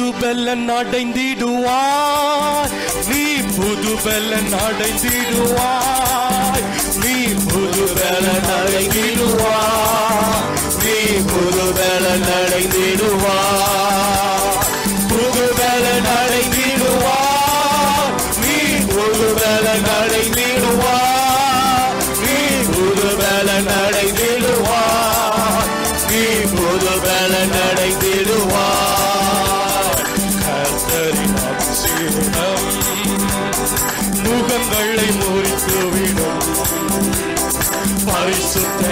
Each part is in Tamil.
பெல்லன் அடைந்திடுவாய் நீ புது பெல்லன் அடைந்திடுவாய் நீ புது பெல்லன் அடைந்திடுவாய் நீ புது பெல்லன் அடைந்திடுவாய் புது பெல்லன் அடைந்திடுவாய் நீ புது பெல்லன் அடைந்திடுவாய் நீ புது பெல்லன் அடைந்திடுவாய் நீ புது பெல்லன் அடைந்திடுவாய் கர்த்தரின் அபிஷேகம் முகங்களை முறித்துவிடும் பரிசுத்த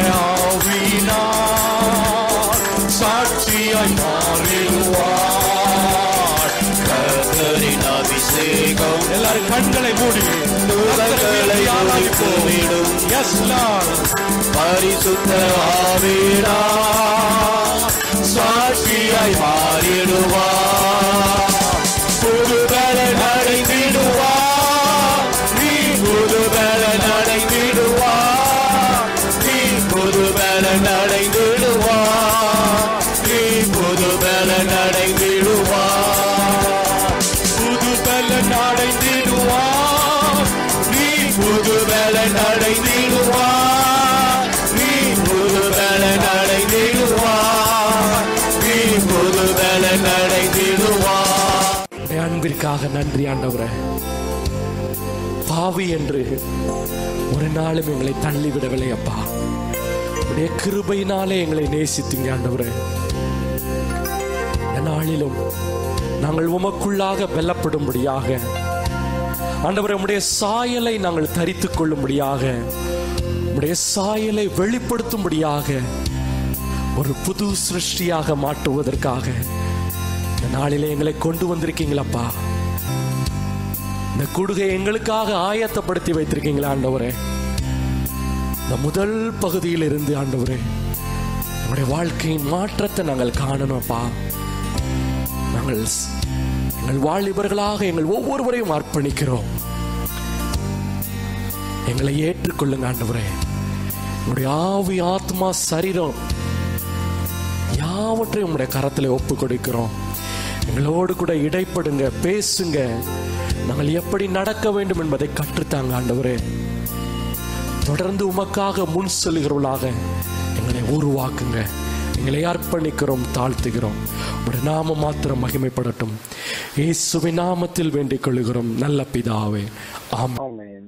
ஆவியினார் சாட்சியாய் மாறிடுவார் கர்த்தரின் அபிஷேகம் எல்லாரும் கண்களை மூடி முகங்களை போவிடும் எஸ் பரிசுத்த ஆவியினார் சாட்சியாய் மாறிடுவார் புதுபல நடைந்திடுவார் நீ புதுபல நடைந்திடுவார் நீ புதுபல நடைந்திடுவார் நீ புதுபல நடைந்திடுவார் புதுபல நடைந்திடுவார் நீ புதுபல நடைந்திடுவார் நீ புதுபல நடைந்திடுவார் நீ புதுபல நடைந்திடுவார் உடைய அன்பிற்காக நன்றி ஆண்டவரே பாவி என்று ஒரு நாளும் எங்களை தள்ளிவிடவில்லை அப்பா உடைய கிருபையினாலே எங்களை நேசித்தீங்க ஆண்டவரே இந்த நாளிலும் நாங்கள் உமக்குள்ளாக வெல்லப்படும்படியாக ஆண்டவரே உம்முடைய சாயலை நாங்கள் தரித்துக் கொள்ளும்படியாக உம்முடைய சாயலை வெளிப்படுத்தும்படியாக ஒரு புது சிருஷ்டியாக மாற்றுவதற்காக இந்த நாளிலே எங்களை கொண்டு வந்திருக்கீங்களப்பா இந்த குடுகை எங்களுக்காக ஆயத்தப்படுத்தி வைத்திருக்கீங்களா ஆண்டவரே இந்த முதல் பகுதியில் இருந்து ஆண்டவரே நம்முடைய வாழ்க்கையின் மாற்றத்தை நாங்கள் காணணும்ப்பா நாங்கள் ஸ்- எங்கள் வாலிபர்களாக எங்கள் ஒவ்வொருவரையும் அர்ப்பணிக்கிறோம் எங்களை ஏற்றுக்கொள்ளுங்க ஆண்டவரே உங்களுடைய ஆவி ஆத்மா சரீரம் யாவற்றையும் உங்களுடைய கரத்தில் ஒப்பு கொடுக்கிறோம் எங்களோடு கூட இடைப்படுங்க பேசுங்க நாங்கள் எப்படி நடக்க வேண்டும் என்பதை கற்றுத்தாங்க ஆண்டவரே தொடர்ந்து உமக்காக முன் செல்கிறவர்களாக எங்களை உருவாக்குங்க எங்களை அர்ப்பணிக்கிறோம் தாழ்த்துகிறோம் உடைய நாம மாத்திரம் மகிமைப்படட்டும் இயேசுவின் நாமத்தில் வேண்டிக் கொள்கிறோம் நல்ல பிதாவே ஆமென்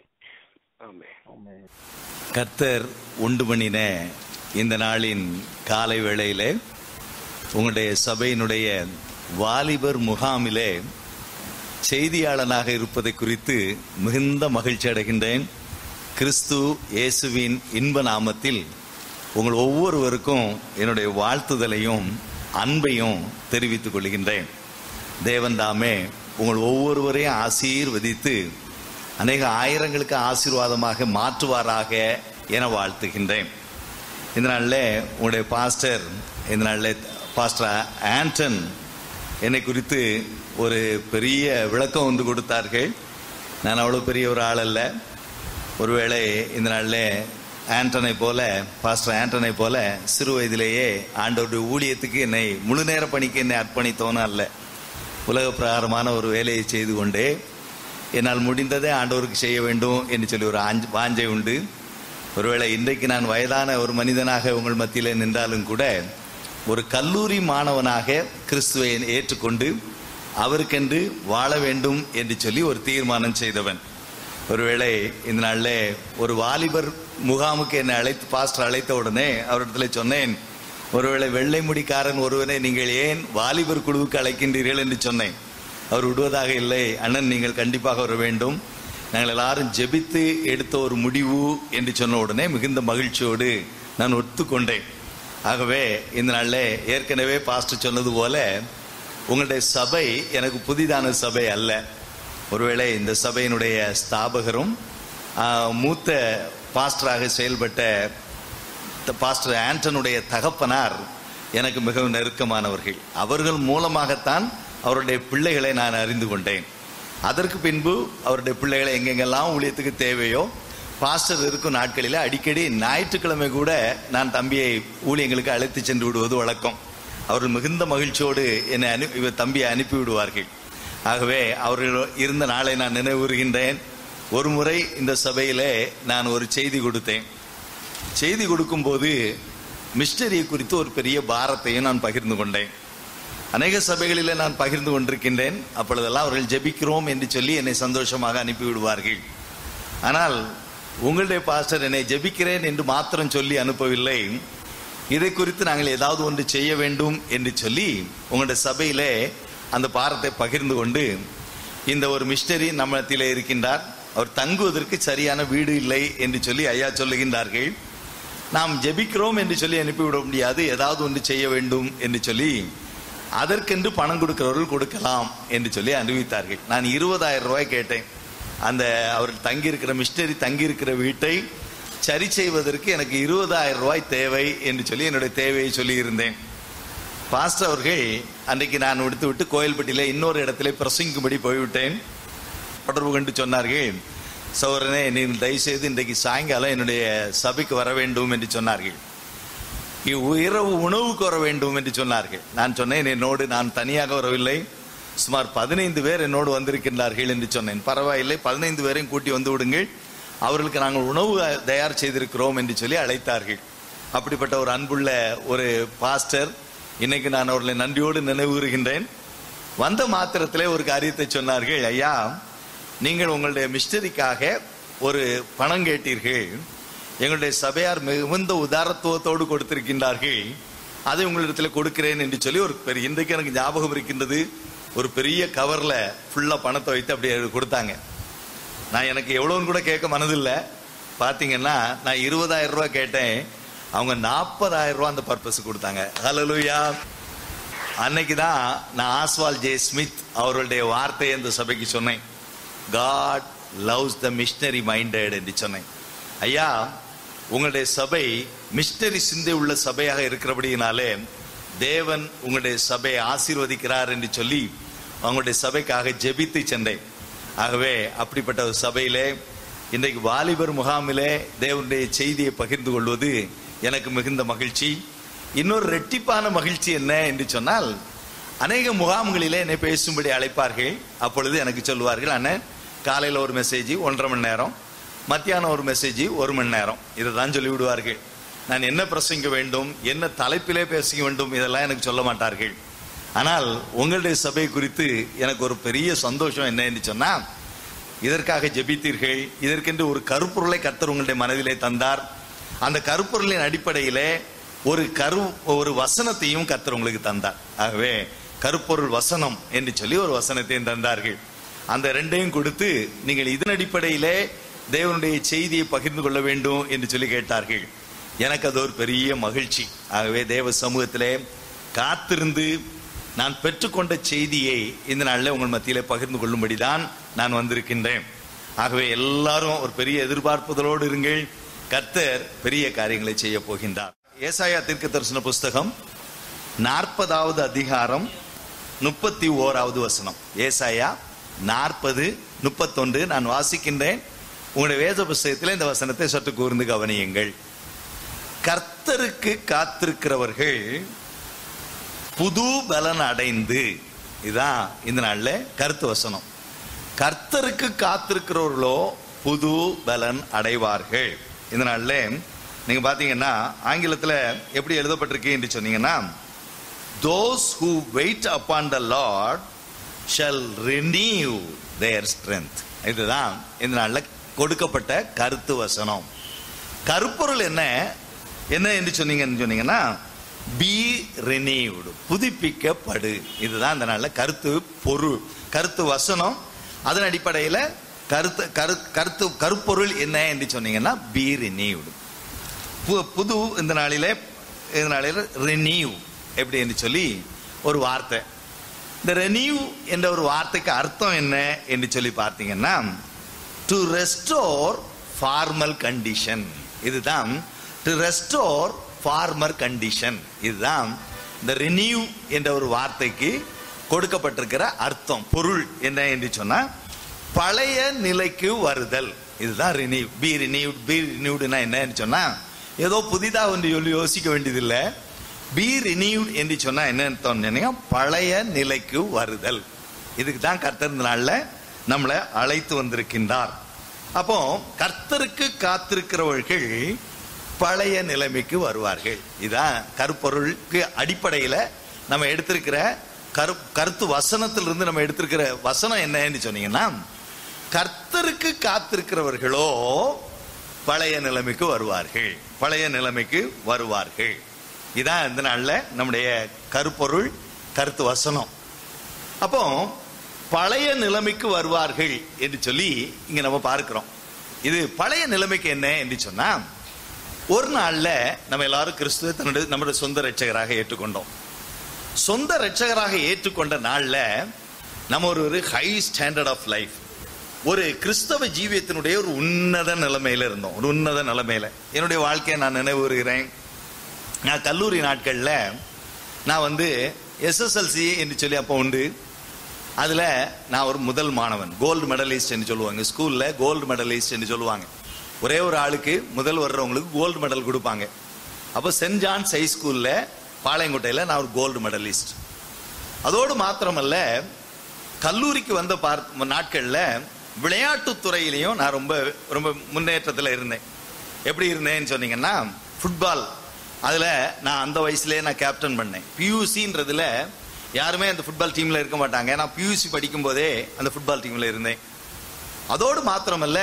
கர்த்தர் உண்டு பண்ணின இந்த நாளின் காலை வேளையிலே உங்களுடைய சபையினுடைய வாலிபர் முகாமிலே செய்தியாளனாக இருப்பதை குறித்து மிகுந்த மகிழ்ச்சி அடைகின்றேன் கிறிஸ்து இயேசுவின் இன்ப நாமத்தில் உங்கள் ஒவ்வொருவருக்கும் என்னுடைய வாழ்த்துதலையும் அன்பையும் தெரிவித்துக் கொள்கின்றேன் தேவன் தாமே உங்கள் ஒவ்வொருவரையும் ஆசீர்வதித்து அநேக ஆயிரங்களுக்கு ஆசீர்வாதமாக மாற்றுவாராக என வாழ்த்துகின்றேன் இந்த நாளில் உங்களுடைய பாஸ்டர் இந்த நாளில் பாஸ்டர் ஆண்டன் என்னை குறித்து ஒரு பெரிய விளக்கம் வந்து கொடுத்தார்கள் நான் அவ்வளோ பெரிய ஒரு ஆள் அல்ல ஒருவேளை இந்த நாளில் ஆண்டனை போல பாஸ்டர் ஆண்டனை போல சிறு வயதிலேயே ஆண்டவருடைய ஊழியத்துக்கு என்னை முழு நேர பணிக்கு என்னை அர்ப்பணித்தவனும் அல்ல உலக பிரகாரமான ஒரு வேலையை செய்து கொண்டே என்னால் முடிந்ததை ஆண்டவருக்கு செய்ய வேண்டும் என்று சொல்லி ஒரு ஆஞ்ச வாஞ்சை உண்டு ஒருவேளை இன்றைக்கு நான் வயதான ஒரு மனிதனாக உங்கள் மத்தியில் நின்றாலும் கூட ஒரு கல்லூரி மாணவனாக கிறிஸ்துவை ஏற்றுக்கொண்டு அவருக்கென்று வாழ வேண்டும் என்று சொல்லி ஒரு தீர்மானம் செய்தவன் ஒருவேளை இந்த நாளில் ஒரு வாலிபர் முகாமுக்கு என்னை அழைத்து பாஸ்டர் அழைத்த உடனே அவரிடத்துல சொன்னேன் ஒருவேளை வெள்ளை முடிக்காரன் ஒருவனை நீங்கள் ஏன் வாலிபர் குழுவுக்கு அழைக்கின்றீர்கள் என்று சொன்னேன் அவர் விடுவதாக இல்லை அண்ணன் நீங்கள் கண்டிப்பாக வர வேண்டும் நாங்கள் எல்லாரும் ஜெபித்து எடுத்த ஒரு முடிவு என்று சொன்ன உடனே மிகுந்த மகிழ்ச்சியோடு நான் ஒத்துக்கொண்டேன் ஆகவே இந்த நாளில் ஏற்கனவே பாஸ்டர் சொன்னது போல உங்களுடைய சபை எனக்கு புதிதான சபை அல்ல ஒருவேளை இந்த சபையினுடைய ஸ்தாபகரும் ஆ, மூத்த பாஸ்டராக செயல்பட்ட த- பாஸ்டர் ஆண்டனுடைய தகப்பனார் எனக்கு மிகவும் நெருக்கமானவர்கள் அவர்கள் மூலமாகத்தான் அவருடைய பிள்ளைகளை நான் அறிந்து கொண்டேன் அதற்கு பின்பு அவருடைய பிள்ளைகளை எங்கெங்கெல்லாம் ஊழியத்துக்கு தேவையோ பாஸ்டர் இருக்கும் நாட்களில் அடிக்கடி ஞாயிற்றுக்கிழமை கூட நான் தம்பியை ஊழியங்களுக்கு அழைத்து சென்று விடுவது வழக்கம் அவர்கள் மிகுந்த மகிழ்ச்சியோடு என்னை அனு இவ தம்பியை அனுப்பி விடுவார்கள் ஆகவே அவர்கள் இருந்த நாளை நான் நினைவுறுகின்றேன் ஒரு முறை இந்த சபையிலே நான் ஒரு செய்தி கொடுத்தேன் செய்தி கொடுக்கும்போது மிஸ்டரியை குறித்து ஒரு பெரிய பாரத்தையும் நான் பகிர்ந்து கொண்டேன் அநேக சபைகளிலே நான் பகிர்ந்து கொண்டிருக்கின்றேன் அப்பொழுதெல்லாம் அவர்கள் ஜெபிக்கிறோம் என்று சொல்லி என்னை சந்தோஷமாக அனுப்பி விடுவார்கள் ஆனால் உங்களுடைய பாஸ்டர் என்னை ஜெபிக்கிறேன் என்று மாத்திரம் சொல்லி அனுப்பவில்லை இதை குறித்து நாங்கள் ஏதாவது ஒன்று செய்ய வேண்டும் என்று சொல்லி உங்களுடைய சபையிலே அந்த பாரத்தை பகிர்ந்து கொண்டு இந்த ஒரு மிஸ்டரி நம்மத்திலே இருக்கின்றார் அவர் தங்குவதற்கு சரியான வீடு இல்லை என்று சொல்லி ஐயா சொல்லுகின்றார்கள் நாம் ஜெபிக்கிறோம் என்று சொல்லி அனுப்பிவிட முடியாது ஏதாவது ஒன்று செய்ய வேண்டும் என்று சொல்லி அதற்கென்று பணம் கொடுக்கிறவர்கள் கொடுக்கலாம் என்று சொல்லி அனுபவித்தார்கள் நான் இருபதாயிரம் ரூபாய் கேட்டேன் அந்த அவர் தங்கியிருக்கிற மிஸ்டரி தங்கியிருக்கிற வீட்டை சரி செய்வதற்கு எனக்கு இருபதாயிரம் ரூபாய் தேவை என்று சொல்லி என்னுடைய தேவையை சொல்லியிருந்தேன் பாஸ்டர் அவர்கள் அன்றைக்கு நான் விடுத்து விட்டு கோயில்பட்டியில இன்னொரு இடத்துல பிரசங்கிக்கும்படி போய்விட்டேன் தொடர்பு கொண்டு சொன்னார்கள் சௌரனே நீங்கள் தயவுசெய்து இன்றைக்கு சாயங்காலம் என்னுடைய சபைக்கு வர வேண்டும் என்று சொன்னார்கள் இ- இரவு உணவுக்கு வர வேண்டும் என்று சொன்னார்கள் நான் சொன்னேன் என்னோடு நான் தனியாக வரவில்லை சுமார் பதினைந்து பேர் என்னோடு வந்திருக்கின்றார்கள் என்று சொன்னேன் பரவாயில்லை பதினைந்து பேரையும் கூட்டி வந்து விடுங்கள் அவர்களுக்கு நாங்கள் உணவு தயார் செய்திருக்கிறோம் என்று சொல்லி அழைத்தார்கள் அப்படிப்பட்ட ஒரு அன்புள்ள ஒரு பாஸ்டர் இன்னைக்கு நான் அவர்களை நன்றியோடு நினைவுறுகின்றேன் வந்த மாத்திரத்திலே ஒரு காரியத்தை சொன்னார்கள் ஐயா நீங்கள் உங்களுடைய மிஸ்டரிக்காக ஒரு பணம் கேட்டீர்கள் எங்களுடைய சபையார் மிகுந்த உதாரத்துவத்தோடு கொடுத்திருக்கின்றார்கள் அதை உங்களிடத்தில் கொடுக்கிறேன் என்று சொல்லி ஒரு பெரிய இன்றைக்கு எனக்கு ஞாபகம் இருக்கின்றது ஒரு பெரிய கவர்ல ஃபுல்லா பணத்தை வைத்து அப்படியே கொடுத்தாங்க நான் எனக்கு எவ்வளவுன்னு கூட கேட்க மனதில்லை பாத்தீங்கன்னா நான் இருபதாயிரம் ரூபாய் கேட்டேன் அவங்க நாற்பதாயிரம் ரூபாய் அந்த பர்பஸ் கொடுத்தாங்க ஹalleluya அன்னைக்கு தான் நான் ஆஸ்வால் ஜே ஸ்மித் அவர்களுடைய வார்த்தையை இந்த சபைக்கு சொன்னேன் God loves the missionary minded என்று சொன்னேன் ஐயா உங்களுடைய சபை மிஷனரி சிந்தை உள்ள சபையாக இருக்கிறபடியினாலே தேவன் உங்களுடைய சபையை ஆசீர்வதிக்கிறார் என்று சொல்லி அவங்களுடைய சபைக்காக ஜெபித்து சென்றேன் ஆகவே அப்படிப்பட்ட ஒரு சபையிலே இன்றைக்கு வாலிபர் முகாமிலே தேவனுடைய செய்தியை பகிர்ந்து கொள்வது எனக்கு மிகுந்த மகிழ்ச்சி இன்னொரு ரெட்டிப்பான மகிழ்ச்சி என்ன என்று சொன்னால் அநேக முகாம்களிலே என்னை பேசும்படி அழைப்பார்கள் அப்பொழுது எனக்கு சொல்லுவார்கள் அண்ணன் காலையில் ஒரு மெசேஜ் ஒன்றரை மணி நேரம் மத்தியானம் ஒரு மெசேஜ் ஒரு மணி நேரம் இதை தான் சொல்லி விடுவார்கள் நான் என்ன பிரசங்க வேண்டும் என்ன தலைப்பிலே பேச வேண்டும் இதெல்லாம் எனக்கு சொல்ல மாட்டார்கள் ஆனால் உங்களுடைய சபை குறித்து எனக்கு ஒரு பெரிய சந்தோஷம் என்ன என்று சொன்னா இதற்காக ஜெபித்தீர்கள் இதற்கென்று ஒரு கருப்பொருளை கர்த்தர் உங்களுடைய மனதிலே தந்தார் அந்த கருப்பொருளின் அடிப்படையிலே ஒரு கரு ஒரு வசனத்தையும் கர்த்தர் உங்களுக்கு தந்தார் ஆகவே கருப்பொருள் வசனம் என்று சொல்லி ஒரு வசனத்தையும் தந்தார்கள் அந்த ரெண்டையும் கொடுத்து நீங்கள் இதன் அடிப்படையிலே தேவனுடைய செய்தியை பகிர்ந்து கொள்ள வேண்டும் என்று சொல்லி கேட்டார்கள் எனக்கு அது ஒரு பெரிய மகிழ்ச்சி ஆகவே தேவ சமூகத்திலே காத்திருந்து நான் பெற்றுக்கொண்ட செய்தியை இந்த நாளில் உங்கள் மத்தியிலே பகிர்ந்து கொள்ளும்படிதான் நான் வந்திருக்கின்றேன் ஆகவே எல்லாரும் ஒரு பெரிய எதிர்பார்ப்புகளோடு இருங்கள் கர்த்தர் பெரிய காரியங்களை செய்ய போகின்றார் ஏசாயா தீர்க்க தரிசன புஸ்தகம் நாற்பதாவது அதிகாரம் முப்பத்தி ஓராவது வசனம் ஏசாயா நாற்பது முப்பத்தொன்று நான் வாசிக்கின்றேன் உங்களுடைய வேத புஸ்தகத்தில் இந்த வசனத்தை சற்று கூர்ந்து கவனியுங்கள் கர்த்தருக்கு காத்திருக்கிறவர்கள் புது பலன் அடைந்து இதான் இந்த நாள்ல கருத்து வசனம் கர்த்தருக்கு காத்திருக்கிறவர்களோ புது பலன் அடைவார்கள் இந்த நாள்ல நீங்க பாத்தீங்கன்னா ஆங்கிலத்துல எப்படி எழுதப்பட்டிருக்கு என்று சொன்னீங்கன்னா those who wait upon the lord shall renew their strength இதுதான் இந்த நாள்ல கொடுக்கப்பட்ட கருத்து வசனம் கருப்பொருள் என்ன என்ன என்று சொன்னீங்கன்னு சொன்னீங்கன்னா பி renewed புதுப்பிக்கப்படு இதுதான் இந்த நாள்ல கருத்து பொருள் கருத்து வசனம் அதன் அடிப்படையில் கருத்து கரு கருத்து கருப்பொருள் என்ன என்று சொன்னீங்கன்னா பி renewed பு- புது இந்த நாளிலே இந்த நாளில் ரெனியூ எப்படி என்று சொல்லி ஒரு வார்த்தை இந்த ரெனியூ என்ற ஒரு வார்த்தைக்கு அர்த்தம் என்ன என்று சொல்லி பார்த்தீங்கன்னா டு ரெஸ்டோர் ஃபார்மல் கண்டிஷன் இதுதான் டு ரெஸ்டோர் ஃபார்மர் கண்டிஷன் இதுதான் இந்த ரெனியூ என்ற ஒரு வார்த்தைக்கு கொடுக்கப்பட்டிருக்கிற அர்த்தம் பொருள் என்ன என்று சொன்னா பழைய நிலைக்கு வருதல் இதுதான் ரினியூ பி ரினியூட் பி ரினியூடுனா என்னன்னு சொன்னா ஏதோ புதிதா ஒன்று சொல்லி யோசிக்க வேண்டியதில்லை பி ரினியூட் என்று சொன்னா என்ன அர்த்தம் சொன்னீங்க பழைய நிலைக்கு வருதல் இதுக்கு தான் கர்த்தர் இந்த நாள்ல நம்மளை அழைத்து வந்திருக்கின்றார் அப்போ கர்த்தருக்கு காத்திருக்கிறவர்கள் பழைய நிலைமைக்கு வருவார்கள் இதான் கருப்பொருளுக்கு அடிப்படையில நம்ம எடுத்திருக்கிற கரு கருத்து வசனத்திலிருந்து நம்ம எடுத்திருக்கிற வசனம் என்னன்னு சொன்னீங்கன்னா கர்த்தருக்கு காத்திருக்கிறவர்களோ பழைய நிலைமைக்கு வருவார்கள் பழைய நிலைமைக்கு வருவார்கள் இதான் இந்த நாள்ல நம்முடைய கருப்பொருள் கருத்து வசனம் அப்போ பழைய நிலைமைக்கு வருவார்கள் என்று சொல்லி இங்க நம்ம பார்க்கிறோம் இது பழைய நிலைமைக்கு என்ன என்று சொன்னா ஒரு நாள்ல நம்ம எல்லாரும் கிறிஸ்துவ தன்னுடைய நம்முடைய சொந்த ரட்சகராக ஏற்றுக்கொண்டோம் சொந்த ரட்சகராக ஏற்றுக்கொண்ட நாள்ல நம்ம ஒரு ஒரு ஹை ஸ்டாண்டர்ட் ஆஃப் லைஃப் ஒரு கிறிஸ்தவ ஜீவியத்தினுடைய ஒரு உன்னத நிலைமையில இருந்தோம் ஒரு உன்னத நிலைமையில என்னுடைய வாழ்க்கையை நான் நினைவுறுகிறேன் நான் கல்லூரி நாட்கள்ல நான் வந்து எஸ்எஸ்எல்சி என்று சொல்லி அப்போ உண்டு அதுல நான் ஒரு முதல் மாணவன் கோல்டு மெடலிஸ்ட் என்று சொல்லுவாங்க ஸ்கூல்ல கோல்டு மெடலிஸ்ட் என்று சொல்லுவாங்க ஒரே ஒரு ஆளுக்கு முதல் வர்றவங்களுக்கு கோல்டு மெடல் கொடுப்பாங்க அப்போ சென்ட் ஜான்ஸ் ஹை ஸ்கூல்ல பாளையங்கோட்டையில நான் ஒரு கோல்டு மெடலிஸ்ட் அதோடு மாத்திரமல்ல கல்லூரிக்கு வந்த பார் நாட்கள்ல விளையாட்டு துறையிலையும் நான் ரொம்ப ரொம்ப முன்னேற்றத்தில் இருந்தேன் எப்படி இருந்தேன்னு சொன்னீங்கன்னா ஃபுட்பால் அதுல நான் அந்த வயசுலயே நான் கேப்டன் பண்ணேன் பியூசின்றதுல யாருமே அந்த ஃபுட்பால் டீம்ல இருக்க மாட்டாங்க நான் பியூசி படிக்கும் போதே அந்த ஃபுட்பால் டீம்ல இருந்தேன் அதோடு மாத்திரமல்ல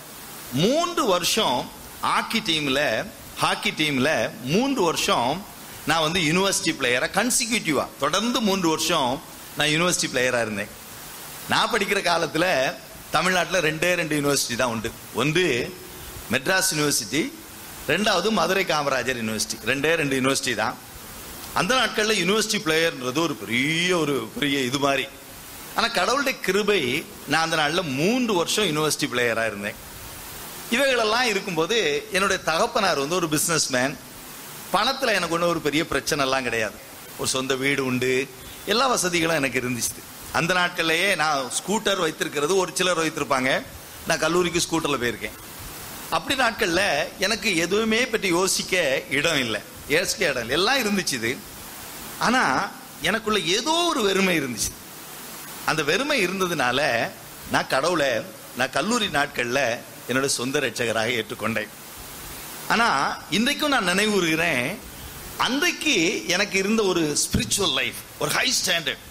மூன்று வருஷம் ஹாக்கி டீம்ல ஹாக்கி டீம்ல மூன்று வருஷம் நான் வந்து யூனிவர்சிட்டி பிளேயரா கன்சிக்யூட்டிவா தொடர்ந்து மூன்று வருஷம் நான் யூனிவர்சிட்டி பிளேயரா இருந்தேன் நான் படிக்கிற காலத்துல தமிழ்நாட்டில் ரெண்டே ரெண்டு யூனிவர்சிட்டி தான் உண்டு ஒன்று மெட்ராஸ் யூனிவர்சிட்டி ரெண்டாவது மதுரை காமராஜர் யூனிவர்சிட்டி ரெண்டே ரெண்டு யூனிவர்சிட்டி தான் அந்த நாட்களில் யூனிவர்சிட்டி பிளேயர்ன்றது ஒரு பெரிய ஒரு பெரிய இது மாதிரி ஆனால் கடவுளுடைய கிருபை நான் அந்த நாளில் மூன்று வருஷம் யூனிவர்சிட்டி பிளேயராக இருந்தேன் இவைகளெல்லாம் இருக்கும்போது என்னுடைய தகப்பனார் வந்து ஒரு பிஸ்னஸ் மேன் பணத்தில் எனக்கு ஒன்றும் ஒரு பெரிய பிரச்சனை எல்லாம் கிடையாது ஒரு சொந்த வீடு உண்டு எல்லா வசதிகளும் எனக்கு இருந்துச்சு அந்த நாட்கள்லயே நான் ஸ்கூட்டர் வைத்திருக்கிறது ஒரு சிலர் வைத்திருப்பாங்க நான் கல்லூரிக்கு ஸ்கூட்டர்ல போயிருக்கேன் அப்படி நாட்கள்ல எனக்கு எதுவுமே பற்றி யோசிக்க இடம் இல்லை யோசிக்க இடம் இல்லை எல்லாம் இருந்துச்சு இது ஆனா எனக்குள்ள ஏதோ ஒரு வெறுமை இருந்துச்சு அந்த வெறுமை இருந்ததுனால நான் கடவுளை நான் கல்லூரி நாட்கள்ல என்னோட சொந்த ரட்சகராக ஏற்றுக்கொண்டேன் ஆனா இன்றைக்கும் நான் நினைவுறுகிறேன் அன்றைக்கு எனக்கு இருந்த ஒரு ஸ்பிரிச்சுவல் லைஃப் ஒரு ஹை ஸ்டாண்டர்ட்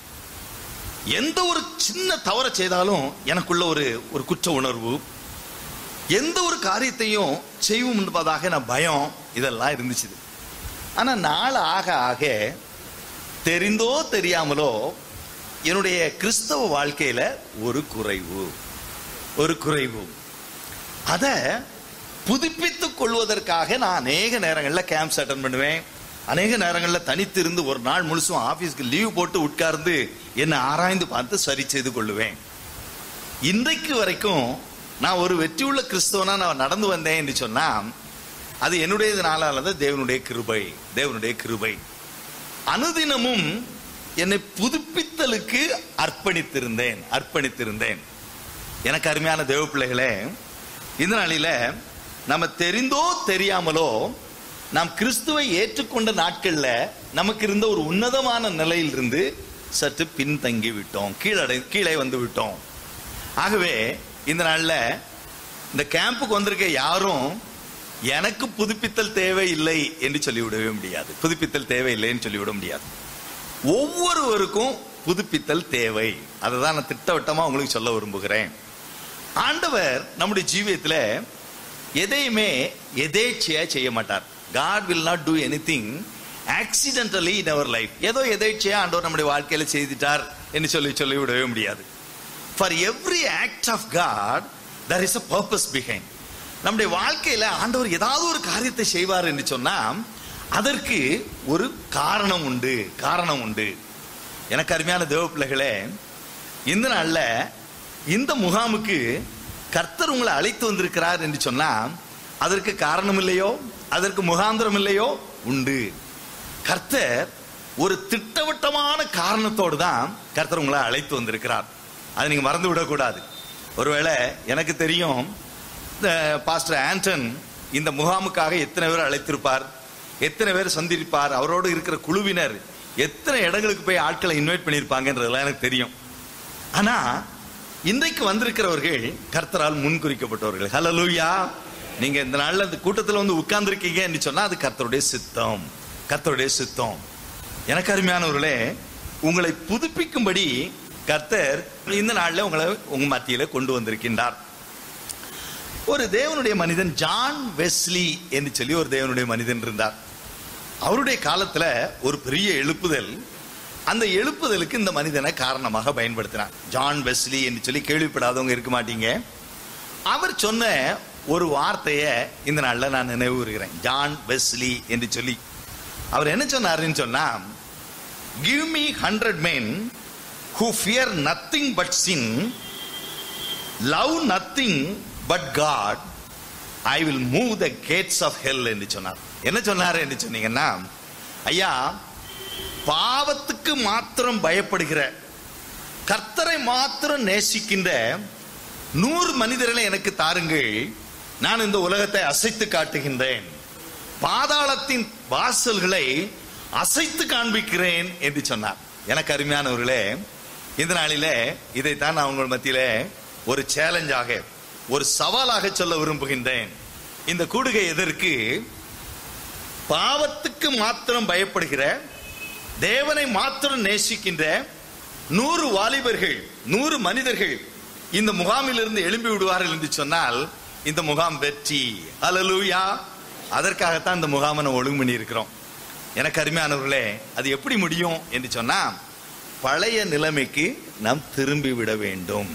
எந்த ஒரு சின்ன தவறை செய்தாலும் எனக்குள்ள ஒரு ஒரு குற்ற உணர்வு எந்த ஒரு காரியத்தையும் செய்வோம் என்பதாக நான் பயம் இதெல்லாம் இருந்துச்சு ஆனா நாள் ஆக ஆக தெரிந்தோ தெரியாமலோ என்னுடைய கிறிஸ்தவ வாழ்க்கையில ஒரு குறைவு ஒரு குறைவு அத புதுப்பித்துக் கொள்வதற்காக நான் அநேக நேரங்களில் கேம்ப்ஸ் அட்டன் பண்ணுவேன் அநேக நேரங்களில் தனித்து இருந்து ஒரு நாள் முழுசும் ஆபீஸ்க்கு லீவ் போட்டு உட்கார்ந்து என்னை ஆராய்ந்து பார்த்து சரி செய்து கொள்ளுவேன் இன்றைக்கு வரைக்கும் நான் ஒரு வெற்றியுள்ள கிறிஸ்தவனா நான் நடந்து வந்தேன் என்று சொன்னா அது என்னுடையதுனால அல்லது தேவனுடைய கிருபை தேவனுடைய கிருபை அனுதினமும் என்னை புதுப்பித்தலுக்கு அர்ப்பணித்திருந்தேன் அர்ப்பணித்திருந்தேன் எனக்கு அருமையான தேவ பிள்ளைகளே இந்த நாளில நம்ம தெரிந்தோ தெரியாமலோ நாம் கிறிஸ்துவை ஏற்றுக்கொண்ட நாட்கள்ல நமக்கு இருந்த ஒரு உன்னதமான நிலையிலிருந்து சற்று பின்தங்கி விட்டோம் கீழடை கீழே வந்து விட்டோம் ஆகவே இந்த நாள்ல இந்த கேம்புக்கு வந்திருக்க யாரும் எனக்கு புதுப்பித்தல் தேவை இல்லை என்று சொல்லிவிடவே முடியாது புதுப்பித்தல் தேவையில்லைன்னு சொல்லிவிட முடியாது ஒவ்வொருவருக்கும் புதுப்பித்தல் தேவை அதை தான் நான் திட்டவட்டமா உங்களுக்கு சொல்ல விரும்புகிறேன் ஆண்டவர் நம்முடைய ஜீவியத்துல எதையுமே எதேச்சையா செய்ய மாட்டார் God will not do anything accidentally in our life ஏதோ எதேச்சையா ஆண்டவர் நம்முடைய வாழ்க்கையில செய்துட்டார் என்று சொல்லி சொல்லிவிடவே முடியாது for every act of God there is a purpose behind நம்முடைய வாழ்க்கையில ஆண்டவர் ஏதாவது ஒரு காரியத்தை செய்வார் என்று சொன்னா அதற்கு ஒரு காரணம் உண்டு காரணம் உண்டு எனக்கு அருமையான தேவ பிள்ளைகளே இந்த நாள்ல இந்த முகாமுக்கு கர்த்தர் உங்களை அழைத்து வந்திருக்கிறார் என்று சொன்னா அதற்கு காரணம் இல்லையோ அதற்கு முகாந்திரம் இல்லையோ உண்டு கர்த்தர் ஒரு திட்டவட்டமான காரணத்தோடு தான் கர்த்தர் உங்களை அழைத்து வந்திருக்கிறார் அதை நீங்க மறந்து விடக்கூடாது ஒருவேளை எனக்கு தெரியும் இந்த பாஸ்டர் ஆண்டன் இந்த முகாமுக்காக எத்தனை பேர் அழைத்திருப்பார் எத்தனை பேர் சந்திருப்பார் அவரோடு இருக்கிற குழுவினர் எத்தனை இடங்களுக்கு போய் ஆட்களை இன்வைட் பண்ணியிருப்பாங்கன்றதெல்லாம் எனக்கு தெரியும் ஆனா இன்றைக்கு வந்திருக்கிறவர்கள் கர்த்தரால் முன்குறிக்கப்பட்டவர்கள் ஹalleluya நீங்க இந்த நாள்ல இந்த கூட்டத்துல வந்து உட்கார்ந்துருக்கீங்கன்னு சொன்னா அது கர்த்தருடைய சித்தம் கர்த்தருடைய சித்தம் எனக்கு அருமையானவர்களே உங்களை புதுப்பிக்கும்படி கர்த்தர் இந்த நாள்ல உங்களை உங்க மத்தியில கொண்டு வந்திருக்கின்றார் ஒரு தேவனுடைய மனிதன் ஜான் வெஸ்லி என்று சொல்லி ஒரு தேவனுடைய மனிதன் இருந்தார் அவருடைய காலத்துல ஒரு பெரிய எழுப்புதல் அந்த எழுப்புதலுக்கு இந்த மனிதனை காரணமாக பயன்படுத்தினார் ஜான் வெஸ்லி என்று சொல்லி கேள்விப்படாதவங்க இருக்க மாட்டீங்க அவர் சொன்ன ஒரு வார்த்தையை இந்த நாள்ல நான் நினைவு கூறுகிறேன் ஜான் வெஸ்லி என்று சொல்லி அவர் என்ன சொன்னாருன்னு சொன்னா give me hundred men who fear nothing but sin love nothing but God I will move the gates of hell என்று சொன்னார் என்ன சொன்னார் என்று சொன்னீங்கன்னா ஐயா பாவத்துக்கு மாத்திரம் பயப்படுகிற கர்த்தரை மாத்திரம் நேசிக்கின்ற நூறு மனிதர்களை எனக்கு தாருங்கள் நான் இந்த உலகத்தை அசைத்து காட்டுகின்றேன் பாதாளத்தின் வாசல்களை அசைத்து காண்பிக்கிறேன் என்று சொன்னார் எனக்கு அருமையானவர்களே இந்த நாளிலே இதைத்தான் நான் உங்கள் மத்தியிலே ஒரு சேலஞ்சாக ஒரு சவாலாக சொல்ல விரும்புகின்றேன் இந்த கூடுகை எதற்கு பாவத்துக்கு மாத்திரம் பயப்படுகிற தேவனை மாத்திரம் நேசிக்கின்ற நூறு வாலிபர்கள் நூறு மனிதர்கள் இந்த முகாமிலிருந்து எழும்பி விடுவார்கள் என்று சொன்னால் இந்த முகாம் வெற்றி அல்லலூயா அதற்காகத்தான் இந்த முகாமை நம்ம ஒழுங்கு பண்ணி இருக்கிறோம் எனக்கு அருமையானவர்களே அது எப்படி முடியும் என்று சொன்னா பழைய நிலைமைக்கு நாம் திரும்பி விட வேண்டும்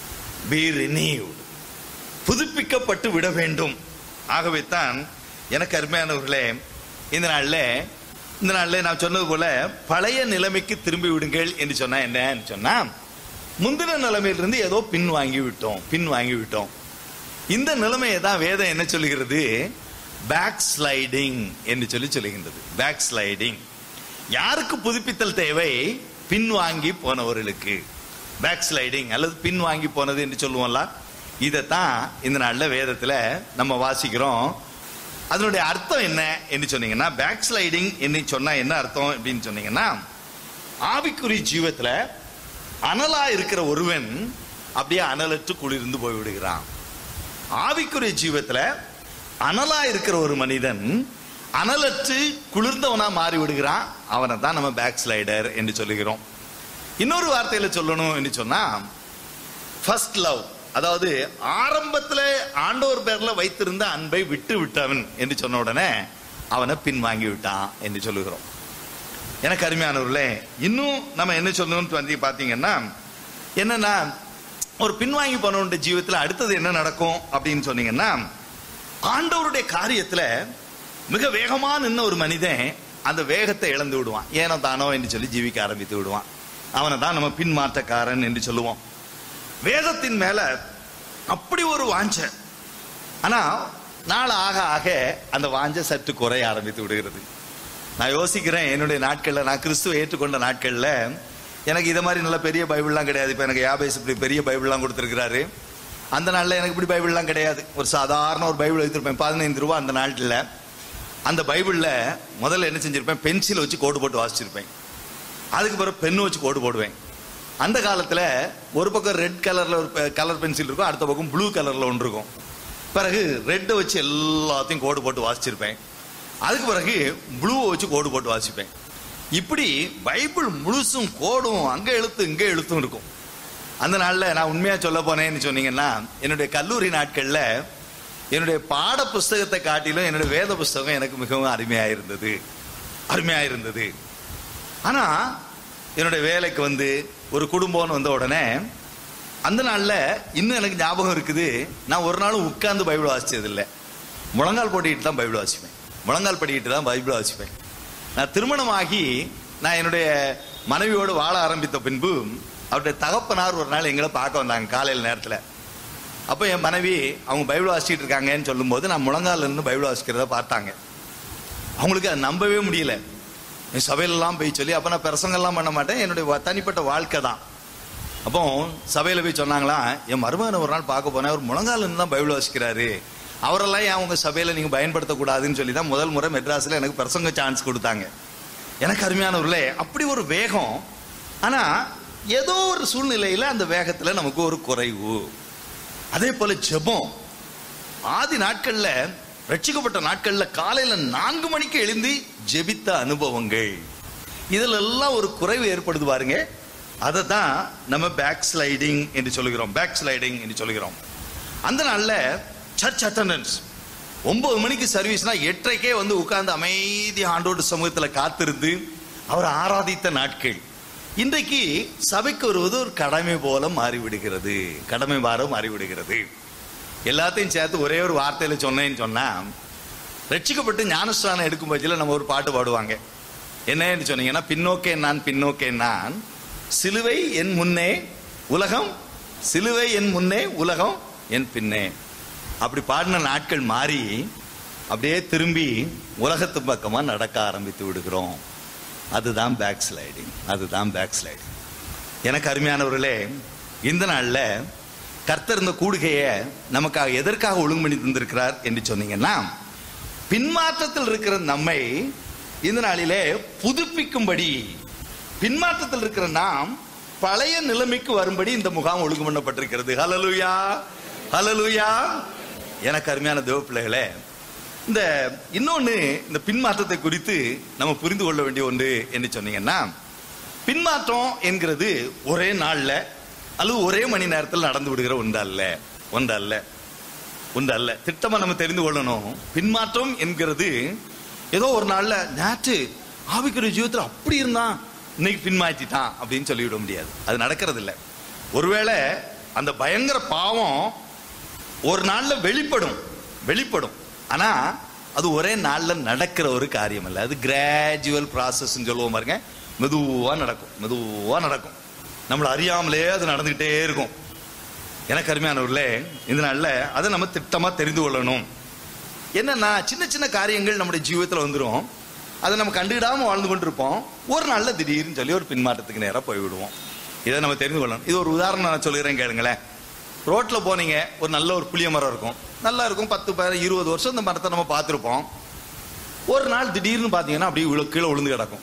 பி renewed புதுப்பிக்கப்பட்டு விட வேண்டும் ஆகவே தான் எனக்கு அருமையானவர்களே இந்த நாள்ல இந்த நாள்ல நான் சொன்னது போல பழைய நிலைமைக்கு திரும்பி விடுங்கள் என்று சொன்னா என்னன்னு சொன்னா முந்தின நிலைமையிலிருந்து ஏதோ பின் வாங்கி விட்டோம் பின் வாங்கி விட்டோம் இந்த நிலைமையை தான் வேதம் என்ன சொல்லுகிறது பேக் ஸ்லைடிங் என்று சொல்லி சொல்லுகின்றது பேக் ஸ்லைடிங் யாருக்கு புதுப்பித்தல் தேவை பின் வாங்கி போனவர்களுக்கு பேக் ஸ்லைடிங் அல்லது பின் வாங்கி போனது என்று சொல்லுவோம்ல இதைத்தான் இந்த நாள்ல வேதத்துல நம்ம வாசிக்கிறோம் அதனுடைய அர்த்தம் என்ன என்று சொன்னீங்கன்னா பேக் ஸ்லைடிங் என்று சொன்னா என்ன அர்த்தம் அப்படின்னு சொன்னீங்கன்னா ஆவிக்குறி ஜீவத்துல அனலா இருக்கிற ஒருவன் அப்படியே அனலற்று குளிர்ந்து போய் விடுகிறான் ஆவிக்குரிய ஜீவத்துல அனலா இருக்கிற ஒரு மனிதன் அனலற்று குளிர்ந்தவனா மாறி விடுகிறான் அவனை தான் நம்ம பேக் ஸ்லைடர் என்று சொல்லுகிறோம் இன்னொரு வார்த்தையில சொல்லணும் என்று சொன்னா ஃபர்ஸ்ட் லவ் அதாவது ஆரம்பத்துல ஆண்டவர் பேர்ல வைத்திருந்த அன்பை விட்டு விட்டவன் என்று சொன்ன உடனே அவனை பின் வாங்கி விட்டான் என்று சொல்லுகிறோம் எனக்கு அருமையானவர்களே இன்னும் நம்ம என்ன சொல்லணும்னு வந்து பாத்தீங்கன்னா என்னன்னா ஒரு பின்வாங்கி போனவனுடைய ஜீவிதத்துல அடுத்தது என்ன நடக்கும் அப்படின்னு சொன்னீங்கன்னா ஆண்டவருடைய காரியத்துல மிக வேகமா நின்ன ஒரு மனிதன் அந்த வேகத்தை இழந்து விடுவான் ஏனோ தானோ என்று சொல்லி ஜீவிக்க ஆரம்பித்து விடுவான் அவனை தான் நம்ம பின்மாற்றக்காரன் என்று சொல்லுவோம் வேதத்தின் மேல அப்படி ஒரு வாஞ்ச ஆனா நாள் ஆக ஆக அந்த வாஞ்ச சற்று குறைய ஆரம்பித்து விடுகிறது நான் யோசிக்கிறேன் என்னுடைய நாட்கள்ல நான் கிறிஸ்துவ ஏற்றுக்கொண்ட நாட்கள்ல எனக்கு இதை மாதிரி நல்ல பெரிய பைபிள்லாம் கிடையாது இப்போ எனக்கு யாபேஸ் இப்படி பெரிய பைபிள்லாம் கொடுத்துருக்கிறாரு அந்த நாளில் எனக்கு இப்படி பைபிள்லாம் கிடையாது ஒரு சாதாரண ஒரு பைபிள் வைத்திருப்பேன் பதினைந்து ரூபா அந்த நாட்டில் அந்த பைபிளில் முதல்ல என்ன செஞ்சிருப்பேன் பென்சில் வச்சு கோடு போட்டு வாசிச்சிருப்பேன் அதுக்கு பிறகு பென் வச்சு கோடு போடுவேன் அந்த காலத்தில் ஒரு பக்கம் ரெட் கலரில் ஒரு கலர் பென்சில் இருக்கும் அடுத்த பக்கம் ப்ளூ கலரில் ஒன்று இருக்கும் பிறகு ரெட்டை வச்சு எல்லாத்தையும் கோடு போட்டு வாசிச்சிருப்பேன் அதுக்கு பிறகு ப்ளூவை வச்சு கோடு போட்டு வாசிப்பேன் இப்படி பைபிள் முழுசும் கோடும் அங்க எழுத்து இங்க எழுத்தும் இருக்கும் அந்த நாள்ல நான் உண்மையா சொல்ல போனேன்னு சொன்னீங்கன்னா என்னுடைய கல்லூரி நாட்கள்ல என்னுடைய பாட புஸ்தகத்தை காட்டிலும் என்னுடைய வேத புஸ்தகம் எனக்கு மிகவும் அருமையா இருந்தது அருமையா இருந்தது ஆனா என்னுடைய வேலைக்கு வந்து ஒரு குடும்பம்னு வந்த உடனே அந்த நாள்ல இன்னும் எனக்கு ஞாபகம் இருக்குது நான் ஒரு நாளும் உட்கார்ந்து பைபிள் வாசிச்சது இல்லை முழங்கால் போட்டிட்டு தான் பைபிள் வாசிப்பேன் முழங்கால் படிக்கிட்டு தான் பைபிள் வாசிப்பேன் நான் திருமணமாகி நான் என்னுடைய மனைவியோடு வாழ ஆரம்பித்த பின்பு அவருடைய தகப்பனார் ஒரு நாள் எங்களை பார்க்க வந்தாங்க காலையில் நேரத்தில் அப்போ என் மனைவி அவங்க பைபிள் வாசிச்சிட்டு இருக்காங்கன்னு சொல்லும்போது நான் முழங்கால இருந்து பைபிள் வாசிக்கிறத பார்த்தாங்க அவங்களுக்கு அதை நம்பவே முடியல என் சபையிலலாம் போய் சொல்லி அப்போ நான் பிரசங்கெல்லாம் பண்ண மாட்டேன் என்னுடைய வ- தனிப்பட்ட வாழ்க்கை தான் அப்போ சபையில் போய் சொன்னாங்களா என் மருமகனை ஒரு நாள் பார்க்க போனேன் அவர் முழங்கால இருந்து தான் பைபிள் வாசிக்கிறாரு அவரெல்லாம் ஏன் உங்க சபையில நீங்க பயன்படுத்தக்கூடாதுன்னு சொல்லி தான் முதல் முறை மெட்ராஸ்ல எனக்கு பிரசங்க சான்ஸ் கொடுத்தாங்க எனக்கு அருமையானவர்களே அப்படி ஒரு வேகம் ஆனா ஏதோ ஒரு சூழ்நிலையில அந்த வேகத்துல நமக்கு ஒரு குறைவு அதே போல ஜெபம் ஆதி நாட்கள்ல ரட்சிக்கப்பட்ட நாட்கள்ல காலையில நான்கு மணிக்கு எழுந்து ஜெபித்த அனுபவங்கள் இதுல எல்லாம் ஒரு குறைவு ஏற்படுது பாருங்க அதை தான் நம்ம பேக் ஸ்லைடிங் என்று சொல்லுகிறோம் பேக் ஸ்லைடிங் என்று சொல்லுகிறோம் அந்த நாள்ல சர்ச் அட்டண்டன்ஸ் ஒன்பது மணிக்கு சர்வீஸ்னா எட்டரைக்கே வந்து உட்கார்ந்து அமைதி ஆண்டோடு சமூகத்துல காத்திருந்து அவர் ஆராதித்த நாட்கள் இன்றைக்கு சபைக்கு வருவது ஒரு கடமை போல மாறிவிடுகிறது கடமை மாற மாறிவிடுகிறது எல்லாத்தையும் சேர்த்து ஒரே ஒரு வார்த்தையில சொன்னேன்னு சொன்னா ரட்சிக்கப்பட்டு ஞானஸ்தானம் எடுக்கும் பட்சத்தில் நம்ம ஒரு பாட்டு பாடுவாங்க என்னன்னு சொன்னீங்கன்னா பின்னோக்கே நான் பின்னோக்கே நான் சிலுவை என் முன்னே உலகம் சிலுவை என் முன்னே உலகம் என் பின்னே அப்படி பாடின நாட்கள் மாறி அப்படியே திரும்பி உலகத்து பக்கமா நடக்க ஆரம்பித்து விடுகிறோம் அதுதான் பேக் ஸ்லைடிங் அதுதான் பேக் ஸ்லைடிங் எனக்கு அருமையானவர்களே இந்த நாள்ல கர்த்தர் இந்த கூடுகையை நமக்காக எதற்காக ஒழுங்கு பண்ணி தந்திருக்கிறார் என்று சொன்னீங்கன்னா பின்மாற்றத்தில் இருக்கிற நம்மை இந்த நாளிலே புதுப்பிக்கும்படி பின்மாற்றத்தில் இருக்கிற நாம் பழைய நிலைமைக்கு வரும்படி இந்த முகாம் ஒழுங்கு பண்ணப்பட்டிருக்கிறது ஹலலுயா ஹலலுயா எனக்கு அருமையான தேவ பிள்ளைகளே இந்த இன்னொன்னு இந்த பின்மாற்றத்தை குறித்து நம்ம புரிந்து கொள்ள வேண்டிய ஒன்று என்று சொன்னீங்கன்னா பின்மாற்றம் என்கிறது ஒரே நாள்ல அல்லது ஒரே மணி நேரத்தில் நடந்து விடுகிற ஒன்று அல்ல ஒன்று அல்ல ஒன்று அல்ல திட்டமா நம்ம தெரிந்து கொள்ளணும் பின்மாற்றம் என்கிறது ஏதோ ஒரு நாள்ல நேற்று ஆவிக்குரிய ஜீவத்தில் அப்படி இருந்தான் இன்னைக்கு பின்மாற்றிட்டான் அப்படின்னு சொல்லிவிட முடியாது அது நடக்கிறது இல்ல ஒருவேளை அந்த பயங்கர பாவம் ஒரு நாள்ல வெளிப்படும் வெளிப்படும் ஆனா அது ஒரே நாள்ல நடக்கிற ஒரு காரியம் இல்ல அது கிராஜுவல் ப்ராசஸ் சொல்லுவோம் பாருங்க மெதுவா நடக்கும் மெதுவா நடக்கும் நம்மள அறியாமலே அது நடந்துகிட்டே இருக்கும் எனக்கு அருமையானவர்களே இந்த நாள்ல அதை நம்ம திட்டமா தெரிந்து கொள்ளணும் என்னன்னா சின்ன சின்ன காரியங்கள் நம்முடைய ஜீவிதத்துல வந்துரும் அதை நம்ம கண்டுக்கிடாம வாழ்ந்து கொண்டிருப்போம் ஒரு நாள்ல திடீர்னு சொல்லி ஒரு பின்மாற்றத்துக்கு நேரா போய்விடுவோம் இதை நம்ம தெரிந்து கொள்ளணும் இது ஒரு உதாரணம் நான் சொல்லிடுறேன் கேளுங்களேன் ரோட்ல போனீங்க ஒரு நல்ல ஒரு புளிய மரம் இருக்கும் நல்லா இருக்கும் பத்து பதினஞ்சு இருபது வருஷம் இந்த மரத்தை நம்ம பார்த்துருப்போம் ஒரு நாள் திடீர்னு பார்த்தீங்கன்னா அப்படியே விழு- கீழே விழுந்து கிடக்கும்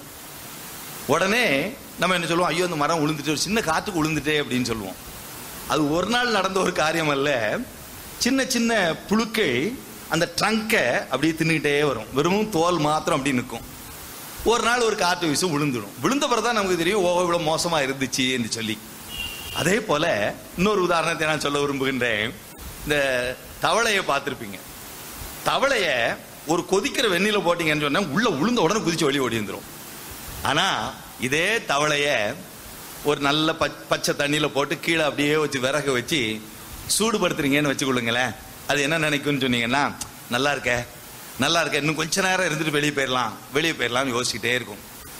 உடனே நம்ம என்ன சொல்லுவோம் ஐயோ இந்த மரம் விழுந்துட்டு ஒரு சின்ன காற்றுக்கு விழுந்துட்டே அப்படின்னு சொல்லுவோம் அது ஒரு நாள் நடந்த ஒரு காரியம் அல்ல சின்ன சின்ன புழுக்கள் அந்த ட்ரங்கை அப்படியே தின்னுக்கிட்டே வரும் வெறும் தோல் மாத்திரம் அப்படி நிற்கும் ஒரு நாள் ஒரு காற்று வீசும் விழுந்துடும் விழுந்த பிறகு தான் நமக்கு தெரியும் ஓ இவ்வளவு மோசமா இருந்துச்சு என்று சொல்லி அதே போல இன்னொரு உதாரணத்தை நான் சொல்ல விரும்புகின்றேன் இந்த தவளையை பார்த்திருப்பீங்க தவளைய ஒரு கொதிக்கிற வெந்நில போட்டீங்கன்னு சொன்னா உள்ள உளுந்த உடனே குதிச்சு வெளியே ஓடி வந்துரும் ஆனா இதே தவளைய ஒரு நல்ல பச்- பச்சை தண்ணியில போட்டு கீழே அப்படியே வச்சு விறகு வச்சு சூடுபடுத்துறீங்கன்னு வச்சுக்கொள்ளுங்களேன் அது என்ன நினைக்கும்னு சொன்னீங்கன்னா நல்லா இருக்க நல்லா இருக்க இன்னும் கொஞ்ச நேரம் இருந்துட்டு வெளியே போயிடலாம் வெளியே போயிடலாம்னு யோசிச்சுட்டே இருக்கும்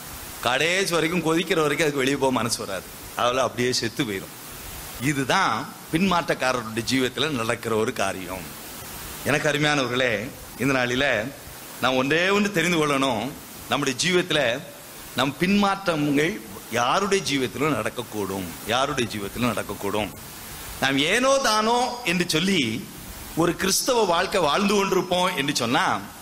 கடைசி வரைக்கும் கொதிக்கிற வரைக்கும் அதுக்கு வெளியே போக மனசு வராது அதில் அப்படியே செத்து போயிடும் இதுதான் பின்மாற்றக்காரருடைய ஜீவியத்தில் நடக்கிற ஒரு காரியம் எனக்கு அருமையானவர்களே இந்த நாளில நாம் ஒன்றே ஒன்று தெரிந்து கொள்ளணும் நம்முடைய ஜீவியத்தில் நம் பின்மாற்றங்கள் யாருடைய ஜீவியத்திலும் நடக்கக்கூடும் யாருடைய ஜீவியத்திலும் நடக்கக்கூடும் நாம் ஏனோ தானோ என்று சொல்லி ஒரு கிறிஸ்தவ வாழ்க்கை வாழ்ந்து கொண்டிருப்போம் என்று சொன்னா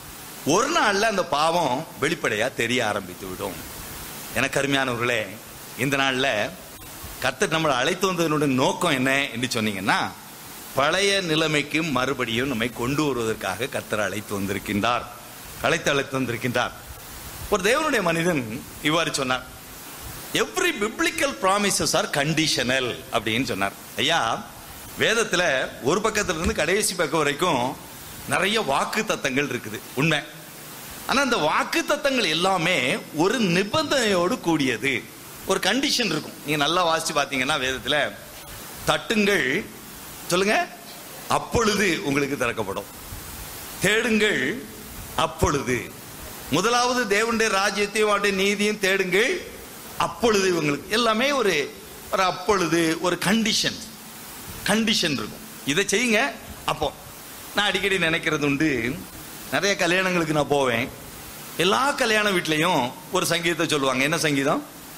ஒரு நாள்ல அந்த பாவம் வெளிப்படையா தெரிய ஆரம்பித்து விடும் எனக்கு அருமையானவர்களே இந்த நாள்ல கர்த்தர் நம்மளை அழைத்து வந்ததனுடைய நோக்கம் என்ன என்று சொன்னீங்கன்னா பழைய நிலைமைக்கு மறுபடியும் நம்மை கொண்டு வருவதற்காக கர்த்தர் அழைத்து வந்திருக்கின்றார் அழைத்து அழைத்து வந்திருக்கின்றார் ஒரு தேவனுடைய மனிதன் இவ்வாறு சொன்னார் every biblical promises are conditional அப்படின்னு சொன்னார் ஐயா வேதத்துல ஒரு பக்கத்துல இருந்து கடைசி பக்கம் வரைக்கும் நிறைய வாக்கு தத்தங்கள் இருக்குது உண்மை ஆனா அந்த வாக்கு தத்தங்கள் எல்லாமே ஒரு நிபந்தனையோடு கூடியது ஒரு கண்டிஷன் இருக்கும் நீங்க நல்லா வாசிச்சு பாத்தீங்கன்னா வேதத்துல தட்டுங்கள் சொல்லுங்க அப்பொழுது உங்களுக்கு திறக்கப்படும் தேடுங்கள் அப்பொழுது முதலாவது தேவனுடைய ராஜ்யத்தையும் அவருடைய நீதியும் தேடுங்கள் அப்பொழுது இவங்களுக்கு எல்லாமே ஒரு ஒரு அப்பொழுது ஒரு கண்டிஷன் கண்டிஷன் இருக்கும் இதை செய்யுங்க அப்போ நான் அடிக்கடி நினைக்கிறது உண்டு நிறைய கல்யாணங்களுக்கு நான் போவேன் எல்லா கல்யாண வீட்லயும் ஒரு சங்கீதத்தை சொல்லுவாங்க என்ன சங்கீதம்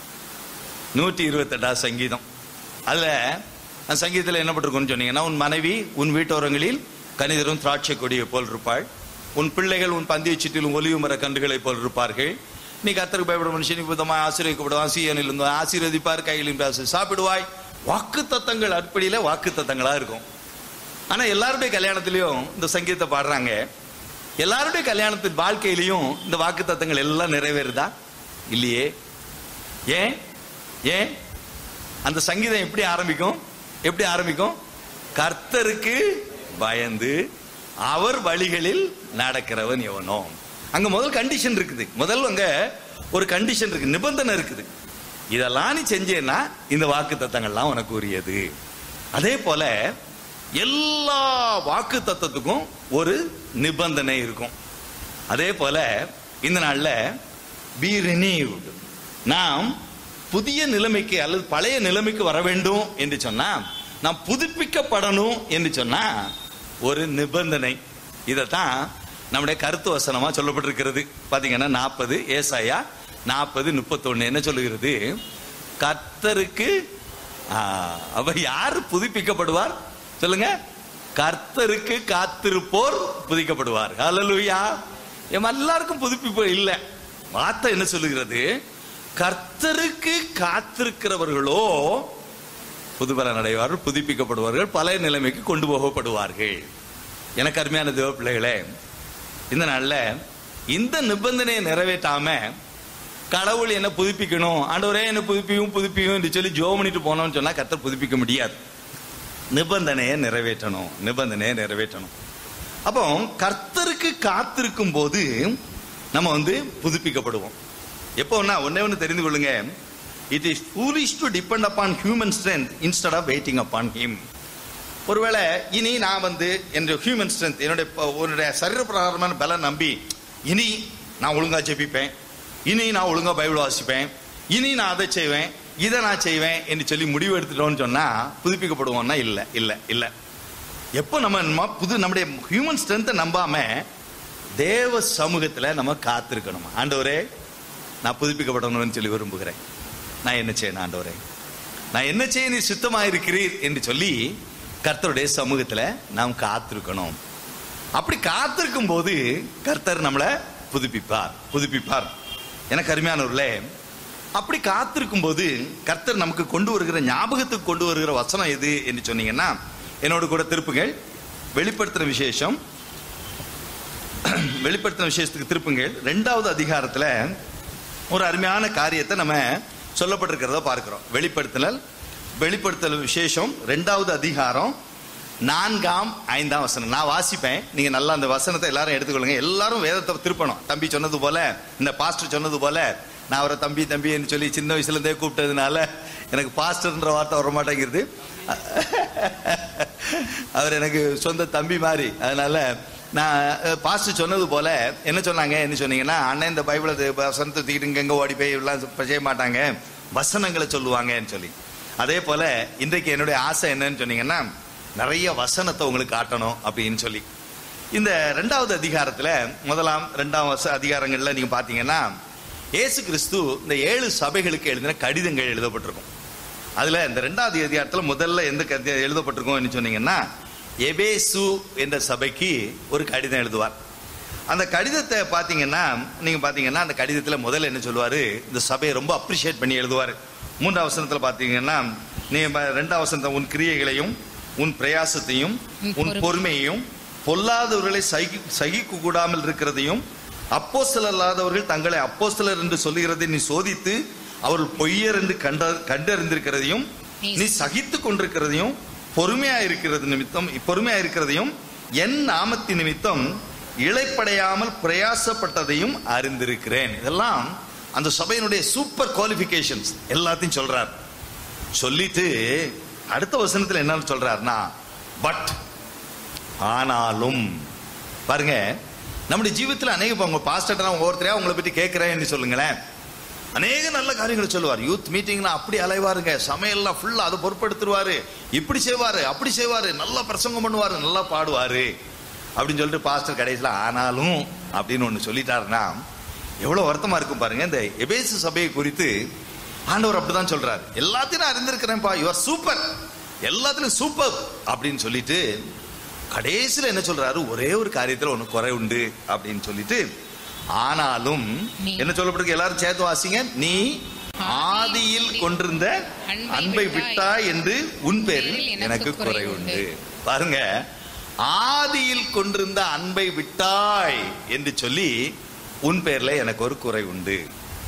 நூற்றி இருபத்தெட்டாவது சங்கீதம் அதுல அந்த சங்கீதத்தில் என்ன பட்டிருக்கும்னு சொன்னீங்கன்னா உன் மனைவி உன் வீட்டோரங்களில் கனிதரும் திராட்சை கொடியை போல் இருப்பாள் உன் பிள்ளைகள் உன் பந்திய சீட்டிலும் ஒலிவு மர கன்றுகளைப் போல் இருப்பார்கள் நீ கத்தருக்கு பயப்பட மனுஷன் விதமாக ஆசீர்வதிக்கப்படுவான் சீயனில் இருந்து ஆசீர்வதிப்பார் கையிலும் பேச சாப்பிடுவாய் வாக்கு தத்தங்கள் அடிப்படையில் வாக்கு தத்தங்களா இருக்கும் ஆனா எல்லாருடைய கல்யாணத்திலயும் இந்த சங்கீதத்தை பாடுறாங்க எல்லாருடைய கல்யாணத்தின் வாழ்க்கையிலையும் இந்த வாக்கு தத்தங்கள் எல்லாம் நிறைவேறுதா இல்லையே ஏன் ஏன் அந்த சங்கீதம் எப்படி ஆரம்பிக்கும் எப்படி ஆரம்பிக்கும் கர்த்தருக்கு பயந்து அவர் வழிகளில் நடக்கிறவன் எவனோ அங்க முதல் கண்டிஷன் இருக்குது முதல் அங்க ஒரு கண்டிஷன் இருக்கு நிபந்தனை இருக்குது இதெல்லாம் நீ செஞ்சேன்னா இந்த வாக்கு தத்தங்கள்லாம் உனக்கு உரியது அதே போல எல்லா வாக்கு தத்தத்துக்கும் ஒரு நிபந்தனை இருக்கும் அதே போல இந்த நாள்ல பி renewed நாம் புதிய நிலைமைக்கு அல்லது பழைய நிலைமைக்கு வர வேண்டும் என்று சொன்னா நாம் புதுப்பிக்கப்படணும் என்று சொன்னா ஒரு நிபந்தனை இதைத்தான் நம்முடைய கருத்து வசனமா சொல்லப்பட்டிருக்கிறது பாத்தீங்கன்னா நாற்பது ஏசாயா நாற்பது முப்பத்தொன்னு என்ன சொல்லுகிறது கர்த்தருக்கு ஆ, அவ யார் புதுப்பிக்கப்படுவார் சொல்லுங்க கர்த்தருக்கு காத்திருப்போர் புதுப்பிக்கப்படுவார் ஹalleluya எம் எல்லாருக்கும் புதுப்பிப்பு இல்ல வார்த்தை என்ன சொல்லுகிறது கர்த்தருக்கு காத்திருக்கிறவர்களோ புதுபலன் அடைவார்கள் புதுப்பிக்கப்படுவார்கள் பழைய நிலைமைக்கு கொண்டு போகப்படுவார்கள் எனக்கு அருமையான தேவ பிள்ளைகளே இந்த நாள்ல இந்த நிபந்தனையை நிறைவேற்றாம கடவுள் என்ன புதுப்பிக்கணும் ஆண்டவரே என்ன புதுப்பியும் புதுப்பியும் என்று சொல்லி ஜோ பண்ணிட்டு போனோம்னு சொன்னா கர்த்தர் புதுப்பிக்க முடியாது நிபந்தனையை நிறைவேற்றணும் நிபந்தனையை நிறைவேற்றணும் அப்போ கர்த்தருக்கு காத்திருக்கும் போது நம்ம வந்து புதுப்பிக்கப்படுவோம் எப்போன்னா ஒன்னே ஒன்று தெரிந்து கொள்ளுங்க it is foolish to depend upon human strength instead of waiting upon him ஒருவேளை இனி நான் வந்து என்னுடைய ஹியூமன் ஸ்ட்ரென்த் என்னுடைய ப- உன்னுடைய சரீரப்பிரகாரமான பலம் நம்பி இனி நான் ஒழுங்கா ஜெபிப்பேன் இனி நான் ஒழுங்கா பைபிள் வாசிப்பேன் இனி நான் அதை செய்வேன் இதை நான் செய்வேன் என்று சொல்லி முடிவு எடுத்துட்டோம்னு சொன்னா புதுப்பிக்கப்படுவோம்னா இல்ல இல்ல இல்ல எப்போ நம்ம நம்ம புது நம்முடைய ஹியூமன் ஸ்ட்ரென்த்தை நம்பாம தேவ சமூகத்துல நம்ம காத்திருக்கணும் ஆண்டவரே நான் புதுப்பிக்கப்படணும்னு சொல்லி விரும்புகிறேன் நான் என்ன செய்யணும் ஆண்டவரே நான் என்ன செய்ய நீ சுத்தமா இருக்கிறீர் என்று சொல்லி கர்த்தருடைய சமூகத்துல நாம் காத்திருக்கணும் அப்படி காத்திருக்கும் போது கர்த்தர் நம்மளை புதுப்பிப்பார் புதுப்பிப்பார் எனக்கு அருமையானவர்களே அப்படி காத்திருக்கும் போது கர்த்தர் நமக்கு கொண்டு வருகிற ஞாபகத்துக்கு கொண்டு வருகிற வசனம் எது என்று சொன்னீங்கன்னா என்னோட கூட திருப்புங்கள் வெளிப்படுத்துற விசேஷம் வெளிப்படுத்தின விசேஷத்துக்கு திருப்புங்கள் ரெண்டாவது அதிகாரத்துல ஒரு அருமையான காரியத்தை நம்ம சொல்லப்பட்டிருக்கிறத பார்க்கிறோம் வெளிப்படுத்தினல் வெளிப்படுத்தல் விசேஷம் ரெண்டாவது அதிகாரம் நான்காம் ஐந்தாம் வசனம் நான் வாசிப்பேன் நீங்க நல்லா அந்த வசனத்தை எல்லாரும் எடுத்துக்கொள்ளுங்க எல்லாரும் வேதத்தை திருப்பணும் தம்பி சொன்னது போல இந்த பாஸ்டர் சொன்னது போல நான் அவரை தம்பி தம்பின்னு சொல்லி சின்ன வயசுல இருந்தே கூப்பிட்டதுனால எனக்கு பாஸ்டர்ன்ற வார்த்தை வர மாட்டேங்கிறது அவர் எனக்கு சொந்த தம்பி மாதிரி அதனால நான் பாஸ்டர் சொன்னது போல என்ன சொன்னாங்க என்ன சொன்னீங்கன்னா அண்ணன் இந்த பைபிளை தி- வசனத்தை தூக்கிட்டு இங்க எங்க ஓடி போய் எல்லாம் செய்ய மாட்டாங்க வசனங்களை சொல்லுவாங்கன்னு சொல்லி அதே போல இன்றைக்கு என்னுடைய ஆசை என்னன்னு சொன்னீங்கன்னா நிறைய வசனத்தை உங்களுக்கு காட்டணும் அப்படின்னு சொல்லி இந்த ரெண்டாவது அதிகாரத்துல முதலாம் ரெண்டாம் வச அதிகாரங்கள்ல நீங்க பாத்தீங்கன்னா இயேசு கிறிஸ்து இந்த ஏழு சபைகளுக்கு எழுதின கடிதங்கள் எழுதப்பட்டிருக்கும் அதுல இந்த ரெண்டாவது அதிகாரத்துல முதல்ல எந்த கடிதம் எழுதப்பட்டிருக்கும் சொன்னீங்கன்னா எபேசு என்ற சபைக்கு ஒரு கடிதம் எழுதுவார் அந்த கடிதத்தை பாத்தீங்கன்னா நீங்க பாத்தீங்கன்னா அந்த கடிதத்துல முதல்ல என்ன சொல்லுவாரு இந்த சபையை ரொம்ப அப்ரிஷியேட் பண்ணி எழுதுவார் மூன்றாம் வசனத்துல பாத்தீங்கன்னா நீ ப- ரெண்டாம் வசனத்தை உன் கிரியைகளையும் உன் பிரயாசத்தையும் உன் பொறுமையையும் பொல்லாதவர்களை சகி சகிக்க கூடாமல் இருக்கிறதையும் அப்போஸ்தலர் அல்லாதவர்கள் தங்களை அப்போஸ்தலர் என்று சொல்லுகிறதை நீ சோதித்து அவர்கள் பொய்யர் என்று கண்ட கண்டறிந்திருக்கிறதையும் நீ சகித்து கொண்டிருக்கிறதையும் பொறுமையா இருக்கிறது நிமித்தம் பொறுமையா இருக்கிறதையும் என் நாமத்தின் நிமித்தம் இழைப்படையாமல் பிரயாசப்பட்டதையும் அறிந்திருக்கிறேன் இதெல்லாம் அந்த சபையினுடைய சூப்பர் குவாலிஃபிகேஷன்ஸ் எல்லாத்தையும் சொல்றார் சொல்லிட்டு அடுத்த வசனத்துல என்ன சொல்றாருன்னா பட் ஆனாலும் பாருங்க நம்முடைய ஜீவித்துல அநேக உங்க பாஸ்டர் ஒவ்வொருத்தரையா உங்களை பத்தி கேட்கிறேன்னு சொல்லுங்களேன் அநேக நல்ல காரியங்களை சொல்லுவார் யூத் மீட்டிங்ல அப்படி அலைவாருங்க சமையல்லாம் ஃபுல்லா அதை பொறுப்படுத்துருவாரு இப்படி செய்வாரு அப்படி செய்வாரு நல்லா பிரசங்கம் பண்ணுவாரு நல்லா பாடுவாரு அப்படின்னு சொல்லிட்டு பாஸ்டர் கடைசியில் ஆனாலும் அப்படின்னு ஒன்று சொல்லிட்டாருன்னா எவ்வளவு வருத்தமா இருக்கும் பாருங்க இந்த எபேசு சபையை குறித்து ஆண்டவர் அப்படிதான் சொல்றாரு எல்லாத்தையும் நான் அறிந்திருக்கிறேன்ப்பா யுவர் சூப்பர் எல்லாத்துலயும் சூப்பர் அப்படின்னு சொல்லிட்டு கடைசியில என்ன சொல்றாரு ஒரே ஒரு காரியத்துல உனக்கு குறை உண்டு அப்படின்னு சொல்லிட்டு ஆனாலும் நீ- என்ன சொல்லப்பட்டிருக்கு எல்லாரும் சேர்த்து வாசிங்க நீ ஆதியில் கொண்டிருந்த அன்பை விட்டாய் என்று உன் பேரில் எனக்கு குறை உண்டு பாருங்க ஆதியில் கொண்டிருந்த அன்பை விட்டாய் என்று சொல்லி உன் பேர்ல எனக்கு ஒரு குறை உண்டு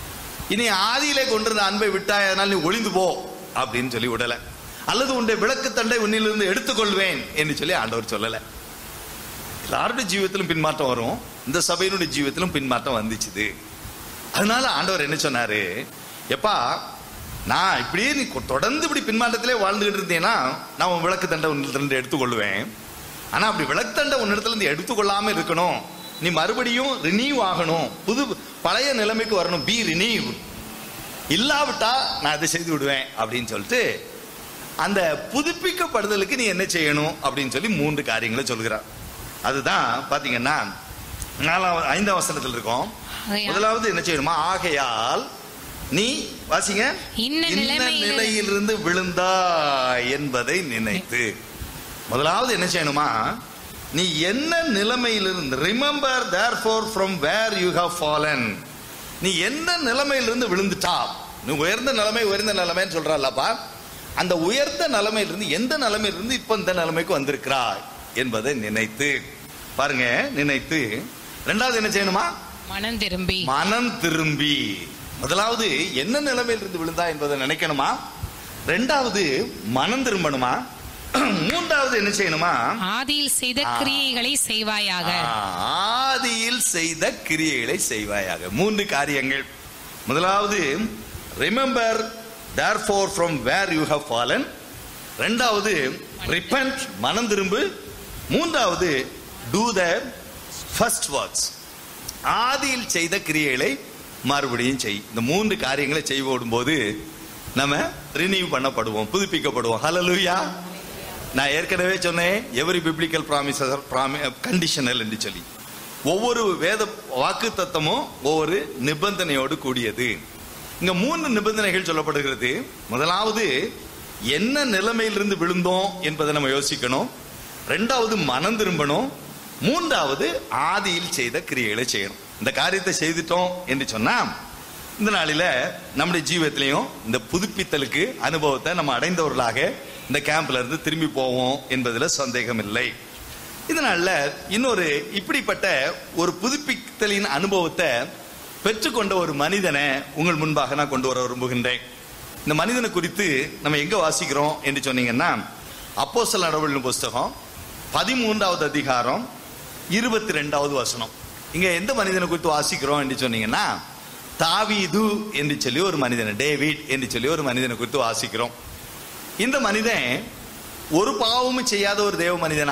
இனி ஆதியிலே கொண்டிருந்த அன்பை விட்டாய் அதனால் நீ ஒளிந்து போ அப்படின்னு சொல்லி விடல அல்லது உன்னுடைய விளக்கு தண்டை உன்னிலிருந்து எடுத்துக்கொள்வேன் என்று சொல்லி ஆண்டவர் சொல்லல எல்லாருடைய ஜீவியத்திலும் பின்மாற்றம் வரும் இந்த சபையினுடைய ஜீவியத்திலும் பின்மாற்றம் வந்துச்சுது அதனால ஆண்டவர் என்ன சொன்னாரு எப்பா நான் இப்படியே நீ கொ- தொடர்ந்து இப்படி பின்மாற்றத்திலே வாழ்ந்துகிட்டு இருந்தேன்னா நான் உன் விளக்கு தண்டை உன்னிடத்திலிருந்து எடுத்துக்கொள்வேன் ஆனா அப்படி விளக்கு தண்டை உன்னிடத்துல இருந்து எடுத்துக்கொள்ளாம இருக்கணும் நீ மறுபடியும் ரினியூ ஆகணும் புது பழைய நிலைமைக்கு வரணும் பி ரினியூ இல்லாவிட்டா நான் அதை செய்து விடுவேன் அப்படின்னு சொல்லிட்டு அந்த புதுப்பிக்கப்படுதலுக்கு நீ என்ன செய்யணும் அப்படின்னு சொல்லி மூன்று காரியங்களை சொல்கிறார் அதுதான் பாத்தீங்கன்னா நாலாம் ஐந்தாம் வசனத்தில் இருக்கோம் ஆகையால் முதலாவது என்ன செய்யணுமா ஆகையால் நீ வாசிங்க இன்ன நிலைமையிலிருந்து- நிலையிலிருந்து விழுந்தா என்பதை நினைத்து முதலாவது என்ன செய்யணுமா நீ என்ன நிலைமையிலிருந்து remember therefore from where you have fallen நீ என்ன நிலைமையிலிருந்து விழுந்துட்டா நீ உயர்ந்த நிலைமை உயர்ந்த நிலைமைன்னு சொல்றல்லப்பா அந்த உயர்ந்த நிலைமையிலிருந்து எந்த நிலைமையிலிருந்து இப்ப இந்த நிலைமைக்கு வந்திருக்கிறாய் என்பதை நினைத்து பாருங்க நினைத்து ரெண்டாவது என்ன செய்யணுமா மனம் திரும்பி மனம் திரும்பி முதலாவது என்ன நிலைமையில் இருந்து விழுந்தா என்பதை நினைக்கணுமா ரெண்டாவது மனம் திரும்பணுமா மூன்றாவது என்ன செய்யணுமா ஆதியில் செய்த கிரியைகளை செய்வாயாக ஆதியில் செய்த கிரியைகளை செய்வாயாக மூன்று காரியங்கள் முதலாவது remember therefore from where you have fallen ரெண்டாவது repent மனம் திரும்பு மூன்றாவது do the first works ஆதியில் செய்த கிரியைகளை மறுபடியும் செய் இந்த மூன்று காரியங்களை செய்வோடும் போது நம்ம ரினியூ பண்ணப்படுவோம் புதுப்பிக்கப்படுவோம் ஹalleluya நான் ஏற்கனவே சொன்னேன் எவரி பிப்ளிக்கல் ப்ராமிசஸ் கண்டிஷனல் என்று சொல்லி ஒவ்வொரு வேத வாக்கு தத்தமும் ஒவ்வொரு நிபந்தனையோடு கூடியது இங்க மூன்று நிபந்தனைகள் சொல்லப்படுகிறது முதலாவது என்ன நிலைமையிலிருந்து விழுந்தோம் என்பதை நம்ம யோசிக்கணும் ரெண்டாவது மனம் திரும்பணும் மூன்றாவது ஆதியில் செய்த கிரியைகளை செய்யணும் இந்த காரியத்தை செய்துட்டோம் என்று சொன்னா இந்த நாளில நம்முடைய ஜீவியத்திலையும் இந்த புதுப்பித்தலுக்கு அனுபவத்தை நம்ம அடைந்தவர்களாக இந்த கேம்ப்ல இருந்து திரும்பி போவோம் என்பதுல சந்தேகம் இல்லை இதனால இன்னொரு இப்படிப்பட்ட ஒரு புதுப்பித்தலின் அனுபவத்தை பெற்றுக்கொண்ட ஒரு மனிதனை உங்கள் முன்பாக நான் கொண்டு வர விரும்புகின்றேன் இந்த மனிதனை குறித்து நம்ம எங்க வாசிக்கிறோம் என்று சொன்னீங்கன்னா அப்போஸ்தல நடவடிக்கை புஸ்தகம் பதிமூன்றாவது அதிகாரம் இருபத்தி ரெண்டாவது வசனம் இங்க எந்த மனிதனை குறித்து வாசிக்கிறோம் என்று சொன்னீங்கன்னா தாவீது என்று சொல்லி ஒரு மனிதன் டேவிட் என்று சொல்லி ஒரு மனிதனை குறித்து வாசிக்கிறோம் இந்த மனிதன் ஒரு பாவமும் செய்யாத ஒரு தேவ மனிதனா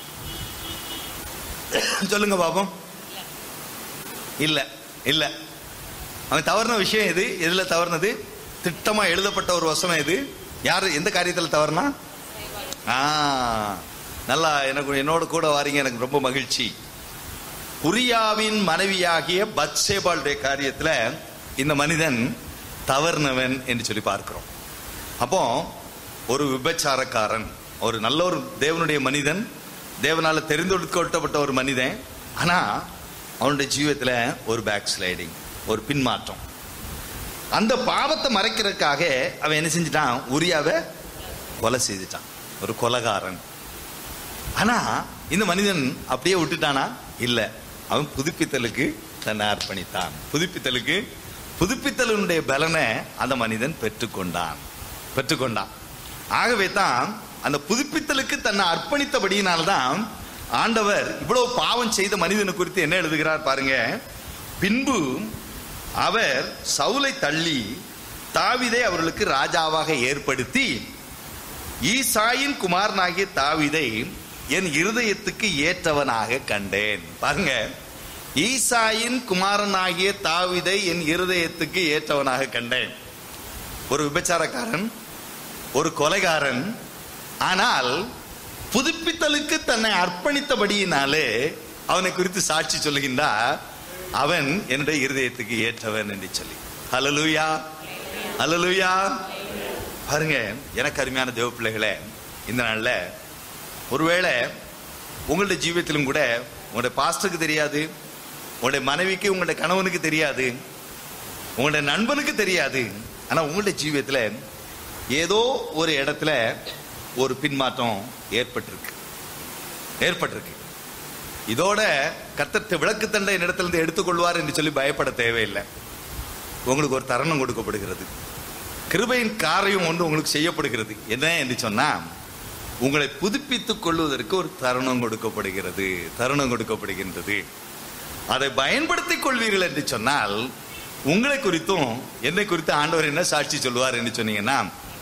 சொல்லுங்க பாப்போம் இல்ல இல்ல அவன் தவறுன விஷயம் எது எதுல தவறுனது திட்டமா எழுதப்பட்ட ஒரு வசனம் எது யாரு எந்த காரியத்துல தவறுனா ஆ நல்லா எனக்கு என்னோட கூட வாரீங்க எனக்கு ரொம்ப மகிழ்ச்சி உரியாவின் மனைவியாகிய பத்சேபாளுடைய காரியத்துல இந்த மனிதன் தவறுனவன் என்று சொல்லி பார்க்கிறோம் அப்போ ஒரு விபச்சாரக்காரன் ஒரு நல்ல ஒரு தேவனுடைய மனிதன் தேவனால தெரிந்தெடுக்கப்பட்ட ஒரு மனிதன் ஆனா அவனுடைய ஜீவியத்துல ஒரு பேக் ஸ்லைடிங் ஒரு பின்மாற்றம் அந்த பாவத்தை மறைக்கிறதுக்காக அவன் என்ன செஞ்சிட்டான் உரியாவை கொலை செய்துட்டான் ஒரு கொலகாரன் ஆனா இந்த மனிதன் அப்படியே விட்டுட்டானா இல்ல அவன் புதுப்பித்தலுக்கு தன்னை அர்ப்பணித்தான் புதுப்பித்தலுக்கு புதுப்பித்தலுடைய பலனை அந்த மனிதன் பெற்றுக்கொண்டான் பெற்றுக்கொண்டான் ஆகவே தான் அந்த புதுப்பித்தலுக்கு தன்னை அர்ப்பணித்தபடியினால்தான் ஆண்டவர் இவ்வளவு பாவம் செய்த மனிதனை குறித்து என்ன எழுதுகிறார் பாருங்க பின்பு அவர் சவுலை தள்ளி தாவிதை அவர்களுக்கு ராஜாவாக ஏற்படுத்தி ஈசாயின் குமாரனாகிய தாவிதை என் இருதயத்துக்கு ஏற்றவனாக கண்டேன் பாருங்க ஈசாயின் குமாரனாகிய தாவிதை என் இருதயத்துக்கு ஏற்றவனாக கண்டேன் ஒரு விபச்சாரக்காரன் ஒரு கொலைகாரன் ஆனால் புதுப்பித்தலுக்கு தன்னை அர்ப்பணித்தபடியினாலே அவனை குறித்து சாட்சி சொல்லுகின்றார் அவன் என்னுடைய இருதயத்துக்கு ஏற்றவன் என்று சொல்லி ஹalleluya ஹalleluya பாருங்க எனக்கு அருமையான தேவ பிள்ளைகளே இந்த நாள்ல ஒருவேளை உங்களுடைய ஜீவியத்திலும் கூட உங்களுடைய பாஸ்டருக்கு தெரியாது உங்களுடைய மனைவிக்கு உங்களுடைய கணவனுக்கு தெரியாது உங்களுடைய நண்பனுக்கு தெரியாது ஆனா உங்களுடைய ஜீவியத்துல ஏதோ ஒரு இடத்துல ஒரு பின்மாற்றம் ஏற்பட்டிருக்கு ஏற்பட்டிருக்கு இதோட கத்தத்தை விளக்கு தண்டை இடத்திலிருந்து எடுத்துக்கொள்வார் என்று சொல்லி பயப்பட தேவையில்லை உங்களுக்கு ஒரு தருணம் கொடுக்கப்படுகிறது கிருபையின் காரியம் ஒன்று உங்களுக்கு செய்யப்படுகிறது என்ன என்று சொன்னா உங்களை புதுப்பித்துக் கொள்வதற்கு ஒரு தருணம் கொடுக்கப்படுகிறது தருணம் கொடுக்கப்படுகின்றது அதை பயன்படுத்திக் கொள்வீர்கள் என்று சொன்னால் உங்களை குறித்தும் என்னை குறித்து ஆண்டவர் என்ன சாட்சி சொல்லுவார் என்று சொன்னீங்கன்னா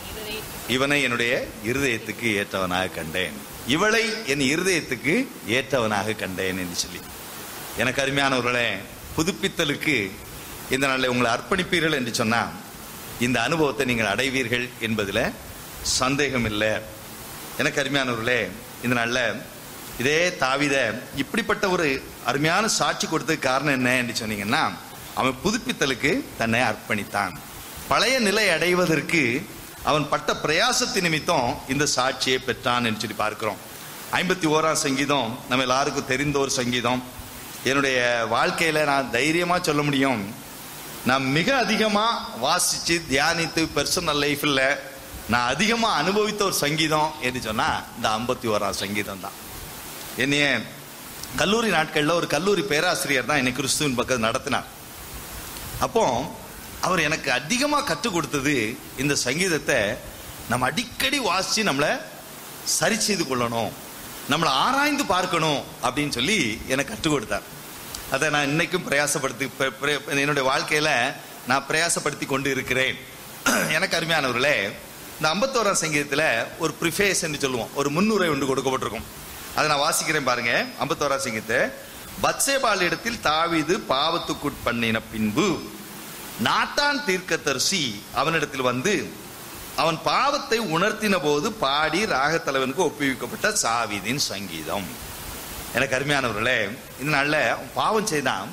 இவனை என்னுடைய இருதயத்துக்கு ஏற்றவனாக கண்டேன் இவளை என் இருதயத்துக்கு ஏற்றவனாக கண்டேன் என்று சொல்லி எனக்கு அருமையானவர்களே புதுப்பித்தலுக்கு இந்த நாளில் உங்களை அர்ப்பணிப்பீர்கள் என்று சொன்னா இந்த அனுபவத்தை நீங்கள் அடைவீர்கள் என்பதில் சந்தேகம் இல்லை எனக்கு அருமையானவர்களே இந்த நாளில் இதே தாவித இப்படிப்பட்ட ஒரு அருமையான சாட்சி கொடுத்ததுக்கு காரணம் என்ன என்று சொன்னீங்கன்னா அவன் புதுப்பித்தலுக்கு தன்னை அர்ப்பணித்தான் பழைய நிலை அடைவதற்கு அவன் பட்ட பிரயாசத்து நிமித்தம் இந்த சாட்சியை பெற்றான் என்று சொல்லி பார்க்கிறோம் ஐம்பத்தி ஓராம் சங்கீதம் நம்ம எல்லாருக்கும் தெரிந்த ஒரு சங்கீதம் என்னுடைய வாழ்க்கையில நான் தைரியமா சொல்ல முடியும் நான் மிக அதிகமா வாசிச்சு தியானித்து பர்சனல் லைஃப்ல நான் அதிகமா அனுபவித்த ஒரு சங்கீதம் என்று சொன்னா இந்த ஐம்பத்தி ஓராம் சங்கீதம் தான் என்னைய கல்லூரி நாட்கள்ல ஒரு கல்லூரி பேராசிரியர் தான் என்னை கிறிஸ்துவின் பக்கம் நடத்தினார் அப்போ அவர் எனக்கு அதிகமா கற்றுக் கொடுத்தது இந்த சங்கீதத்தை நம்ம அடிக்கடி வாசிச்சு நம்மளை சரி செய்து கொள்ளணும் நம்மளை ஆராய்ந்து பார்க்கணும் அப்படின்னு சொல்லி எனக்கு கற்றுக் கொடுத்தார் அதை நான் இன்னைக்கும் பிரயாசப்படுத்தி ப- பிர- என்னுடைய வாழ்க்கையில நான் பிரயாசப்படுத்தி கொண்டு இருக்கிறேன் எனக்கு அருமையானவர்களே இந்த ஐம்பத்தோராம் சங்கீதத்துல ஒரு ப்ரிஃபேஸ் என்று சொல்லுவோம் ஒரு முன்னுரை ஒன்று கொடுக்கப்பட்டிருக்கும் அதை நான் வாசிக்கிறேன் பாருங்க ஐம்பத்தோராம் சங்கீதத்தை பத்சேபால் இடத்தில் தாவீது பாவத்துக்குட் பண்ணின பின்பு நாத்தான் தீர்க்கதரிசி அவனிடத்தில் வந்து அவன் பாவத்தை உணர்த்தின போது பாடி ராகத்தலைவனுக்கு ஒப்புவிக்கப்பட்ட சாவிதின் சங்கீதம் எனக்கு அருமையானவர்களே இந்த நாள்ல அவன் பாவம் செய்தான்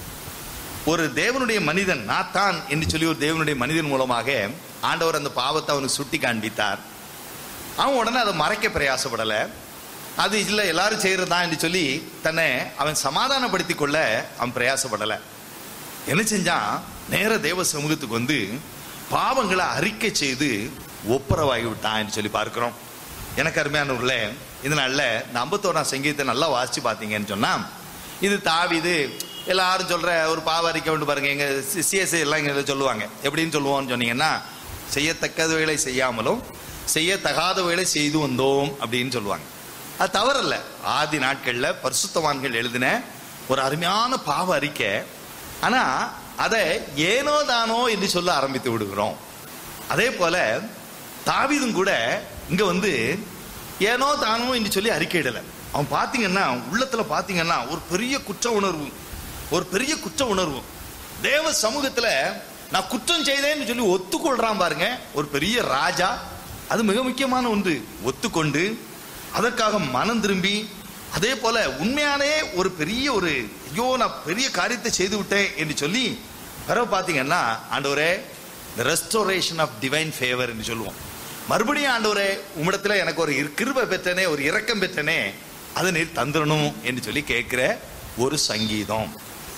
ஒரு தேவனுடைய மனிதன் நாத்தான் என்று சொல்லி ஒரு தேவனுடைய மனிதன் மூலமாக ஆண்டவர் அந்த பாவத்தை அவனுக்கு சுட்டி காண்பித்தார் அவன் உடனே அதை மறைக்க பிரயாசப்படல அது இல்ல எல்லாரும் செய்யறதா என்று சொல்லி தன்னை அவன் சமாதானப்படுத்திக் கொள்ள அவன் பிரயாசப்படல என்ன செஞ்சான் நேர தேவ சமூகத்துக்கு வந்து பாவங்களை அறிக்கை செய்து ஒப்புரவாகி விட்டான் என்று சொல்லி பார்க்கிறோம் எனக்கு அருமையானவர்களே இதனால இந்த ஐம்பத்தோராம் சங்கீதத்தை நல்லா வாசிச்சு பார்த்தீங்கன்னு சொன்னா இது தாவிது எல்லாரும் சொல்ற ஒரு பாவ அறிக்கை உண்டு பாருங்க எங்க சிஎஸ்ஐ எல்லாம் இங்க சொல்லுவாங்க எப்படின்னு சொல்லுவோம்னு சொன்னீங்கன்னா செய்யத்தக்கதுகளை செய்யாமலும் செய்யத்தகாதவைகளை செய்து வந்தோம் அப்படின்னு சொல்லுவாங்க அது தவறல்ல ஆதி நாட்கள்ல பரிசுத்தவான்கள் எழுதின ஒரு அருமையான பாவ அறிக்கை ஆனா அதை ஏனோ தானோ என்று சொல்ல ஆரம்பித்து விடுகிறோம் அதே போல தாவீதும் கூட இங்க வந்து ஏனோ தானோ என்று சொல்லி அறிக்கையிடல அவன் பாத்தீங்கன்னா உள்ளத்துல பாத்தீங்கன்னா ஒரு பெரிய குற்ற உணர்வு ஒரு பெரிய குற்ற உணர்வு தேவ சமூகத்துல நான் குற்றம் செய்தேன்னு சொல்லி ஒத்துக்கொள்றான் பாருங்க ஒரு பெரிய ராஜா அது மிக முக்கியமான ஒன்று ஒத்துக்கொண்டு அதற்காக மனம் திரும்பி அதே போல உண்மையானே ஒரு பெரிய ஒரு ஐயோ நான் பெரிய காரியத்தை செய்து விட்டேன் என்று சொல்லி பிறகு பாத்தீங்கன்னா ஆண்டவரே ரெஸ்டோரேஷன் ஆஃப் டிவைன் ஃபேவர் என்று சொல்லுவோம் மறுபடியும் ஆண்டவரே உம்மிடத்துல எனக்கு ஒரு இரு- கிருபை பெற்றனே ஒரு இரக்கம் பெற்றனே அதை நீர் தந்துடணும் என்று சொல்லி கேட்கிற ஒரு சங்கீதம்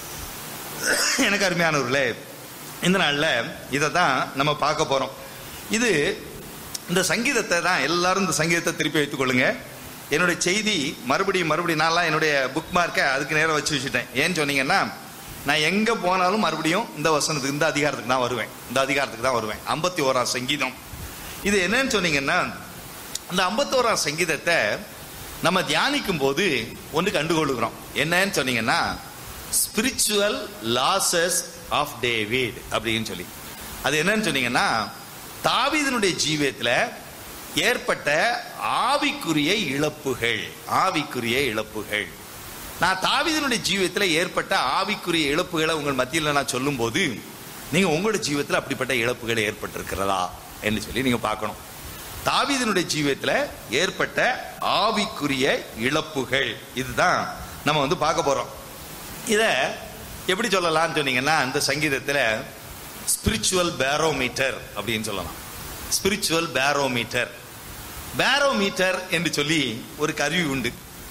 எனக்கு அருமையானவர்களே இந்த நாள்ல இதை தான் நம்ம பார்க்க போறோம் இது இந்த சங்கீதத்தை தான் எல்லாரும் இந்த சங்கீதத்தை திருப்பி வைத்துக் கொள்ளுங்க என்னுடைய செய்தி மறுபடியும் மறுபடியும் நான்லாம் என்னுடைய புக் மார்க்கை அதுக்கு நேரம் வச்சு வச்சுட்டேன் ஏன்னு சொன்னீங்கன்னா நான் எங்க போனாலும் மறுபடியும் இந்த வசனத்துக்கு இந்த அதிகாரத்துக்கு தான் வருவேன் இந்த அதிகாரத்துக்கு தான் வருவேன் ஐம்பத்தி ஓராம் சங்கீதம் இது என்னன்னு சொன்னீங்கன்னா அந்த ஐம்பத்தோராம் சங்கீதத்தை நம்ம தியானிக்கும் போது ஒன்று கண்டுகொள்கிறோம் என்னன்னு சொன்னீங்கன்னா ஸ்பிரிச்சுவல் லாசஸ் ஆஃப் டேவிட் அப்படின்னு சொல்லி அது என்னன்னு சொன்னீங்கன்னா தாவீதனுடைய ஜீவியத்துல ஏற்பட்ட ஆவிக்குரிய இழப்புகள் ஆவிக்குரிய இழப்புகள் நான் தாவீதனுடைய ஜீவியத்துல ஏற்பட்ட ஆவிக்குரிய இழப்புகளை உங்கள் மத்தியில் நான் சொல்லும்போது நீங்க உங்களுடைய ஜீவியத்துல அப்படிப்பட்ட இழப்புகள் ஏற்பட்டிருக்கிறதா என்று சொல்லி நீங்க பார்க்கணும் தாவீதனுடைய ஜீவியத்துல ஏற்பட்ட ஆவிக்குரிய இழப்புகள் இதுதான் நம்ம வந்து பார்க்க போறோம் இத எப்படி சொல்லலாம்னு சொன்னீங்கன்னா இந்த சங்கீதத்துல ஸ்பிரிச்சுவல் பேரோமீட்டர் அப்படின்னு சொல்லலாம் ஸ்பிரிச்சுவல் பேரோமீட்டர் பேரோமீட்டர் என்று சொல்லி ஒரு கருவி உண்டு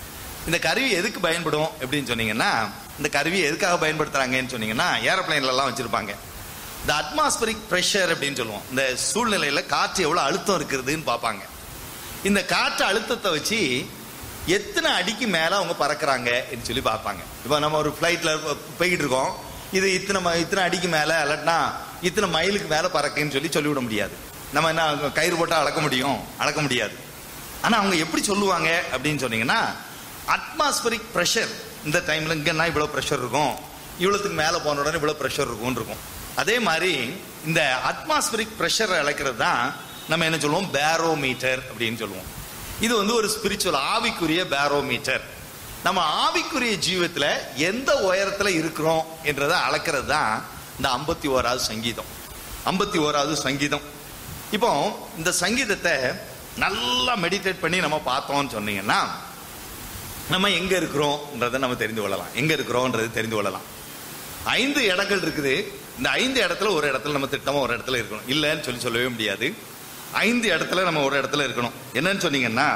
இந்த கருவி எதுக்கு பயன்படும் எப்படின்னு சொன்னீங்கன்னா இந்த கருவி எதுக்காக பயன்படுத்துறாங்கன்னு சொன்னீங்கன்னா ஏரோப்ளைன்ல எல்லாம் வச்சிருப்பாங்க இந்த அட்மாஸ்பரிக் ப்ரெஷர் அப்படின்னு சொல்லுவோம் இந்த சூழ்நிலையில காற்று எவ்வளவு அழுத்தம் இருக்குதுன்னு பார்ப்பாங்க இந்த காற்று அழுத்தத்தை வச்சு எத்தனை அடிக்கு மேல அவங்க பறக்குறாங்க சொல்லி பார்ப்பாங்க இப்போ நம்ம ஒரு ஃப்ளைட்ல போய்கிட்டு இருக்கோம் இது இத்தனை ம- இத்தனை அடிக்கு மேல அல்லட்னா இத்தனை மைலுக்கு மேல பறக்குன்னு சொல்லி சொல்லிவிட முடியாது நம்ம என்ன கயிறு போட்டா அளக்க முடியும் அளக்க முடியாது ஆனா அவங்க எப்படி சொல்லுவாங்க அப்படின்னு சொன்னீங்கன்னா அட்மாஸ்பரிக் ப்ரெஷர் இந்த டைம்ல இங்கன்னா இவ்வளவு ப்ரெஷர் இருக்கும் இவ்வளவுக்கு மேல போன உடனே இவ்வளவு ப்ரெஷர் இருக்கும்னு இருக்கும் அதே மாதிரி இந்த அட்மாஸ்பரிக் ப்ரெஷர் அளக்கிறது தான் நம்ம என்ன சொல்லுவோம் பேரோமீட்டர் அப்படின்னு சொல்லுவோம் இது வந்து ஒரு ஸ்பிரிச்சுவல் ஆவிக்குரிய பேரோமீட்டர் நம்ம ஆவிக்குரிய ஜீவத்துல எந்த உயரத்துல இருக்கிறோம் என்றதை அளக்கிறது தான் இந்த ஐம்பத்தி ஓராவது சங்கீதம் ஐம்பத்தி ஓராவது சங்கீதம் இப்போ இந்த சங்கீதத்தை நல்லா மெடிடேட் பண்ணி நம்ம பார்த்தோம்னு சொன்னீங்கன்னா நம்ம எங்க இருக்கிறோம்ன்றதை நம்ம தெரிந்து கொள்ளலாம் எங்க இருக்கிறோம்ன்றது தெரிந்து கொள்ளலாம் ஐந்து இடங்கள் இருக்குது இந்த ஐந்து இடத்துல ஒரு இடத்துல நம்ம திட்டமா ஒரு இடத்துல இருக்கணும் இல்லைன்னு சொல்லி சொல்லவே முடியாது ஐந்து இடத்துல நம்ம ஒரு இடத்துல இருக்கணும் என்னன்னு சொன்னீங்கன்னா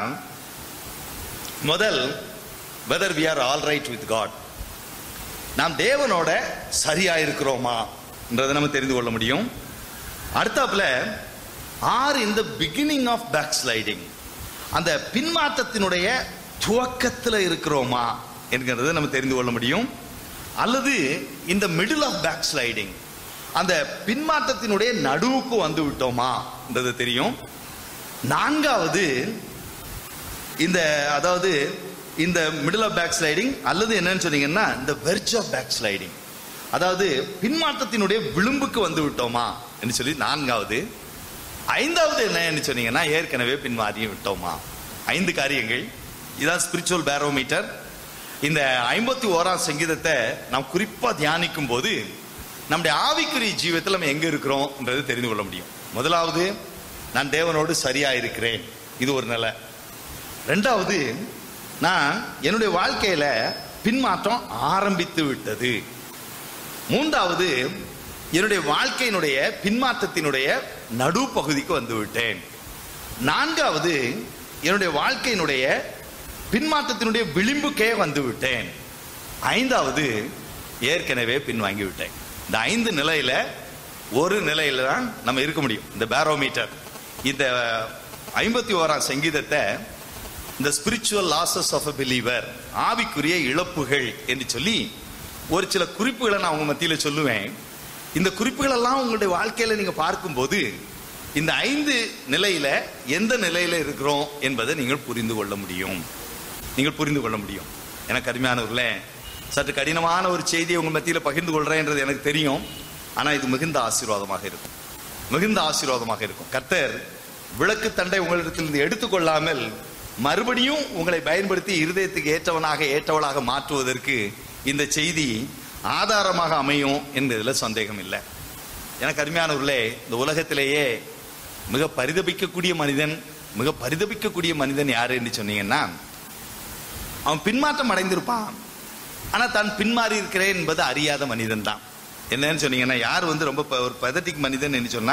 முதல் whether we are all right with God நாம் தேவனோட சரியா இருக்கிறோமா என்றதை நம்ம தெரிந்து கொள்ள முடியும் அடுத்தாப்புல are in the beginning of backsliding அந்த பின்மாற்றத்தினுடைய துவக்கத்தில் இருக்கிறோமா என்கிறத நம்ம தெரிந்து கொள்ள முடியும் அல்லது இந்த மிடில் ஆஃப் பேக் ஸ்லைடிங் அந்த பின்மாற்றத்தினுடைய நடுவுக்கு வந்து விட்டோமா என்றது தெரியும் நான்காவது இந்த அதாவது இந்த மிடில் ஆஃப் பேக் ஸ்லைடிங் அல்லது என்னன்னு சொன்னீங்கன்னா இந்த வெர்ஜ் ஆஃப் பேக் ஸ்லைடிங் அதாவது பின்மாற்றத்தினுடைய விளிம்புக்கு வந்து விட்டோமா என்று சொல்லி நான்காவது ஐந்தாவது என்னன்னு சொன்னீங்கன்னா ஏற்கனவே பின்மாறி விட்டோமா ஐந்து காரியங்கள் இதான் ஸ்பிரிச்சுவல் பேரோமீட்டர் இந்த ஐம்பத்தி ஓராம் சங்கீதத்தை நாம் குறிப்பா தியானிக்கும் போது நம்முடைய ஆவிக்குரிய ஜீவத்தில் நம்ம எங்க இருக்கிறோம்ன்றது தெரிந்து கொள்ள முடியும் முதலாவது நான் தேவனோடு சரியா இருக்கிறேன் இது ஒரு நிலை ரெண்டாவது நான் என்னுடைய வாழ்க்கையில பின்மாற்றம் ஆரம்பித்து விட்டது மூன்றாவது என்னுடைய வாழ்க்கையினுடைய பின்மாற்றத்தினுடைய நடுப்பகுதிக்கு வந்து விட்டேன் நான்காவது என்னுடைய வாழ்க்கையினுடைய பின்மாற்றத்தினுடைய விளிம்புக்கே வந்து விட்டேன் ஐந்தாவது ஏற்கனவே பின்வாங்கி விட்டேன் இந்த ஐந்து நிலையில ஒரு நிலையில தான் நம்ம இருக்க முடியும் இந்த பேரோமீட்டர் இந்த ஐம்பத்தி ஓராம் சங்கீதத்தை இந்த spiritual losses of a believer ஆவிக்குரிய இழப்புகள் என்று சொல்லி ஒரு சில குறிப்புகளை நான் உங்க மத்தியில சொல்லுவேன் இந்த குறிப்புகள் எல்லாம் உங்களுடைய வாழ்க்கையில நீங்க பார்க்கும்போது இந்த ஐந்து நிலையில எந்த நிலையில இருக்கிறோம் என்பதை நீங்கள் புரிந்து கொள்ள முடியும் நீங்கள் புரிந்து கொள்ள முடியும் எனக்கு அருமையானவர்களே சற்று கடினமான ஒரு செய்தியை உங்க மத்தியில பகிர்ந்து கொள்றேன்ன்றது எனக்கு தெரியும் ஆனா இது மிகுந்த ஆசீர்வாதமாக இருக்கும் மிகுந்த ஆசீர்வாதமாக இருக்கும் கர்த்தர் விளக்கு தண்டை உங்களிடத்திலிருந்து எடுத்துக்கொள்ளாமல் மறுபடியும் உங்களை பயன்படுத்தி இருதயத்துக்கு ஏற்றவனாக ஏற்றவளாக மாற்றுவதற்கு இந்த செய்தி ஆதாரமாக அமையும் என்பதுல சந்தேகம் இல்லை எனக்கு அருமையானவர்களே இந்த உலகத்திலேயே மிக பரிதபிக்கக்கூடிய மனிதன் மிக பரிதபிக்கக்கூடிய மனிதன் யாரு என்று சொன்னீங்கன்னா அவன் பின்மாற்றம் அடைந்திருப்பான் ஆனா தான் பின்மாறி இருக்கிறேன் என்பது அறியாத மனிதன் தான் என்னன்னு சொன்னீங்கன்னா யார் வந்து ரொம்ப ப- ஒரு பதட்டிக் மனிதன் என்று சொன்னா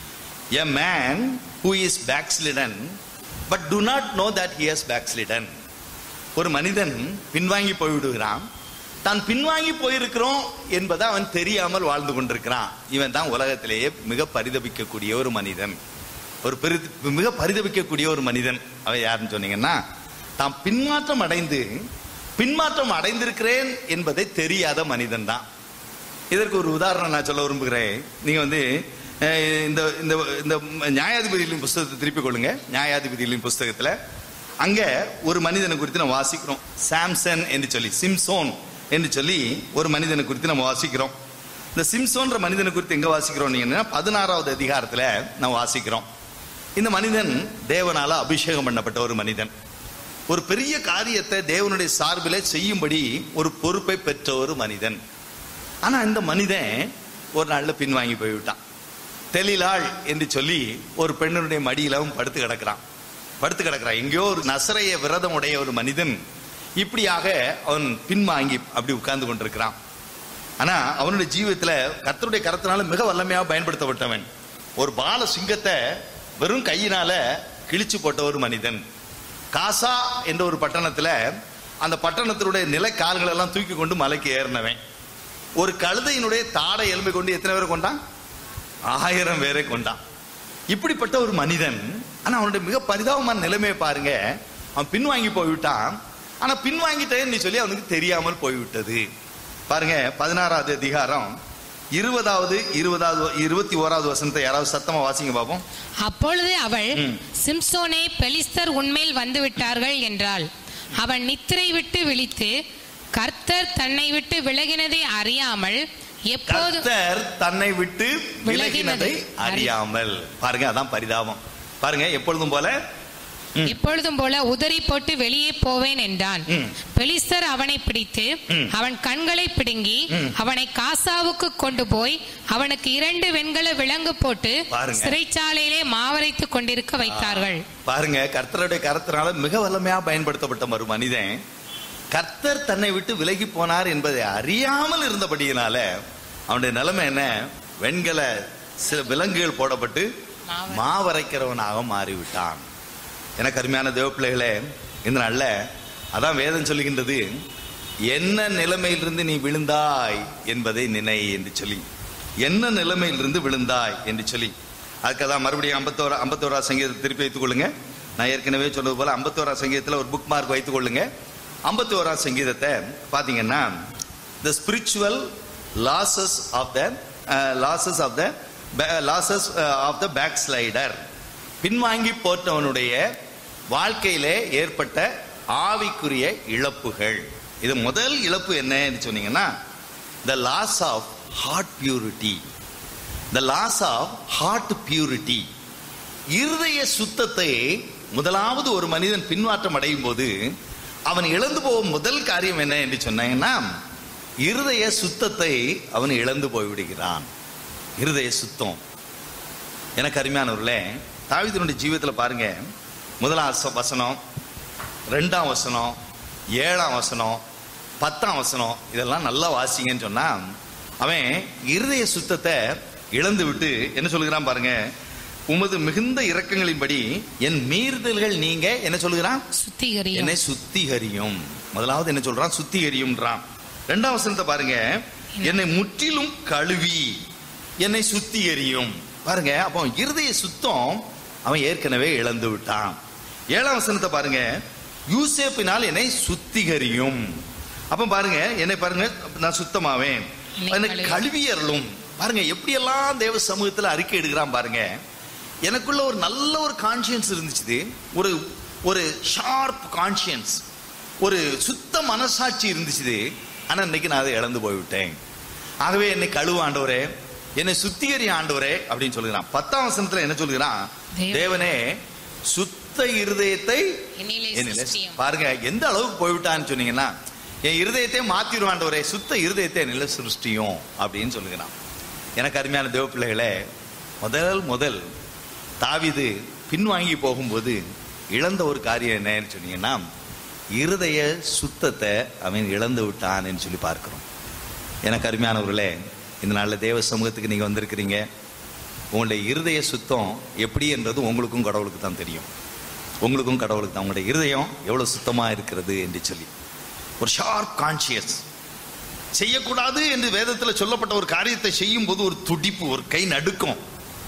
a man who is backslidden but do not know that he has backslidden ஒரு மனிதன் பின்வாங்கி போய்விடுகிறான் தான் பின்வாங்கி போயிருக்கிறோம் என்பதை அவன் தெரியாமல் வாழ்ந்து கொண்டிருக்கிறான் இவன் தான் உலகத்திலேயே மிக பரிதபிக்கக்கூடிய ஒரு மனிதன் ஒரு பெரு மிக பரிதபிக்கக்கூடிய ஒரு மனிதன் அவன் யாருன்னு சொன்னீங்கன்னா தான் பின்மாற்றம் அடைந்து பின்மாற்றம் அடைந்திருக்கிறேன் என்பதை தெரியாத மனிதன் தான் இதற்கு ஒரு உதாரணம் நான் சொல்ல விரும்புகிறேன் நீங்க வந்து அஹ், இந்த இந்த இந்த நியாயாதிபதிகளின் புஸ்தகத்தை திருப்பிக் கொள்ளுங்க நியாயாதிபதிகளின் புஸ்தகத்துல அங்க ஒரு மனிதனை குறித்து நம்ம வாசிக்கிறோம் சாம்சன் என்று சொல்லி சிம்சோன் என்று சொல்லி ஒரு மனிதனை குறித்து நம்ம வாசிக்கிறோம் இந்த சிம்சோன்ற மனிதனை குறித்து எங்க வாசிக்கிறோம் நீங்கன்னா பதினாறாவது அதிகாரத்துல நம்ம வாசிக்கிறோம் இந்த மனிதன் தேவனால அபிஷேகம் பண்ணப்பட்ட ஒரு மனிதன் ஒரு பெரிய காரியத்தை தேவனுடைய சார்பிலே செய்யும்படி ஒரு பொறுப்பை பெற்ற ஒரு மனிதன் ஆனா இந்த மனிதன் ஒரு நாள்ல பின்வாங்கி போய்விட்டான் தெளிலாள் என்று சொல்லி ஒரு பெண்ணுடைய மடியில அவன் படுத்து கிடக்கிறான் படுத்து கிடக்கிறான் எங்கேயோ ஒரு நசரைய விரதம் உடைய ஒரு மனிதன் இப்படியாக அவன் பின்வாங்கி அப்படி உட்கார்ந்து கொண்டிருக்கிறான் ஆனா அவனுடைய ஜீவிதத்துல கர்த்தருடைய கரத்தினால மிக வல்லமையா பயன்படுத்தப்பட்டவன் ஒரு பால சிங்கத்தை வெறும் கையினால கிழிச்சு போட்ட ஒரு மனிதன் காசா என்ற ஒரு பட்டணத்துல அந்த பட்டணத்தினுடைய நில கால்கள் எல்லாம் தூக்கி கொண்டு மலைக்கு ஏறினவன் ஒரு கழுதையினுடைய தாடை எலும்பை கொண்டு எத்தனை பேரை கொண்டான் ஆயிரம் பேரை கொண்டான் இப்படிப்பட்ட ஒரு மனிதன் ஆனா அவனுடைய மிக பரிதாபமான நிலைமையை பாருங்க அவன் பின்வாங்கி போய்விட்டான் ஆனா பின்வாங்கிட்டேன்னு சொல்லி அவனுக்கு தெரியாமல் போய்விட்டது பாருங்க பதினாறாவது அதிகாரம் இருபதாவது இருபதாவது இருபத்தி ஓராவது வசனத்தை யாராவது சத்தமா வாசிங்க பாப்போம் அப்பொழுது அவள் ம். சிம்சோனே பெலிஸ்தர் உன்மேல் வந்து விட்டார்கள் என்றாள் அவன் நித்திரை விட்டு விழித்து கர்த்தர் தன்னை விட்டு விலகினதை அறியாமல் எப்போது கர்த்தர் தன்னை விட்டு விலகினதை விலகினதை அறியாமல் பாருங்க அதான் பரிதாபம் பாருங்க எப்பொழுதும் போல ம். எப்பொழுதும் போல உதறி போட்டு வெளியே போவேன் என்றான் ம். பெலிஸ்தர் அவனை பிடித்து ம். அவன் கண்களை பிடுங்கி ம். அவனை காசாவுக்கு கொண்டு போய் அவனுக்கு இரண்டு வெண்கல விலங்கு போட்டு பாருங்க. சிறைச்சாலையிலே மாவரைத்துக் கொண்டிருக்க வைத்தார்கள் பாருங்க கர்த்தருடைய கருத்தினால மிக வல்லமையா பயன்படுத்தப்பட்ட ஒரு மனிதன் கர்த்தர் தன்னை விட்டு விலகி போனார் என்பதை அறியாமல் இருந்தபடியினால அவனுடைய நிலைமை என்ன வெண்கல சில விலங்குகள் போடப்பட்டு மாவரை- மாவரைக்கிறவனாக மாறிவிட்டான் எனக்கு அருமையான தேவ பிள்ளைகளே இந்த நாள்ல அதான் வேதம் சொல்லுகின்றது என்ன நிலைமையிலிருந்து நீ விழுந்தாய் என்பதை நினை என்று சொல்லி என்ன நிலைமையிலிருந்து விழுந்தாய் என்று சொல்லி அதுக்கதான் மறுபடியும் ஐம்பத்தோரா ஐம்பத்தோரா சங்கீதத்தை திருப்பி வைத்துக் கொள்ளுங்க நான் ஏற்கனவே சொன்னது போல ஐம்பத்தோரா சங்கீதத்தில் ஒரு புக் மார்க் வைத்துக் கொள்ளுங்க ஐம்பத்தோரா சங்கீதத்தை பாத்தீங்கன்னா the spiritual losses of the losses of the losses of the backslider பின்வாங்கி போட்டவனுடைய வாழ்க்கையிலே ஏற்பட்ட ஆவிக்குரிய இழப்புகள் இது முதல் இழப்பு என்னன்னு சொன்னீங்கன்னா the loss of heart purity the loss of heart purity இருதய சுத்தத்தை முதலாவது ஒரு மனிதன் பின்மாற்றம் அடையும் போது அவன் இழந்து போகும் முதல் காரியம் என்ன என்று சொன்னாங்கன்னா இருதய சுத்தத்தை அவன் இழந்து போய்விடுகிறான் இருதய சுத்தம் எனக்கு அருமையானவர்களே தாவீதினுடைய ஜீவிதத்தில் பாருங்க முதலாம் வச- வசனம் ரெண்டாம் வசனம் ஏழாம் வசனம் பத்தாம் வசனம் இதெல்லாம் நல்லா வாசிங்கன்னு சொன்னா அவன் இருதய சுத்தத்தை இழந்து விட்டு என்ன சொல்லுகிறான் பாருங்க உமது மிகுந்த இரக்கங்களின்படி என் மீறுதல்கள் நீங்க என்ன சொல்லுகிறான் சுத்திகரியும் என்னை சுத்திகரியும் முதலாவது என்ன சொல்றான் சுத்திகரியும்ன்றான் ரெண்டாம் வசனத்தை பாருங்க என்னை முற்றிலும் கழுவி என்னை சுத்திகரியும் பாருங்க அப்போ இருதய சுத்தம் அவன் ஏற்கனவே இழந்து விட்டான் ஏழாம் வசனத்தை பாருங்க யூசேப்பினால் என்னை சுத்திகரியும் அப்ப பாருங்க என்னை பாருங்க நான் சுத்தமாவேன் என்னை என்னை கழுவி. கழுவியறலும் பாருங்க எப்படியெல்லாம் தேவ சமூகத்துல அறிக்கை எடுக்கிறான் பாருங்க எனக்குள்ள ஒரு நல்ல ஒரு கான்சியன்ஸ் இருந்துச்சு ஒரு ஒரு ஷார்ப் கான்சியன்ஸ் ஒரு சுத்த மனசாட்சி இருந்துச்சு ஆனா இன்னைக்கு நான் அதை இழந்து போய்விட்டேன் ஆகவே என்னை கழுவு ஆண்டவரே என்னை சுத்திகரி ஆண்டவரே அப்படின்னு சொல்லுகிறான் பத்தாம் வசனத்துல என்ன சொல்லுகிறான் தேவ- தேவனே சுத்த இருதயத்தை என்னிலே என்னிலே சிருஷ்டியும். பாருங்க எந்த அளவுக்கு போய்விட்டான்னு சொன்னீங்கன்னா என் இருதயத்தை மாத்திடுவாண்டவரே சுத்த இருதயத்தை நில சிருஷ்டியும் அப்படின்னு சொல்லுகிறான் எனக்கு அருமையான தேவ பிள்ளைகளே முதல் முதல் தாவிது பின்வாங்கி போகும்போது இழந்த ஒரு காரியம் என்னன்னு சொன்னீங்கன்னா இருதய சுத்தத்தை அவன் இழந்து விட்டான்னு சொல்லி பார்க்கிறோம் எனக்கு அருமையானவர்களே இந்த நாளில் தேவ சமூகத்துக்கு நீங்க வந்திருக்கிறீங்க உங்களுடைய இருதய சுத்தம் எப்படி என்றது உங்களுக்கும் கடவுளுக்கு தான் தெரியும் உங்களுக்கும் கடவுளுக்கு தான் உங்களுடைய இருதயம் எவ்வளவு சுத்தமா இருக்கிறது என்று சொல்லி ஒரு ஷார்ப் கான்சியஸ் செய்யக்கூடாது என்று வேதத்தில் சொல்லப்பட்ட ஒரு காரியத்தை செய்யும் போது ஒரு துடிப்பு ஒரு கை நடுக்கம்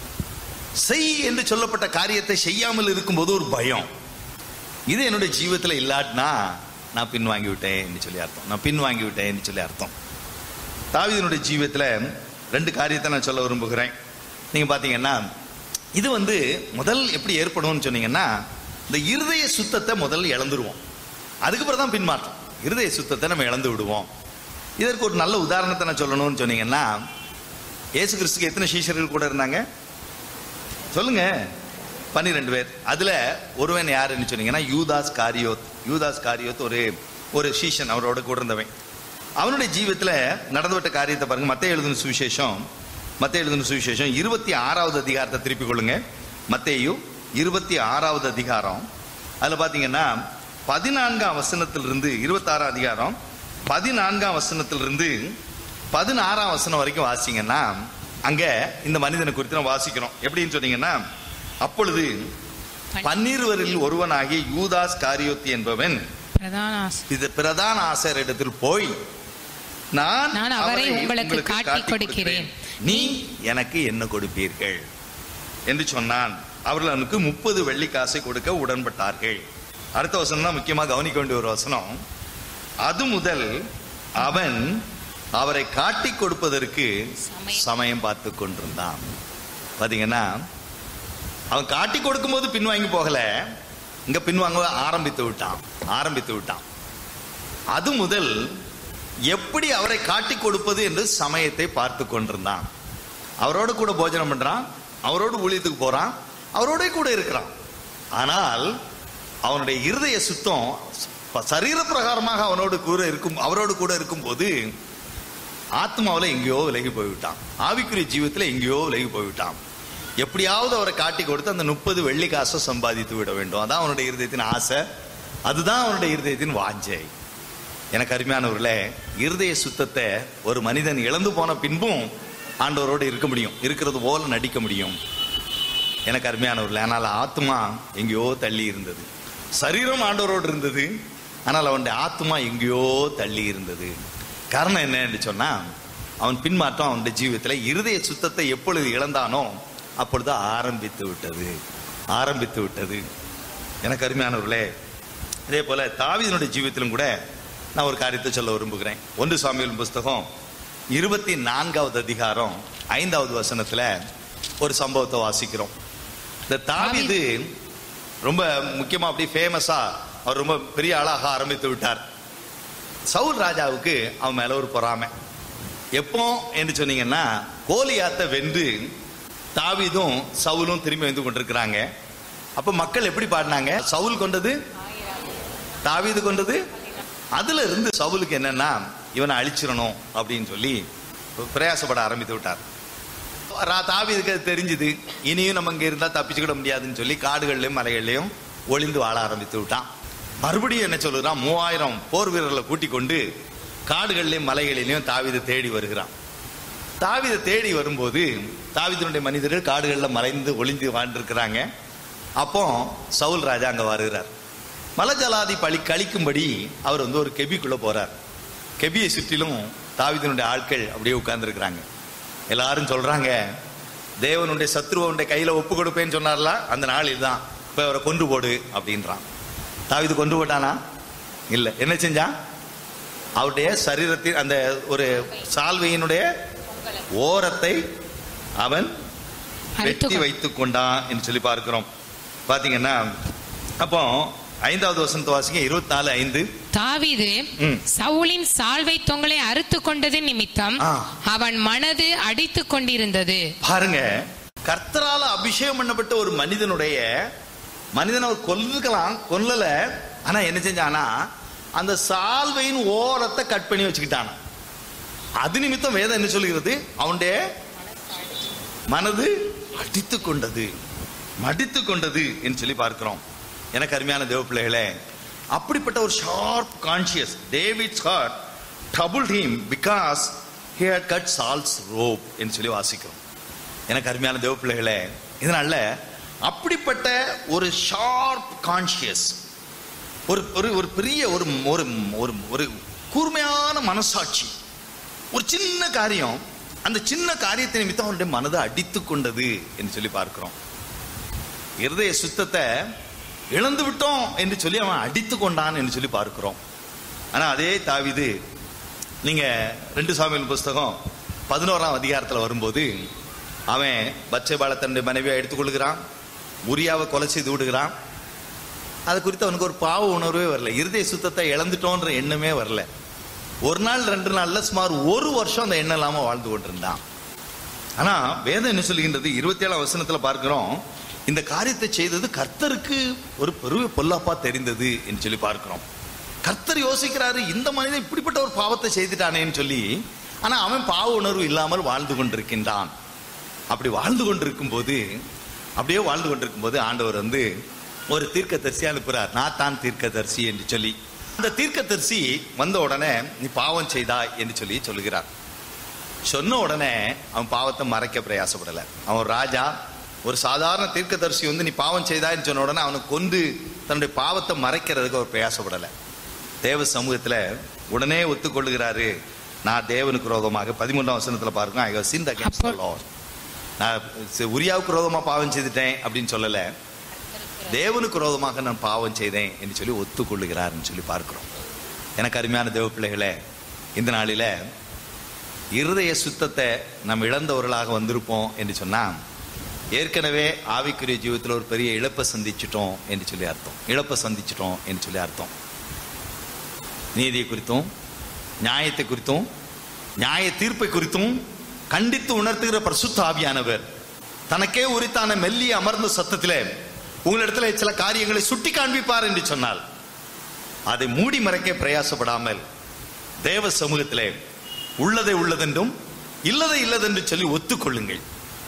செய் என்று சொல்லப்பட்ட காரியத்தை செய்யாமல் இருக்கும்போது ஒரு பயம் இது என்னுடைய ஜீவிதத்தில் இல்லாட்டினா நான் பின்வாங்கி விட்டேன் என்று சொல்லி அர்த்தம் நான் பின்வாங்கி விட்டேன் என்று சொல்லி அர்த்தம் தாவீதினுடைய ஜீவியத்தில் ரெண்டு காரியத்தை நான் சொல்ல விரும்புகிறேன் நீங்க பாத்தீங்கன்னா இது வந்து முதல் எப்படி ஏற்படும்னு சொன்னீங்கன்னா இந்த இருதய சுத்தத்தை முதல்ல இழந்துருவோம் அதுக்கப்புறம் தான் பின்மாற்றம் இருதய சுத்தத்தை நம்ம இழந்து விடுவோம் இதற்கு ஒரு நல்ல உதாரணத்தை நான் சொல்லணும்னு சொன்னீங்கன்னா இயேசு கிறிஸ்துக்கு எத்தனை சீஷர்கள் கூட இருந்தாங்க சொல்லுங்க பன்னிரெண்டு பேர் அதுல ஒருவன் யாருன்னு சொன்னீங்கன்னா யூதாஸ் காரியோத் யூதாஸ் காரியோத் ஒரு ஒரு சீஷன் அவரோட கூட இருந்தவன் அவனுடைய ஜீவியத்துல நடந்துவிட்ட காரியத்தை பாருங்க மத்திய எழுதின சுவிசேஷம் மத்திய எழுதின சுவிசேஷம் இருபத்தி ஆறாவது அதிகாரத்தை திருப்பிக் கொள்ளுங்க மத்தேயு இருபத்தி ஆறாவது அதிகாரம் அதுல பாத்தீங்கன்னா பதினான்காம் வசனத்திலிருந்து இருபத்தாறாம் அதிகாரம் பதினான்காம் வசனத்திலிருந்து பதினாறாம் வசனம் வரைக்கும் வாசிங்கன்னா அங்க இந்த மனிதனை குறித்து நம்ம வாசிக்கிறோம் எப்படின்னு சொன்னீங்கன்னா அப்பொழுது பன்னிருவரில் ஒருவனாகிய யூதாஸ் காரியோத்தி என்பவன் பிரதான ஆசை. இது பிரதான ஆசிரியரிடத்தில் போய் நான் நான் அவரை உங்களுக்கு காட்டிக் கொடுக்கிறேன். நீ எனக்கு என்ன கொடுப்பீர்கள் என்று சொன்னான் அவர்கள் அவனுக்கு முப்பது வெள்ளி காசை கொடுக்க உடன்பட்டார்கள் அடுத்த வசனம் தான் முக்கியமா கவனிக்க வேண்டிய ஒரு வசனம் அது முதல் அவன் அவரை காட்டிக் கொடுப்பதற்கு சமயம். சமயம் பார்த்து கொண்டிருந்தான் பாத்தீங்கன்னா அவன் காட்டி கொடுக்கும்போது பின்வாங்கி போகல இங்க பின்வாங்க ஆரம்பித்து விட்டான் ஆரம்பித்து விட்டான் அது முதல் எப்படி அவரை காட்டி கொடுப்பது என்று சமயத்தை பார்த்து கொண்டிருந்தான் அவரோடு கூட போஜனம் பண்றான் அவரோடு ஊழியத்துக்கு போறான் அவரோட கூட இருக்கிறான் ஆனால் அவனுடைய இருதய சுத்தம் ப- சரீர பிரகாரமாக அவனோடு கூட இருக்கும் அவரோடு கூட இருக்கும்போது ஆத்மாவில் எங்கேயோ விலகி போய்விட்டான் ஆவிக்குரிய ஜீவத்தில் எங்கேயோ விலகி போய்விட்டான் எப்படியாவது அவரை காட்டி கொடுத்து அந்த முப்பது வெள்ளி காசை சம்பாதித்து விட வேண்டும் அதான் அவனுடைய இருதயத்தின் ஆசை அதுதான் அவனுடைய இருதயத்தின் வாஞ்சை எனக்கு அருமையானவர்களே இருதய சுத்தத்தை ஒரு மனிதன் இழந்து போன பின்பும் ஆண்டவரோடு இருக்க முடியும் இருக்கிறது போல நடிக்க முடியும் எனக்கு அருமையானவர்களே ஆனால் ஆத்மா எங்கேயோ தள்ளி இருந்தது சரீரம் ஆண்டவரோடு இருந்தது ஆனால் அவனுடைய ஆத்மா எங்கேயோ தள்ளி இருந்தது காரணம் என்ன என்று சொன்னா அவன் பின்மாற்றம் அவனுடைய ஜீவிதத்தில் இருதய சுத்தத்தை எப்பொழுது இழந்தானோ அப்பொழுது ஆரம்பித்து விட்டது ஆரம்பித்து விட்டது எனக்கு அருமையானவர்களே அதே போல தாவீதினுடைய ஜீவித்திலும் கூட நான் ஒரு காரியத்தை சொல்ல விரும்புகிறேன் ஒன்று சாமியல் புஸ்தகம் இருபத்தி நான்காவது அதிகாரம் ஐந்தாவது வசனத்துல ஒரு சம்பவத்தை வாசிக்கிறோம் இந்த தாவீது ரொம்ப முக்கியமா அப்படி ஃபேமஸா அவர் ரொம்ப பெரிய ஆளாக ஆரம்பித்து விட்டார் சவுல் ராஜாவுக்கு அவன் மேல ஒரு பொறாமை எப்போ என்று சொன்னீங்கன்னா கோலியாத்தை வென்று தாவீதும் சவுலும் திரும்பி வந்து கொண்டிருக்கிறாங்க அப்ப மக்கள் எப்படி பாடினாங்க சவுல் கொண்டது தாவீது கொண்டது அதுல இருந்து சவுலுக்கு என்னன்னா இவனை அழிச்சிடணும் அப்படின்னு சொல்லி பிரயாசப்பட ஆரம்பித்து விட்டார் ரா- தாவீதுக்கு அது தெரிஞ்சுது இனியும் நம்ம இங்க இருந்தா தப்பிச்சுக்கிட முடியாதுன்னு சொல்லி காடுகள்லயும் மலைகள்லயும் ஒளிந்து வாழ ஆரம்பித்து விட்டான் மறுபடியும் என்ன சொல்லுறான் மூவாயிரம் போர் வீரர்களை கூட்டிக் கொண்டு காடுகள்லயும் மலைகளிலையும் தாவீதை தேடி வருகிறான் தாவீதை தேடி வரும்போது தாவீதனுடைய மனிதர்கள் காடுகளில் மறைந்து ஒளிந்து வாழ்ந்திருக்கிறாங்க அப்போ சவுல் ராஜா அங்க வருகிறார் மலஜலாதி பழி கழிக்கும்படி அவர் வந்து ஒரு கெபிக்குள்ள போறார் கெபியை சுற்றிலும் தாவீதனுடைய ஆட்கள் அப்படியே உட்கார்ந்துருக்கிறாங்க எல்லாரும் சொல்றாங்க தேவனுடைய சத்ருவனுடைய கையில ஒப்பு கொடுப்பேன்னு சொன்னார்ல அந்த நாள் இதுதான் இப்ப அவரை கொண்டு போடு அப்படின்றான் தாவீது கொண்டு போட்டானா இல்ல என்ன செஞ்சான் அவருடைய சரீரத்தின் அந்த ஒரு சால்வையினுடைய ஓரத்தை அவன் வெட்டி அறுத்துக்கொ- வைத்துக் கொண்டான் என்று சொல்லி பார்க்கிறோம் பாத்தீங்கன்னா அப்போ ஐந்தாவது வசனத்தை வாசிங்க இருபத்தி நாலு ஐந்து தாவீது ம். சவுலின் சால்வை தொங்கலை அறுத்து கொண்டது நிமித்தம் ஆ. அவன் மனது அடித்துக் கொண்டிருந்தது பாருங்க கர்த்தரால அபிஷேகம் பண்ணப்பட்ட ஒரு மனிதனுடைய மனிதனை அவர் கொல்லுக்கலாம் கொல்லல ஆனா என்ன செஞ்சானா அந்த சால்வையின் ஓரத்தை கட் பண்ணி வச்சுக்கிட்டானா அது நிமித்தம் வேதம் என்ன சொல்கிறது அவனுடைய மனது அடித்து கொண்டது மடித்து கொண்டது என்று சொல்லி பார்க்கிறோம் எனக்கு அருமையான தேவ பிள்ளைகளே அப்படிப்பட்ட ஒரு sharp conscious David's heart troubled him because he had cut Saul's robe என்று சொல்லி வாசிக்கிறோம் எனக்கு அருமையான தேவ பிள்ளைகளே இதனால அப்படிப்பட்ட ஒரு ஷார்ப் கான்சியஸ் ஒரு ஒரு ஒரு பெரிய ஒரு ஒரு ஒரு ஒரு கூர்மையான மனசாட்சி ஒரு சின்ன காரியம் அந்த சின்ன காரியத்தை நிமித்தம் அவனுடைய மனதை அடித்து கொண்டது என்று சொல்லி பார்க்கிறோம் இருதய சுத்தத்தை இழந்து விட்டோம் என்று சொல்லி அவன் அடித்து கொண்டான் என்று சொல்லி பார்க்கிறோம் ஆனா அதே தாவிது நீங்க ரெண்டு சாமியல் புஸ்தகம் பதினோராம் அதிகாரத்துல வரும்போது அவன் பச்சைபால தன்னுடைய மனைவியை எடுத்துக்கொள்கிறான் உரியாவை கொலை செய்து விடுகிறான் அது குறித்து அவனுக்கு ஒரு பாவ உணர்வே வரல இருதய சுத்தத்தை இழந்துட்டோன்ற எண்ணமே வரல ஒரு நாள் ரெண்டு நாள்ல சுமார் ஒரு வருஷம் அந்த எண்ணம் இல்லாம வாழ்ந்து கொண்டிருந்தான் ஆனா வேதம் என்ன சொல்லுகின்றது இருபத்தி ஏழாம் வசனத்துல பார்க்கிறோம் இந்த காரியத்தை செய்தது கர்த்தருக்கு ஒரு பெரிய பொல்லாப்பா தெரிந்தது என்று சொல்லி பார்க்கிறோம் கர்த்தர் யோசிக்கிறாரு இந்த மனிதன் இப்படிப்பட்ட ஒரு பாவத்தை செய்துட்டானேன்னு சொல்லி ஆனா அவன் பாவ உணர்வு இல்லாமல் வாழ்ந்து கொண்டிருக்கின்றான் அப்படி வாழ்ந்து கொண்டிருக்கும் போது அப்படியே வாழ்ந்து கொண்டிருக்கும் போது ஆண்டவர் வந்து ஒரு தீர்க்கதரிசி அனுப்புறார் நாத்தான் தீர்க்கதரிசி என்று சொல்லி அந்த தீர்க்கதரிசி வந்த உடனே நீ பாவம் செய்தாய் என்று சொல்லி சொல்லுகிறார் சொன்ன உடனே அவன் பாவத்தை மறைக்க பிரயாசப்படல அவன் ஒரு ராஜா ஒரு சாதாரண தீர்க்கதரிசி வந்து நீ பாவம் செய்தாய்ன்னு சொன்ன உடனே அவனை கொண்டு தன்னுடைய பாவத்தை மறைக்கிறதுக்கு அவர் பிரயாசப்படல தேவ சமூகத்துல உடனே ஒத்துக்கொள்ளுகிறாரு நான் தேவனுக்கு ரோதமாக பதிமூன்றாம் வசனத்துல பாருங்க I sin against the Lord நான் சி- உரியாவுக்கு ரோதமா பாவம் செய்துட்டேன் அப்படின்னு சொல்லல தேவனுக்கு ரோதமாக நான் பாவம் செய்தேன் என்று சொல்லி ஒத்துக்கொள்ளுகிறார்னு சொல்லி பார்க்கிறோம் எனக்கு அருமையான தேவ பிள்ளைகளே இந்த நாளில இருதய சுத்தத்தை நம்ம இழந்தவர்களாக வந்திருப்போம் என்று சொன்னா ஏற்கனவே ஆவிக்குரிய ஜீவிதத்தில் ஒரு பெரிய இழப்பை சந்திச்சிட்டோம் என்று சொல்லி அர்த்தம் இழப்பை சந்திச்சிட்டோம் என்று சொல்லி அர்த்தம் நீதியை குறித்தும் நியாயத்தை குறித்தும் நியாய தீர்ப்பை குறித்தும் கண்டித்து உணர்த்துகிற பரிசுத்த ஆவியானவர் தனக்கே உரித்தான மெல்லி அமர்ந்த சத்தத்திலே உங்களிடத்துல சில காரியங்களை சுட்டி காண்பிப்பார் என்று சொன்னால் அதை மூடி மறைக்க பிரயாசப்படாமல் தேவ சமூகத்திலே உள்ளதை உள்ளதென்றும் இல்லதை இல்லதென்று சொல்லி ஒத்துக்கொள்ளுங்கள்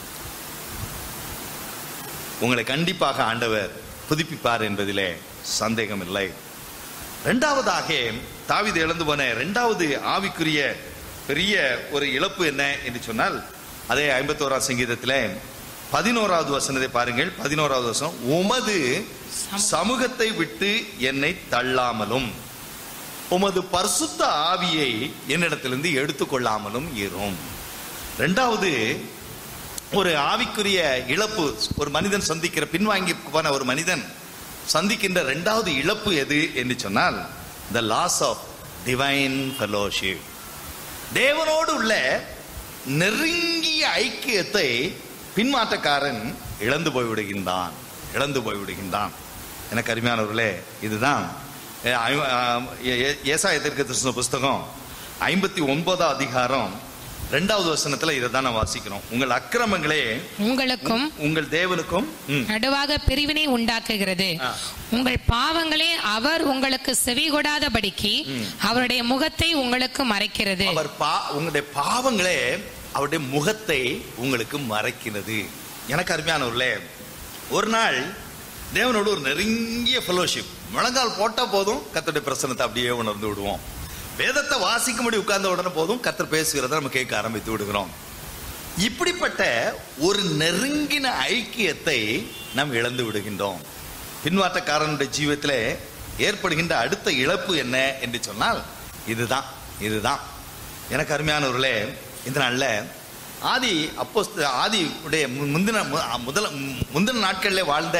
உங்களை கண்டிப்பாக ஆண்டவர் புதுப்பிப்பார் என்பதிலே சந்தேகம் இல்லை இரண்டாவதாக தாவீது இழந்து போன இரண்டாவது ஆவிக்குரிய பெரிய ஒரு இழப்பு என்ன என்று சொன்னால் அதே ஐம்பத்தோராம் சங்கீதத்திலே பதினோராவது வசனத்தை பாருங்கள் பதினோராவது வசனம் உமது சமூகத்தை விட்டு என்னை தள்ளாமலும் உமது பரிசுத்த ஆவியை என்னிடத்திலிருந்து எடுத்துக்கொள்ளாமலும் இரும் ரெண்டாவது ஒரு ஆவிக்குரிய இழப்பு ஒரு மனிதன் சந்திக்கிற பின்வாங்கி போன ஒரு மனிதன் சந்திக்கின்ற இரண்டாவது இழப்பு எது என்று சொன்னால் the loss of divine fellowship தேவனோடு உள்ள நெருங்கிய ஐக்கியத்தை பின்மாற்றக்காரன் இழந்து போய்விடுகின்றான் இழந்து போய்விடுகின்றான் எனக்கு அருமையானவர்களே இதுதான் அஹ், ஐ- அஹ், ஏ- ஏ- ஏசாயா தீர்க்கதரிசன புஸ்தகம் ஐம்பத்தி ஒன்பதாம் அதிகாரம் ரெண்டாவது வசனத்துல இதை தான் நான் வாசிக்கிறோம் உங்கள் அக்கிரமங்களே உங்களுக்கும் உங்கள் தேவனுக்கும் ம், நடுவாக பிரிவினை உண்டாக்குகிறது ஆ. உங்கள் பாவங்களே அவர் உங்களுக்கு செவி கொடாதபடிக்கு அவருடைய முகத்தை உங்களுக்கு மறைக்கிறது அவர் பா உங்களுடைய பாவங்களே அவருடைய முகத்தை உங்களுக்கு மறைக்கிறது எனக்கு அருமையானவர்களே ஒரு நாள் தேவனோடு ஒரு நெருங்கிய ஃபெலோஷிப் முழங்கால் போட்டா போதும் கர்த்தருடைய பிரசனத்தை அப்படியே உணர்ந்து விடுவோம் வேதத்தை வாசிக்கும்படி உட்கார்ந்த உடனே போதும் கர்த்தர் பேசுகிறத நம்ம கேட்க ஆரம்பித்து விடுகிறோம் இப்படிப்பட்ட ஒரு நெருங்கின ஐக்கியத்தை நாம் இழந்து விடுகின்றோம் பின்வாட்டக்காரனுடைய ஜீவத்திலே ஏற்படுகின்ற அடுத்த இழப்பு என்ன என்று சொன்னால் இதுதான் இதுதான் எனக்கு அருமையானவர்களே இந்த நாள்ல ஆதி அப்போ ஆதி உடைய மு- முந்தின மு- முதல முந்தின நாட்களில் வாழ்ந்த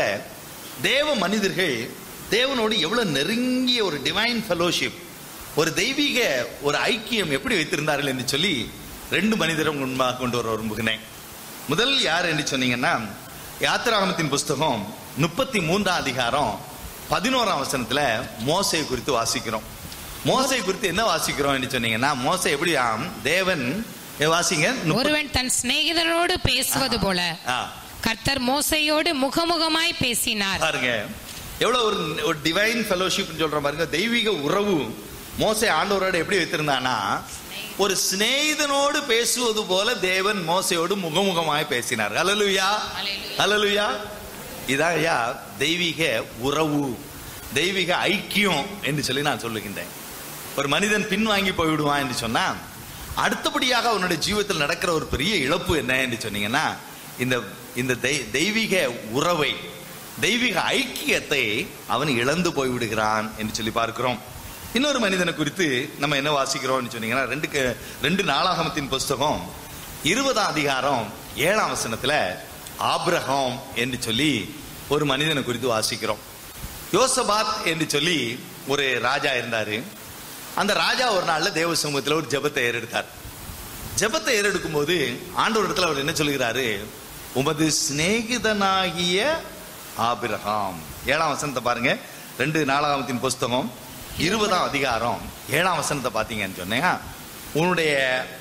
தேவ மனிதர்கள் தேவனோடு எவ்வளவு நெருங்கிய ஒரு டிவைன் ஃபெலோஷிப் ஒரு தெய்வீக ஒரு ஐக்கியம் எப்படி வைத்திருந்தார்கள் என்று சொல்லி ரெண்டு மனிதரும் முன்பாக கொண்டு வர விரும்புகிறேன் முதல் யார் என்று சொன்னீங்கன்னா யாத்திராகமத்தின் புஸ்தகம் முப்பத்தி மூன்றாம் அதிகாரம் பதினோராம் வசனத்துல மோசை குறித்து வாசிக்கிறோம் மோசை குறித்து என்ன வாசிக்கிறோம் என்று சொன்னீங்கன்னா மோசை எப்படி ஆம், தேவன் ஏ, வாசிங்க முப்பத்தி- ஒருவன் தன் சிநேகிதனோடு பேசுவது போல ஆ, கர்த்தர் மோசையோடு முகமுகமாய் பேசினார் பாருங்க எவ்வளவு ஒரு ஒரு டிவைன் ஃபெலோஷிப் சொல்ற பாருங்க தெய்வீக உறவு மோசை ஆண்டவரோட எப்படி வைத்திருந்தானா ஒரு சிநேகிதனோடு பேசுவது போல தேவன் மோசையோடு முகமுகமாய் பேசினார் ஹalleluya ஹalleluya இதான் ஐயா தெய்வீக உறவு தெய்வீக ஐக்கியம் என்று சொல்லி நான் சொல்லுகின்றேன் ஒரு மனிதன் பின்வாங்கி போய்விடுவான் என்று சொன்னா அடுத்தபடியாக அவனுடைய ஜீவிதத்தில் நடக்கிற ஒரு பெரிய இழப்பு என்ன என்று சொன்னீங்கன்னா இந்த இந்த தெய்- தெய்வீக உறவை தெய்வீக ஐக்கியத்தை அவன் இழந்து போய்விடுகிறான் என்று சொல்லி பார்க்கிறோம் இன்னொரு மனிதனை குறித்து நம்ம என்ன வாசிக்கிறோம்னு சொன்னீங்கன்னா ரெண்டு க- ரெண்டு நாளாகமத்தின் புஸ்தகம் இருபதாம் அதிகாரம் ஏழாம் வசனத்துல ஆபிரகாம் என்று சொல்லி ஒரு மனிதனை குறித்து வாசிக்கிறோம் யோசபாத் என்று சொல்லி ஒரு ராஜா இருந்தாரு அந்த ராஜா ஒரு நாள்ல தேவ சமூகத்துல ஒரு ஜெபத்தை ஏறெடுத்தார் ஜெபத்தை ஏறெடுக்கும் போது ஆண்டவர் இடத்துல அவர் என்ன சொல்கிறாரு உமது சிநேகிதனாகிய ஆபிரகாம் ஏழாம் வசனத்தை பாருங்க ரெண்டு நாலாகமத்தின் புஸ்தகம் இருபதாம் அதிகாரம் ஏழாம் வசனத்தை பாத்தீங்கன்னு சொன்னேன் உன்னுடைய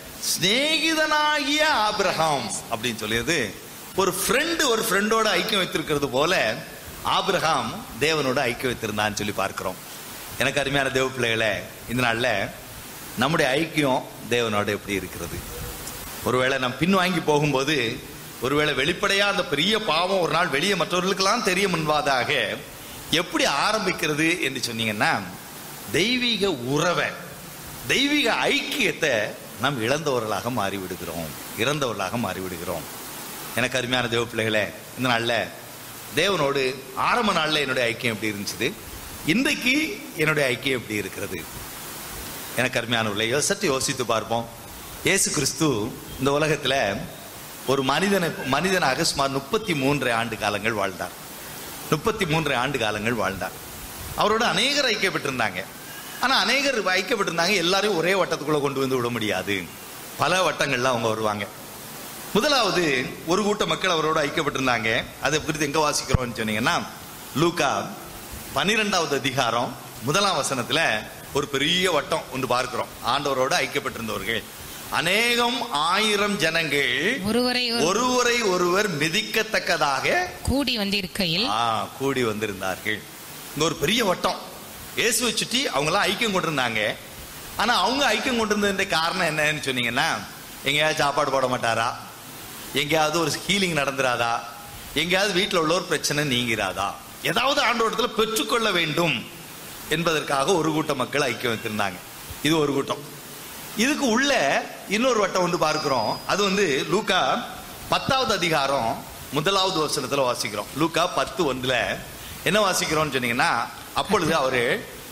சிநேகிதனாகிய ஆபிரகாம் அப்படின்னு சொல்லியது ஒரு ஃப்ரெண்டு ஒரு ஃப்ரெண்டோட ஐக்கியம் வைத்திருக்கிறது போல ஆபிரகாம் தேவனோட ஐக்கியம் வைத்திருந்தான்னு சொல்லி பார்க்கிறோம் எனக்கு அருமையான தேவ பிள்ளைகளே இந்த நாள்ல நம்முடைய ஐக்கியம் தேவனோட எப்படி இருக்கிறது ஒருவேளை நாம் பின்வாங்கி போகும்போது ஒருவேளை வெளிப்படையா அந்த பெரிய பாவம் ஒரு நாள் வெளியே மற்றவர்களுக்கெல்லாம் தெரிய முன்பாதாக எப்படி ஆரம்பிக்கிறது என்று சொன்னீங்கன்னா தெய்வீக உறவை தெய்வீக ஐக்கியத்தை நாம் இழந்தவர்களாக மாறிவிடுகிறோம் இறந்தவர்களாக மாறிவிடுகிறோம் எனக்கு அருமையான தேவ பிள்ளைகளே இந்த நாள்ல தேவனோடு ஆரம்ப நாள்ல என்னுடைய ஐக்கியம் எப்படி இருந்துச்சு இன்றைக்கு என்னுடைய ஐக்கியம் எப்படி இருக்கிறது எனக்கு அருமையானவர்களே யோ- சற்று யோசித்து பார்ப்போம் இயேசு கிறிஸ்து இந்த உலகத்துல ஒரு மனிதனை மனிதனாக சுமார் முப்பத்தி மூன்று ஆண்டு காலங்கள் வாழ்ந்தார் முப்பத்தி மூன்று ஆண்டு காலங்கள் வாழ்ந்தார் அவரோட அநேகர் ஐக்கியப்பட்டிருந்தாங்க ஆனா அநேகர் ஐக்கியப்பட்டிருந்தாங்க எல்லாரையும் ஒரே வட்டத்துக்குள்ள கொண்டு வந்து விட முடியாது பல வட்டங்கள்ல அவங்க வருவாங்க முதலாவது ஒரு கூட்ட மக்கள் அவரோட ஐக்கியப்பட்டிருந்தாங்க அதை குறித்து எங்க வாசிக்கிறோம்னு சொன்னீங்கன்னா லூக்கா பன்னிரெண்டாவது அதிகாரம் முதலாம் வசனத்துல ஒரு பெரிய வட்டம் ஒன்று பார்க்கிறோம் ஆண்டவரோட ஐக்கியப்பட்டிருந்தவர்கள் அநேகம் ஆயிரம் ஜனங்கள் ஒருவரை ஒரு- ஒருவரை ஒருவர் மிதிக்கத்தக்கதாக கூடி வந்திருக்கையில் ஆ, கூடி வந்திருந்தார்கள் இங்க ஒரு பெரிய வட்டம் இயேசுவை சுற்றி அவங்க எல்லாம் ஐக்கியம் கொண்டிருந்தாங்க ஆனா அவங்க ஐக்கியம் கொண்டிருந்ததுன்ற காரணம் என்னன்னு சொன்னீங்கன்னா எங்கேயாவது சாப்பாடு போட மாட்டாரா எங்கேயாவது ஒரு ஹீலிங் நடந்துராதா எங்கேயாவது வீட்டில் உள்ள ஒரு பிரச்சனை நீங்கிறாதா ஏதாவது ஆண்டோடத்துல பெற்றுக்கொள்ள வேண்டும் என்பதற்காக ஒரு கூட்ட மக்கள் ஐக்கியம் வைத்திருந்தாங்க இது ஒரு கூட்டம் இதுக்கு உள்ள இன்னொரு வட்டம் வந்து பார்க்கிறோம் அது வந்து லூக்கா பத்தாவது அதிகாரம் முதலாவது வசனத்துல வாசிக்கிறோம் லூக்கா பத்து ஒன்றுல என்ன வாசிக்கிறோம்னு சொன்னீங்கன்னா அப்பொழுது அவரு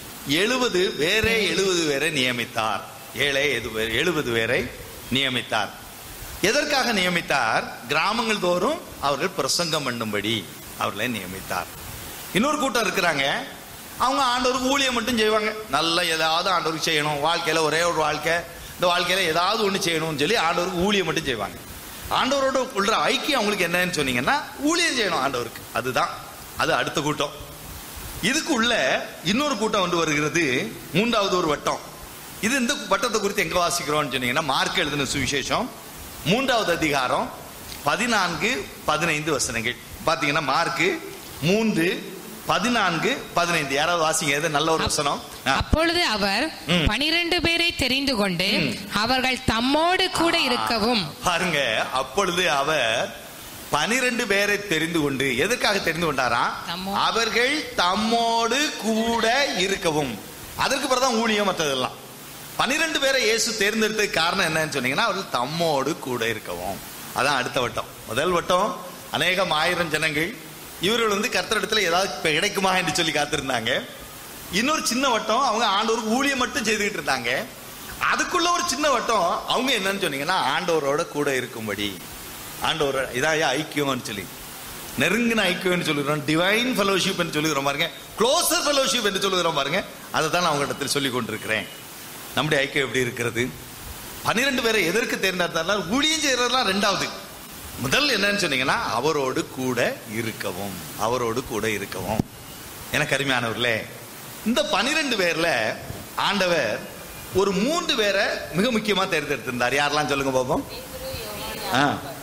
எழுபது வேறே எழுபது பேரை நியமித்தார் ஏழை எழுபது பேரை நியமித்தார் எதற்காக நியமித்தார் கிராமங்கள் தோறும் அவர்கள் பிரசங்கம் பண்ணும்படி அவர்களை நியமித்தார் இன்னொரு கூட்டம் இருக்கிறாங்க அவங்க ஆண்டவருக்கு ஊழியம் மட்டும் செய்வாங்க நல்ல ஏதாவது ஆண்டவருக்கு செய்யணும் வாழ்க்கையில ஒரே ஒரு வாழ்க்கை இந்த வாழ்க்கையில ஏதாவது ஒண்ணு செய்யணும்னு சொல்லி ஆண்டவருக்கு ஊழியம் மட்டும் செய்வாங்க ஆண்டவரோட உள்ள ஐக்கியம் அவங்களுக்கு என்னன்னு சொன்னீங்கன்னா ஊழியம் செய்யணும் ஆண்டவருக்கு அதுதான் அது அடுத்த கூட்டம் இதுக்கு உள்ள இன்னொரு கூட்டம் வந்து வருகிறது மூன்றாவது ஒரு வட்டம் இது இந்த வட்டத்தை குறித்து எங்க வாசிக்கிறோம்னு சொன்னீங்கன்னா மார்க் எழுதின சுவிசேஷம் மூன்றாவது அதிகாரம் பதினான்கு பதினைந்து வசனங்கள் பாத்தீங்கன்னா மார்க் மூன்று பதினான்கு பதினைந்து யாராவது வாசிங்க எது நல்ல ஒரு வசனம் ஆ. அப்பொழுது அவர் ம். பனிரெண்டு பேரை தெரிந்து கொண்டு அவர்கள் தம்மோடு கூட இருக்கவும் பாருங்க அப்பொழுது அவர் பனிரெண்டு பேரை தெரிந்து கொண்டு எதற்காக தெரிந்து கொண்டாராம் தம்மோ- அவர்கள் தம்மோடு கூட இருக்கவும் அதற்கு பிறகுதான் ஊழியம் மற்றதெல்லாம் பனிரெண்டு பேரை இயேசு தேர்ந்தெடுத்ததுக்கு காரணம் என்னன்னு சொன்னீங்கன்னா அவர்கள் தம்மோடு கூட இருக்கவும் அதான் அடுத்த வட்டம் முதல் வட்டம் அநேகம் ஆயிரம் ஜனங்கள் இவர்கள் வந்து கர்த்தரிடத்துல ஏதாவது இப்ப கிடைக்குமா என்று சொல்லி காத்திருந்தாங்க இன்னொரு சின்ன வட்டம் அவங்க ஆண்டவருக்கு ஊழியம் மட்டும் செய்துகிட்டு இருந்தாங்க அதுக்குள்ள ஒரு சின்ன வட்டம் அவங்க என்னன்னு சொன்னீங்கன்னா ஆண்டவரோட கூட இருக்கும்படி ஆண்டவர் இதான் ஐயா ஐக்கியம்னு சொல்லி நெருங்கின ஐக்கியம்னு சொல்லுகிறோம் டிவைன் ஃபெலோஷிப் என்று சொல்லுகிறோம் பாருங்க க்ளோசர் ஃபெலோஷிப் என்று சொல்லுகிறோம் பாருங்க அதை தான் நான் உங்களிடத்தில் சொல்லி கொண்டிருக்கிறேன் நம்முடைய ஐக்கியம் எப்படி இருக்கிறது பன்னிரெண்டு பேரை எதற்கு தேர்ந்தெடுத்தாருன்னா ஊழியம் செய்யறதுலாம் ரெண்டாவது முதல் என்னன்னு சொன்னீங்கன்னா அவரோடு கூட இருக்கவும் அவரோடு கூட இருக்கவும் எனக்கு அருமையானவர்களே இந்த பனிரெண்டு பேர்ல ஆண்டவர் ஒரு மூன்று பேரை மிக முக்கியமா தேர்ந்தெடுத்திருந்தார் யாரெல்லாம் சொல்லுங்க பாப்போம் ஆ.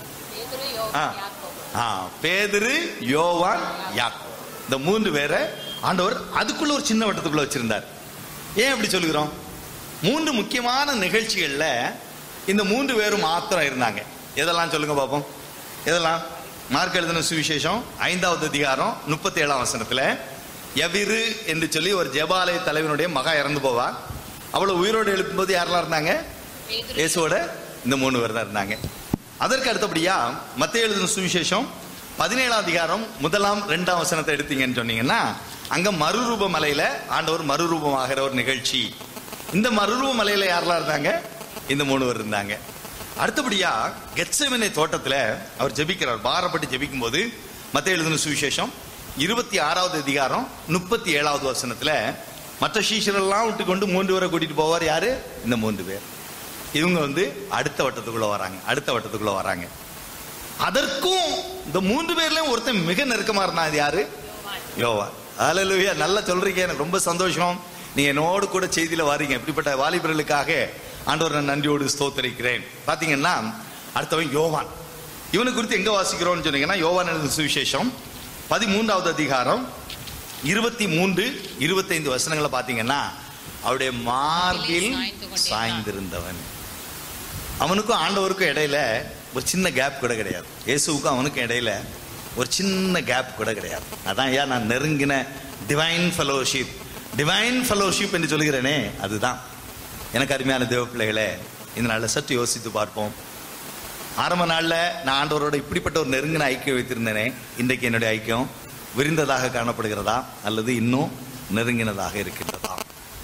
ஆ. ஆ, பேதுரு யோவான் யாக்கோ இந்த மூன்று பேரை ஆண்டவர் அதுக்குள்ள ஒரு சின்ன வட்டத்துக்குள்ள வச்சிருந்தார் ஏன் அப்படி சொல்லுகிறோம் மூன்று முக்கியமான நிகழ்ச்சிகள்ல இந்த மூன்று பேரும் மாத்திரம் இருந்தாங்க எதெல்லாம் சொல்லுங்க பாப்போம் எதெல்லாம் மார்க் எழுதின சுவிசேஷம் ஐந்தாவது அதிகாரம் முப்பத்தி ஏழாம் வசனத்துல எவிரு என்று சொல்லி ஒரு ஜெபாலய தலைவனுடைய மகா இறந்து போவா அவளை உயிரோடு எழுப்பும்போது யாரெல்லாம் இருந்தாங்க இயேசுவோட இந்த மூணு பேர் தான் இருந்தாங்க அதற்கு அடுத்தபடியா மத்திய எழுதின சுவிசேஷம் பதினேழாம் அதிகாரம் முதலாம் ரெண்டாம் வசனத்தை எடுத்தீங்கன்னு சொன்னீங்கன்னா அங்க மறுரூப மலையில ஆண்டவர் மறுரூபமாகிற ஒரு நிகழ்ச்சி இந்த மறுரூப மலையில யாரெல்லாம் இருந்தாங்க இந்த மூணு பேர் இருந்தாங்க அடுத்தபடியா கெட்செமனே தோட்டத்துல அவர் ஜெபிக்கிறார் பாரப்பட்டு ஜெபிக்கும் போது மத்திய எழுதின சுவிசேஷம் இருபத்தி ஆறாவது அதிகாரம் முப்பத்தி ஏழாவது வசனத்துல மற்ற சீஷரெல்லாம் விட்டு கொண்டு மூன்று பேரை கூட்டிட்டு போவார் யாரு இந்த மூன்று பேர் இவங்க வந்து அடுத்த வட்டத்துக்குள்ள வராங்க அடுத்த வட்டத்துக்குள்ள வராங்க அதற்கும் இந்த மூன்று பேர்லயும் ஒருத்தன் மிக நெருக்கமா இருந்தான் அது யாரு யோவா ஹalleluya நல்லா சொல்றீங்க எனக்கு ரொம்ப சந்தோஷம் நீங்க என்னோடு கூட செய்தியில வாரீங்க இப்படிப்பட்ட வாலிபர்களுக்காக ஆண்டவர் நான் நன்றியோடு ஸ்தோத்தரிக்கிறேன் பாத்தீங்கன்னா அடுத்தவன் யோவான் இவனை குறித்து எங்க வாசிக்கிறோம்னு சொன்னீங்கன்னா யோவான் எழுதின சுவிசேஷம் பதிமூன்றாவது அதிகாரம் இருபத்தி மூன்று இருபத்தைந்து வசனங்களை பாத்தீங்கன்னா அவருடைய மார்பில் சாய்ந்து கொண்டிருந்தான். சாய்ந்திருந்தவன் அவனுக்கும் ஆண்டவருக்கும் இடையில ஒரு சின்ன கேப் கூட கிடையாது இயேசுவுக்கும் அவனுக்கும் இடையில ஒரு சின்ன கேப் கூட கிடையாது அதான் ஏன் நான் நெருங்கின டிவைன் ஃபெலோஷிப் டிவைன் ஃபெலோஷிப் என்று சொல்கிறேனே அதுதான் எனக்கு அருமையான தேவ பிள்ளைகளே இந்த நாளில் சற்று யோசித்து பார்ப்போம் ஆரம்ப நாளில் நான் ஆண்டவரோட இப்படிப்பட்ட ஒரு நெருங்கின ஐக்கியம் வைத்திருந்தேனே இன்றைக்கு என்னுடைய ஐக்கியம் விரிந்ததாக காணப்படுகிறதா அல்லது இன்னும் நெருங்கினதாக இருக்கின்றதாம்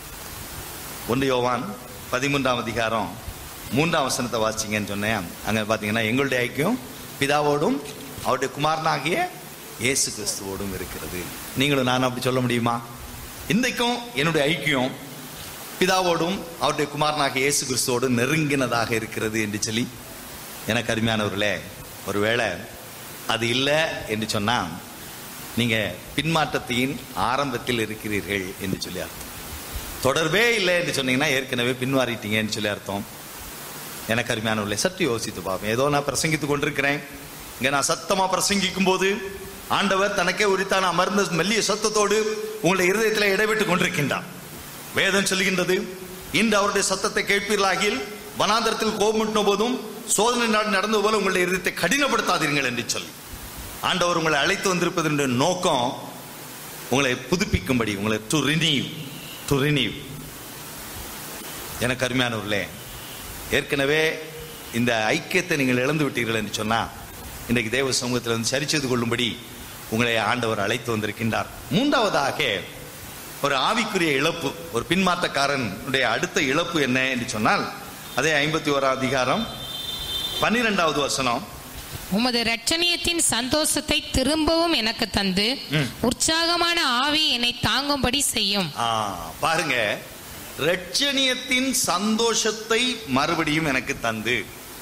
ஒன்று யோவான் பதிமூன்றாம் அதிகாரம் மூன்றாம் வசனத்தை வாசிங்கன்னு சொன்னேன் அங்க பாத்தீங்கன்னா எங்களுடைய ஐக்கியம் பிதாவோடும் அவருடைய குமாரனாகிய இயேசு கிறிஸ்துவோடும் இருக்கிறது நீங்களும் நான் அப்படி சொல்ல முடியுமா இன்றைக்கும் என்னுடைய ஐக்கியம் பிதாவோடும் அவருடைய குமாரனாகிய இயேசு கிறிஸ்துவோடும் நெருங்கினதாக இருக்கிறது என்று சொல்லி எனக்கு அருமையானவர்களே ஒருவேளை அது இல்லை என்று சொன்னா நீங்க பின்மாற்றத்தின் ஆரம்பத்தில் இருக்கிறீர்கள் என்று சொல்லி அர்த்தம் தொடர்பே இல்லை என்று சொன்னீங்கன்னா ஏற்கனவே பின்வாரிட்டீங்கன்னு சொல்லி அர்த்தம் எனக்கு அருமையானவர்களே சற்று யோசித்து பார்ப்போம் ஏதோ நான் பிரசங்கித்துக் கொண்டிருக்கிறேன் இங்க நான் சத்தமா பிரசங்கிக்கும் போது ஆண்டவர் தனக்கே உரித்தான அமர்ந்த மெல்லிய சத்தத்தோடு உங்களுடைய இருதயத்தில் இடைவிட்டுக் கொண்டிருக்கின்றார் வேதம் சொல்லுகின்றது இன்று அவருடைய சத்தத்தை கேட்பீர்களாகில் வனாந்தரத்தில் கோபமிட்டின போதும் சோதனை நாடு நடந்தது போல உங்களுடைய இருதயத்தை கடினப்படுத்தாதீர்கள் என்று சொல்லி ஆண்டவர் உங்களை அழைத்து வந்திருப்பதனுடைய நோக்கம் உங்களை புதுப்பிக்கும்படி உங்களை டு ரினியூ டு ரினியூ எனக்கு அருமையானவர்களே ஏற்கனவே இந்த ஐக்கியத்தை நீங்கள் இழந்து விட்டீர்கள் என்று சொன்னா இன்றைக்கு தேவ சமூகத்தில் வந்து சரி செய்து கொள்ளும்படி உங்களை ஆண்டவர் அழைத்து வந்திருக்கின்றார் மூன்றாவதாக ஒரு ஆவிக்குரிய இழப்பு ஒரு பின்மாற்றக்காரனுடைய அடுத்த இழப்பு என்ன என்று சொன்னால் அதே ஐம்பத்தி ஓராம் அதிகாரம் பன்னிரெண்டாவது வசனம் உமது இரட்சணியத்தின் சந்தோஷத்தை திரும்பவும் எனக்கு தந்து ம். உற்சாகமான ஆவி என்னை தாங்கும்படி செய்யும் ஆ, பாருங்க ரட்சணியத்தின் சந்தோஷத்தை மறுபடியும் எனக்கு தந்து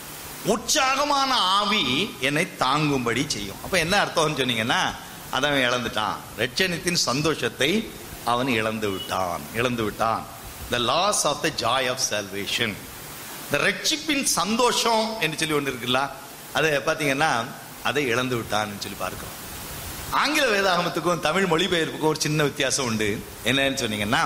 உற்சாகமான ஆவி என்னை தாங்கும்படி செய்யும் அப்ப என்ன அர்த்தம்னு சொன்னீங்கன்னா அதை அவன் இழந்துட்டான் ரட்சணியத்தின் சந்தோஷத்தை அவன் இழந்து விட்டான் இழந்து விட்டான் the loss of the joy of salvation இந்த ரட்சிப்பின் சந்தோஷம் என்று சொல்லி ஒன்று இருக்குல்ல அதை பார்த்தீங்கன்னா அதை இழந்து விட்டான்னு சொல்லி பார்க்கிறோம் ஆங்கில வேதாகமத்துக்கும் தமிழ் மொழிபெயர்ப்புக்கும் ஒரு சின்ன வித்தியாசம் உண்டு என்னன்னு சொன்னீங்கன்னா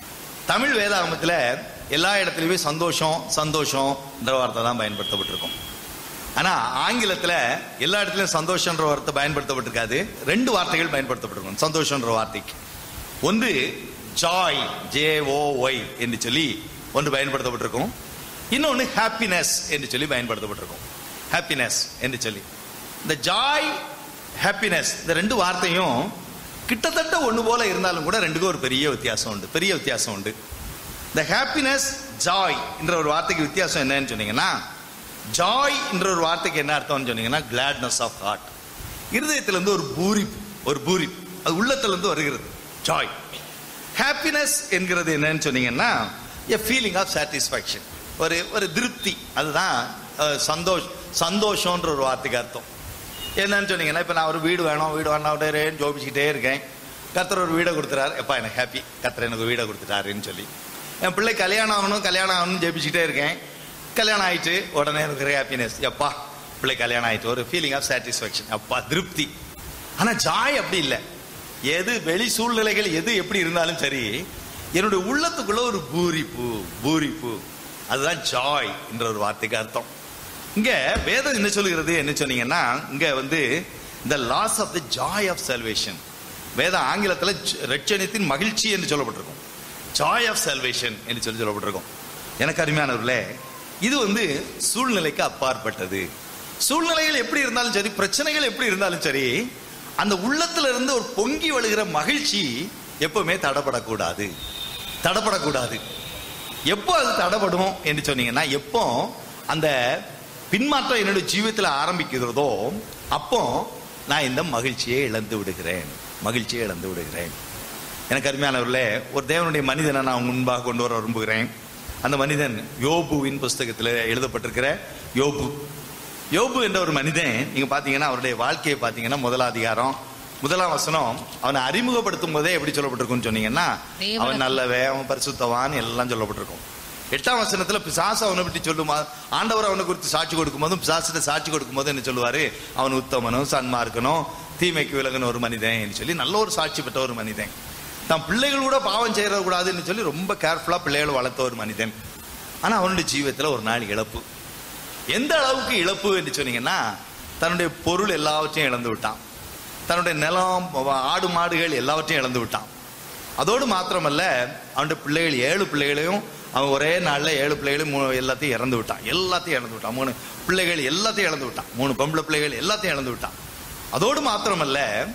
தமிழ் வேதாகமத்தில் எல்லா இடத்துலையுமே சந்தோஷம் சந்தோஷம்ன்ற வார்த்தை தான் பயன்படுத்தப்பட்டிருக்கும் ஆனா ஆங்கிலத்தில் எல்லா இடத்துலையும் சந்தோஷன்ற வார்த்தை பயன்படுத்தப்பட்டிருக்காது ரெண்டு வார்த்தைகள் பயன்படுத்தப்பட்டிருக்கும் சந்தோஷன்ற வார்த்தைக்கு ஒன்று ஜாய் ஜே ஓ ஒய் என்று சொல்லி ஒன்று பயன்படுத்தப்பட்டிருக்கும் இன்னொன்று ஹாப்பினஸ் என்று சொல்லி பயன்படுத்தப்பட்டிருக்கும் ஹாப்பினஸ் என்று சொல்லி இந்த ஜாய் ஹாப்பினஸ் இந்த ரெண்டு வார்த்தையும் கிட்டத்தட்ட ஒன்று போல இருந்தாலும் கூட ரெண்டுக்கும் ஒரு பெரிய வித்தியாசம் உண்டு பெரிய வித்தியாசம் உண்டு இந்த ஹாப்பினஸ் ஜாய் என்ற ஒரு வார்த்தைக்கு வித்தியாசம் என்னன்னு சொன்னீங்கன்னா ஜாய் என்ற ஒரு வார்த்தைக்கு என்ன அர்த்தம்னு சொன்னீங்கன்னா கிளாட்னஸ் ஆஃப் ஹார்ட் இருதயத்திலிருந்து ஒரு பூரிப்பு ஒரு பூரிப்பு அது உள்ளத்திலிருந்து வருகிறது ஜாய் ஹாப்பினஸ் என்கிறது என்னன்னு சொன்னீங்கன்னா எ ஃபீலிங் ஆஃப் சாட்டிஸ்ஃபேக்ஷன் ஒரு ஒரு திருப்தி அதுதான் அஹ், சந்தோஷ் சந்தோஷன்ற ஒரு வார்த்தைக்கு அர்த்தம் என்னன்னு சொன்னீங்கன்னா இப்போ நான் ஒரு வீடு வேணும் வீடு வேணும் அப்படியே ஜோபிச்சுக்கிட்டே இருக்கேன் கர்த்தர் ஒரு வீடை கொடுத்துறாரு எப்பா எனக்கு ஹாப்பி கர்த்தர் எனக்கு ஒரு வீடை கொடுத்துட்டாருன்னு சொல்லி என் பிள்ளை கல்யாணம் ஆகணும் கல்யாணம் ஆகணும்னு ஜெபிச்சுக்கிட்டே இருக்கேன் கல்யாணம் ஆயிட்டு உடனே எனக்கு ஒரு ஹாப்பினஸ் எப்பா பிள்ளை கல்யாணம் ஆயிட்டு ஒரு ஃபீலிங் ஆஃப் சாட்டிஸ்ஃபேக்ஷன் அப்பா திருப்தி ஆனா ஜாய் அப்படி இல்லை எது வெளி சூழ்நிலைகள் எது எப்படி இருந்தாலும் சரி என்னுடைய உள்ளத்துக்குள்ள ஒரு பூரிப்பு பூரிப்பு அதுதான் ஜாய் என்ற ஒரு வார்த்தைக்கு அர்த்தம் இங்க வேதம் என்ன சொல்லுகிறது என்ன சொன்னீங்கன்னா இங்க வந்து இந்த loss of the joy of salvation வேதம் ஆங்கிலத்தில் ரட்சணியத்தின் மகிழ்ச்சி என்று சொல்லப்பட்டிருக்கும் ஜாய் ஆஃப் செல்வேஷன் என்று சொல்லி சொல்லப்பட்டிருக்கும் எனக்கு அருமையானவர்களே இது வந்து சூழ்நிலைக்கு அப்பாற்பட்டது சூழ்நிலைகள் எப்படி இருந்தாலும் சரி பிரச்சனைகள் எப்படி இருந்தாலும் சரி அந்த உள்ளத்துல இருந்து ஒரு பொங்கி வழுகிற மகிழ்ச்சி எப்பவுமே தடப்படக்கூடாது தடப்படக்கூடாது எப்போ அது தடப்படும் என்று சொன்னீங்கன்னா எப்போ அந்த பின்மாற்றம் என்னுடைய ஜீவிதத்தில் ஆரம்பிக்கிறதோ அப்போ நான் இந்த மகிழ்ச்சியை இழந்து விடுகிறேன் மகிழ்ச்சியை இழந்து விடுகிறேன் எனக்கு அருமையானவர்களே ஒரு தேவனுடைய மனிதனை நான் முன்பாக கொண்டு வர விரும்புகிறேன் அந்த மனிதன் யோபுவின் புஸ்தகத்தில் எழுதப்பட்டிருக்கிற யோபு யோபு என்ற ஒரு மனிதன் நீங்க பாத்தீங்கன்னா அவருடைய வாழ்க்கையை பாத்தீங்கன்னா முதலாம் அதிகாரம் முதலாம் வசனம் அவனை அறிமுகப்படுத்தும் போதே எப்படி சொல்லப்பட்டிருக்கும்னு சொன்னீங்கன்னா தேவனை- அவன் நல்லவன் அவன் பரிசுத்தவான் எல்லாம் சொல்லப்பட்டிருக்கும் எட்டாம் வசனத்துல பிசாசு அவனை பற்றி சொல்லுமா ஆண்டவர் அவனை குறித்து சாட்சி கொடுக்கும் போதும் பிசாசிட்ட சாட்சி கொடுக்கும் போது என்ன சொல்லுவாரு அவன் உத்தமனும் சன்மார்க்கனும் தீமைக்கு விலகுன ஒரு மனிதன் சொல்லி நல்ல ஒரு சாட்சி பெற்ற ஒரு மனிதன் தன் பிள்ளைகள் கூட பாவம் செய்யற கூடாதுன்னு சொல்லி ரொம்ப கேர்ஃபுல்லா பிள்ளைகளை வளர்த்த ஒரு மனிதன் ஆனா அவனுடைய ஜீவியத்துல ஒரு நாள் இழப்பு எந்த அளவுக்கு இழப்பு என்று சொன்னீங்கன்னா தன்னுடைய பொருள் எல்லாவற்றையும் இழந்து விட்டான் தன்னுடைய நிலம் ஆடு மாடுகள் எல்லாவற்றையும் இழந்து விட்டான் அதோடு மாத்திரமல்ல அவனுடைய பிள்ளைகள் ஏழு பிள்ளைகளையும் அவன் ஒரே நாள்ல ஏழு பிள்ளைகளையும் மூணு எல்லாத்தையும் இறந்து விட்டான் எல்லாத்தையும் இழந்து விட்டான் மூணு பிள்ளைகள் எல்லாத்தையும் இழந்து விட்டான் மூணு பொம்பளை பிள்ளைகள் எல்லாத்தையும் இழந்து விட்டான் அதோடு மாத்திரமல்ல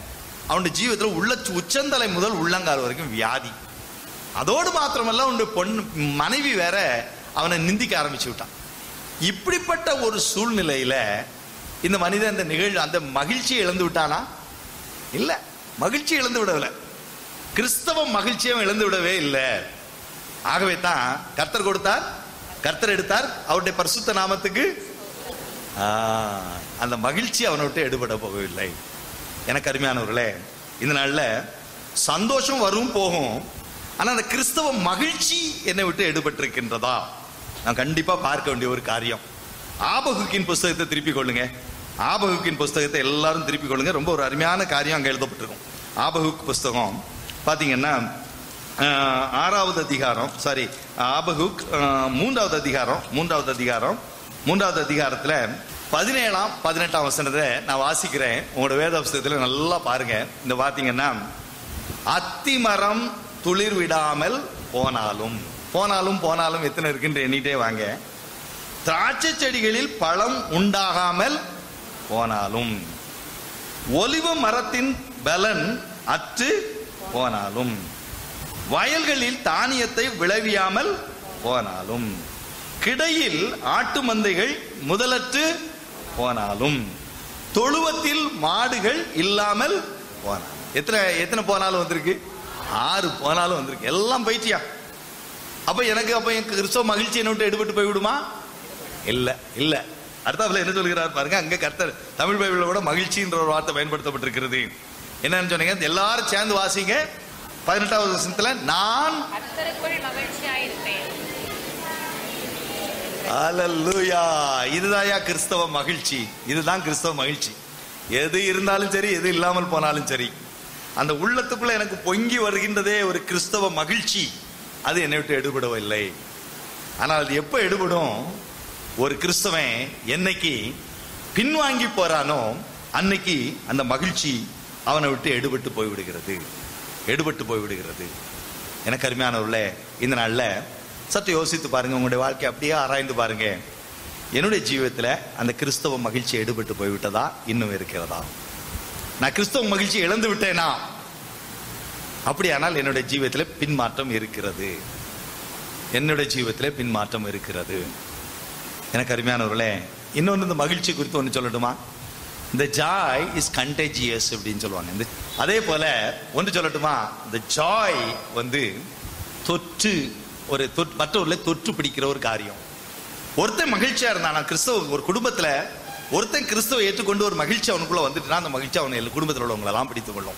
அவனுடைய ஜீவிதத்தில் உள்ள உச்சந்தலை முதல் உள்ளங்கால் வரைக்கும் வியாதி அதோடு மாத்திரமல்ல அவனுடைய பொண்ணு மனைவி வேற அவனை நிந்திக்க ஆரம்பிச்சு விட்டான் இப்படிப்பட்ட ஒரு சூழ்நிலையில இந்த மனிதன் அந்த நிகழ்வு அந்த மகிழ்ச்சியை இழந்து விட்டானா இல்ல மகிழ்ச்சி இழந்து விடவில்லை கிறிஸ்தவ மகிழ்ச்சியும் இழந்து விடவே இல்லை ஆகவே தான் கர்த்தர் கொடுத்தார் கர்த்தர் எடுத்தார் அவருடைய பரிசுத்த நாமத்துக்கு ஆ, அந்த மகிழ்ச்சி அவனை விட்டு எடுபட போகவில்லை எனக்கு அருமையானவர்களே இந்த நாள்ல சந்தோஷம் வரும் போகும் ஆனா அந்த கிறிஸ்தவ மகிழ்ச்சி என்னை விட்டு எடுபட்டிருக்கின்றதா நான் கண்டிப்பா பார்க்க வேண்டிய ஒரு காரியம் ஆபகுக்கின் புஸ்தகத்தை திருப்பிக் கொள்ளுங்க ஆபகுக்கின் புஸ்தகத்தை எல்லாரும் திருப்பிக் கொள்ளுங்க ரொம்ப ஒரு அருமையான காரியம் அங்க எழுதப்பட்டிருக்கும் ஆபகுக் புஸ்தகம் பாத்தீங்கன்னா ஆஹ், ஆறாவது அதிகாரம் சாரி ஆபகுக் ஆஹ், மூன்றாவது அதிகாரம் மூன்றாவது அதிகாரம் மூன்றாவது அதிகாரத்துல பதினேழாம் பதினெட்டாம் வசனத்தை நான் வாசிக்கிறேன் உங்களோட வேத புஸ்தகத்துல நல்லா பாருங்க இந்த பாத்தீங்கன்னா அத்திமரம் துளிர் விடாமல் போனாலும் போனாலும் போனாலும் எத்தனை இருக்குன்னு எண்ணிட்டே வாங்க திராட்சை செடிகளில் பழம் உண்டாகாமல் போனாலும் ஒலிவ மரத்தின் பலன் அற்று போனாலும் வயல்களில் தானியத்தை விளைவியாமல் போனாலும் கிடையில் ஆட்டு மந்தைகள் முதலற்று போனாலும் தொழுவத்தில் மாடுகள் இல்லாமல் போனாலும் எத்தனை எத்தனை போனாலும் வந்திருக்கு ஆறு போனாலும் வந்திருக்கு எல்லாம் போயிட்டியா அப்ப எனக்கு அப்ப என் கிறிஸ்தவ மகிழ்ச்சி என்ன விட்டு எடுபட்டு போய் விடுமா இல்ல இல்ல அடுத்தாப்புல என்ன சொல்கிறார் பாருங்க அங்க கர்த்தர் தமிழ் பைபிள்ல கூட மகிழ்ச்சின்ற ஒரு வார்த்தை பயன்படுத்தப்பட்டிருக்கிறது என்னன்னு சொன்னீங்க எல்லாரும் சேர்ந்து வாசிங்க பதினெட்டாவது வருஷத்துல நான் கர்த்தருக்குள் மகிழ்ச்சியாயிருப்பேன் அல்லேலூயா இதுதான்யா கிறிஸ்தவ மகிழ்ச்சி இதுதான் கிறிஸ்தவ மகிழ்ச்சி எது இருந்தாலும் சரி எது இல்லாமல் போனாலும் சரி அந்த உள்ளத்துக்குள்ள எனக்கு பொங்கி வருகின்றதே ஒரு கிறிஸ்தவ மகிழ்ச்சி அது என்னை விட்டு எடுபடவில்லை ஆனால் அது எப்ப எடுபடும் ஒரு கிறிஸ்தவன் என்னைக்கு பின்வாங்கி போறானோ அன்னைக்கு அந்த மகிழ்ச்சி அவனை விட்டு எடுபட்டு போய்விடுகிறது எடுபட்டு போய்விடுகிறது எனக்கு அருமையானவர்களே இந்த நாள்ல சற்று யோசித்து பாருங்க உங்களுடைய வாழ்க்கை அப்படியே ஆராய்ந்து பாருங்க என்னுடைய ஜீவிதத்துல அந்த கிறிஸ்தவ மகிழ்ச்சி எடுபட்டு போய்விட்டதா இன்னும் இருக்கிறதா நான் கிறிஸ்தவ மகிழ்ச்சி இழந்து விட்டேனா அப்படியானால் என்னுடைய ஜீவிதத்துல பின்மாற்றம் இருக்கிறது என்னுடைய ஜீவிதத்துல பின்மாற்றம் இருக்கிறது எனக்கு அருமையானவர்களே இன்னொன்று இந்த மகிழ்ச்சி குறித்து ஒன்று சொல்லட்டுமா இந்த ஜாய் இஸ் கண்டேஜியஸ் அப்படின்னு சொல்லுவாங்க இந்த அதே போல ஒன்று சொல்லட்டுமா இந்த ஜாய் வந்து தொற்று ஒரு தொற்று மற்றவர்களை தொற்று பிடிக்கிற ஒரு காரியம் ஒருத்தன் மகிழ்ச்சியா இருந்தானா கிறிஸ்தவ ஒரு குடும்பத்துல ஒருத்தன் கிறிஸ்தவ ஏற்றுக்கொண்டு ஒரு மகிழ்ச்சி அவனுக்குள்ள வந்துட்டுனா அந்த மகிழ்ச்சி அவனை எல்லா குடும்பத்தில் உள்ளவங்களெல்லாம் பிடித்துக் கொள்ளும்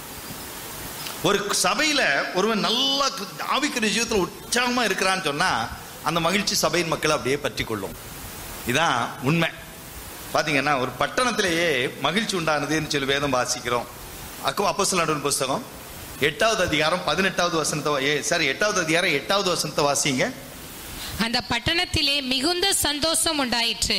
ஒரு சபையில ஒருவன் நல்லா கிறிஸ்து- ஆவிக்குரிய ஜீவிதத்தில் உற்சாகமா இருக்கிறான்னு சொன்னா அந்த மகிழ்ச்சி சபையின் மக்களை அப்படியே பற்றி கொள்ளும் இதான் உண்மை பாத்தீங்கன்னா ஒரு பட்டணத்திலேயே மகிழ்ச்சி உண்டானதுன்னு சொல்லி வேதம் வாசிக்கிறோம் அக்கோ அப்போஸ்தலர் புஸ்தகம் எட்டாவது அதிகாரம் பதினெட்டாவது வசனத்தை வா- ஏ சாரி எட்டாவது அதிகாரம் எட்டாவது வசனத்தை வாசிங்க அந்த பட்டணத்திலே மிகுந்த சந்தோஷம் உண்டாயிற்று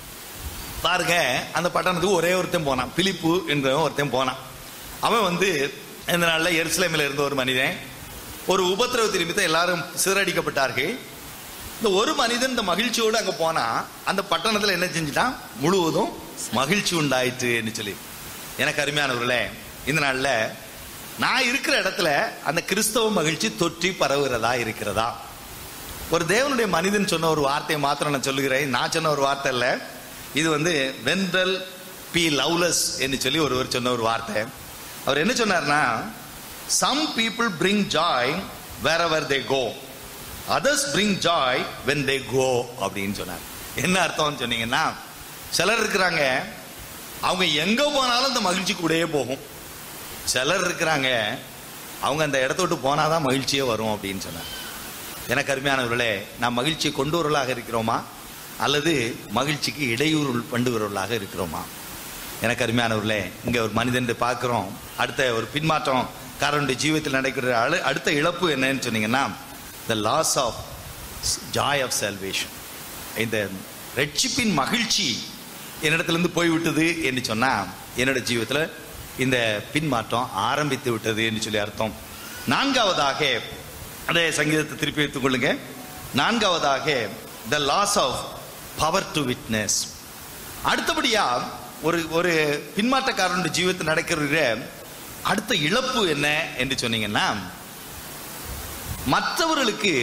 பாருங்க அந்த பட்டணத்துக்கு ஒரே ஒருத்தன் போனான் பிலிப்பு என்றவன் ஒருத்தன் போனான் அவன் வந்து இந்த நாள்ல எருசலேமில் இருந்த ஒரு மனிதன் ஒரு உபத்திரவ நிமித்தம் எல்லாரும் சிதறடிக்கப்பட்டார்கள் இந்த ஒரு மனிதன் இந்த மகிழ்ச்சியோடு அங்க போனா அந்த பட்டணத்துல என்ன செஞ்சுட்டான் முழுவதும் மகிழ்ச்சி உண்டாயிற்று என்று சொல்லி எனக்கு அருமையானவர்களே இந்த நாள்ல நான் இருக்கிற இடத்துல அந்த கிறிஸ்தவ மகிழ்ச்சி தொற்றி பரவுகிறதா இருக்கிறதா ஒரு தேவனுடைய மனிதன் சொன்ன ஒரு வார்த்தையை மாத்திரம் நான் சொல்லுகிறேன் நான் சொன்ன ஒரு வார்த்தை இல்ல இது வந்து வென்றல் பி லவ்லஸ் என்று சொல்லி ஒருவர் சொன்ன ஒரு வார்த்தை அவர் என்ன சொன்னார்னா some people bring joy wherever they go others bring joy when they go அப்படின்னு சொன்னார் என்ன அர்த்தம்னு சொன்னீங்கன்னா சிலர் இருக்கிறாங்க அவங்க எங்க போனாலும் அந்த மகிழ்ச்சி கூடயே போகும் சிலர் இருக்கிறாங்க அவங்க அந்த இடத்த விட்டு போனாதான் மகிழ்ச்சியே வரும் அப்படின்னு சொன்னார் எனக்கு அருமையானவர்களே நாம் மகிழ்ச்சியை கொண்டு வரலாக இருக்கிறோமா அல்லது மகிழ்ச்சிக்கு இடையூறு பண்ணுகிறவர்களாக இருக்கிறோமா எனக்கு அருமையானவர்களே இங்க ஒரு மனிதன் பார்க்கிறோம் அடுத்த ஒரு பின்மாற்றம் காரனுடைய ஜீவிதத்தில் நடக்கிற அழு- அடுத்த இழப்பு என்னன்னு சொன்னீங்கன்னா the loss of joy of salvation இந்த ரட்சிப்பின் மகிழ்ச்சி என்னிடத்திலிருந்து போய்விட்டது என்று சொன்னா என்னோட ஜீவிதத்துல இந்த பின்மாற்றம் ஆரம்பித்து விட்டது என்று சொல்லி அர்த்தம் நான்காவதாக அதே சங்கீதத்தை திருப்பி வைத்துக் கொள்ளுங்க நான்காவதாக the loss of power to witness அடுத்தபடியா ஒரு ஒரு பின்மாற்றக்காரனுடைய ஜீவிதத்தில் நடக்கிற அடுத்த இழப்பு என்ன என்று சொன்னீங்கன்னா மற்றவர்களுக்கு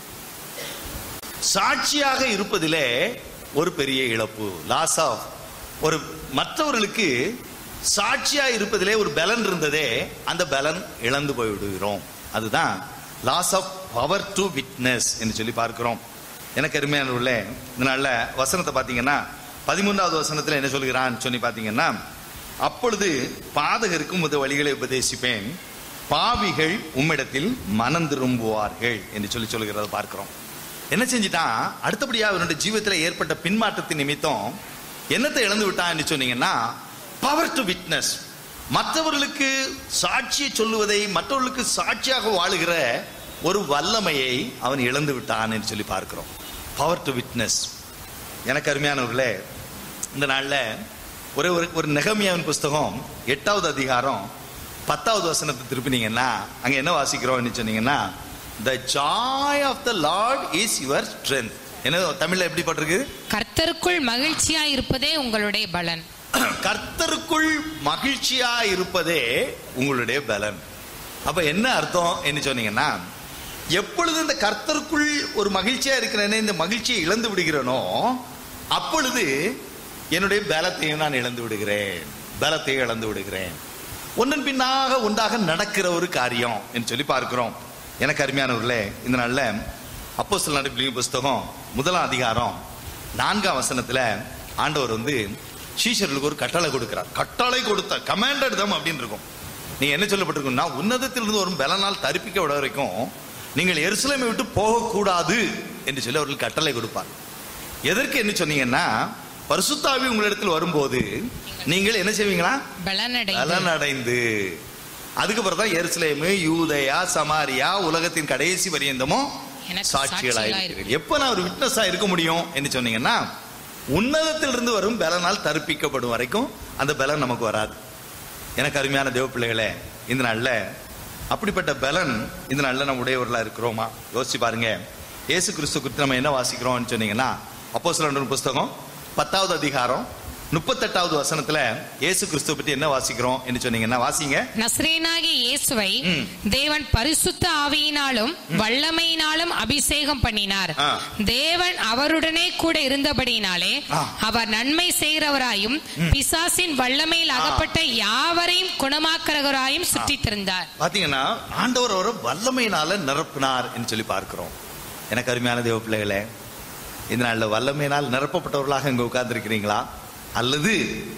சாட்சியாக இருப்பதிலே ஒரு பெரிய இழப்பு லாஸ் ஆஃப் ஒரு மற்றவர்களுக்கு சாட்சியா இருப்பதிலே ஒரு பலன் இருந்ததே அந்த பலன் இழந்து போய் விடுகிறோம் அதுதான் loss of power to witness என்று சொல்லி பார்க்கிறோம் எனக்கு அருமையான உள்ள இதனால வசனத்தை பார்த்தீங்கன்னா பதிமூன்றாவது வசனத்தில் என்ன சொல்கிறான்னு சொல்லி பார்த்தீங்கன்னா அப்பொழுது பாதகருக்கு உமது வழிகளை உபதேசிப்பேன் பாவிகள் உம்மிடத்தில் மனம் திரும்புவார்கள் என்று சொல்லி சொல்கிறத பார்க்கிறோம் என்ன செஞ்சிட்டான் அடுத்தபடியா அவனுடைய ஜீவிதத்தில் ஏற்பட்ட பின்மாற்றத்தின் நிமித்தம் என்னத்தை இழந்து விட்டான் என்று சொன்னீங்கன்னா பவர் டு விட்னஸ் மற்றவர்களுக்கு சாட்சியை சொல்லுவதை மற்றவர்களுக்கு சாட்சியாக வாழுகிற ஒரு வல்லமையை அவன் இழந்து விட்டான் என்று சொல்லி பார்க்கிறோம் பவர் டு விட்னஸ் எனக்கு அருமையானவர்களே இந்த நாளில் ஒரே ஒரு ஒரு நெகமியாவின் புஸ்தகம் எட்டாவது அதிகாரம் பத்தாவது வசனத்தை திருப்பினீங்கன்னா அங்க என்ன வாசிக்கிறோம்னு சொன்னீங்கன்னா the joy of the Lord is your strength என்ன தமிழ்ல எப்படி போட்டிருக்கு கர்த்தருக்குள் மகிழ்ச்சியா இருப்பதே உங்களுடைய பலன் கர்த்தருக்குள் மகிழ்ச்சியா இருப்பதே உங்களுடைய பலன் அப்ப என்ன அர்த்தம் என்று சொன்னீங்கன்னா எப்பொழுது இந்த கர்த்தருக்குள் ஒரு மகிழ்ச்சியா இருக்கிறேனே இந்த மகிழ்ச்சியை இழந்து விடுகிறேனோ அப்பொழுது என்னுடைய பலத்தையும் நான் இழந்து விடுகிறேன் பலத்தையும் இழந்து விடுகிறேன் ஒன்றன் பின்னாக ஒன்றாக நடக்கிற ஒரு காரியம் என்று சொல்லி பார்க்கிறோம் எனக்கு அருமையானவர்களே இந்த நாள்ல அப்போ சில புஸ்தகம் முதலாம் அதிகாரம் நான்காம் வசனத்துல ஆண்டவர் வந்து சீஷர்களுக்கு ஒரு கட்டளை கொடுக்கிறார் கட்டளை கொடுத்த கமாண்டட் தம் அப்படின்னு இருக்கும் நீங்க என்ன சொல்லப்பட்டிருக்குன்னா உன்னதத்திலிருந்து வரும் பலனால் தரிப்பிக்க விட வரைக்கும் நீங்கள் எருசலேமை விட்டு போகக்கூடாது என்று சொல்லி அவர்கள் கட்டளை கொடுப்பார் எதற்கு என்ன சொன்னீங்கன்னா பரிசுத்தாவி உங்களிடத்தில் வரும்போது நீங்கள் என்ன செய்வீங்களா பலனடைந்து பலன் அடைந்து அதுக்கப்புறம் தான் எருசலேமு யூதயா சமாரியா உலகத்தின் கடைசி பரியந்தமும் எனக்கு சாட்சிகளா சாட்சிகளா இருக்கிறீர்கள் எப்ப நான் ஒரு விட்னஸா இருக்க முடியும் என்று சொன்னீங்கன்னா உன்னதத்திலிருந்து வரும் பலனால் தரிப்பிக்கப்படும் வரைக்கும் அந்த பலன் நமக்கு வராது எனக்கு அருமையான தேவ பிள்ளைகளே இந்த நாள்ல அப்படிப்பட்ட பலன் இந்த நாள்ல நம்ம உடையவர்களா இருக்கிறோமா யோசிச்சு பாருங்க இயேசு கிறிஸ்து குறித்து நம்ம என்ன வாசிக்கிறோம்னு சொன்னீங்கன்னா அப்போ புஸ்தகம் பத்தாவது அதிகாரம் முப்பத்தெட்டாவது வசனத்துல இயேசு கிறிஸ்துவ பற்றி என்ன வாசிக்கிறோம் என்று சொன்னீங்கன்னா வாசிங்க நஸ்ரேனாகிய இயேசுவை ம். தேவன் பரிசுத்த ஆவியினாலும் வல்லமையினாலும் அபிஷேகம் பண்ணினார் ஆ. தேவன் அவருடனே கூட இருந்தபடியினாலே ஆ. அவர் நன்மை செய்கிறவராயும் பிசாசின் வல்லமையில் அகப்பட்ட யாவரையும் குணமாக்குறவராயும் சுற்றித் திரிந்தார் பாத்தீங்கன்னா ஆண்டவர் அவரை வல்லமையினால நிரப்பினார் என்று சொல்லி பார்க்கிறோம் எனக்கு அருமையான தேவ பிள்ளைகளே இந்த நாளில் வல்லமையினால் நிரப்பப்பட்டவர்களாக இங்க உட்கார்ந்திருக்கிறீங்களா அல்லது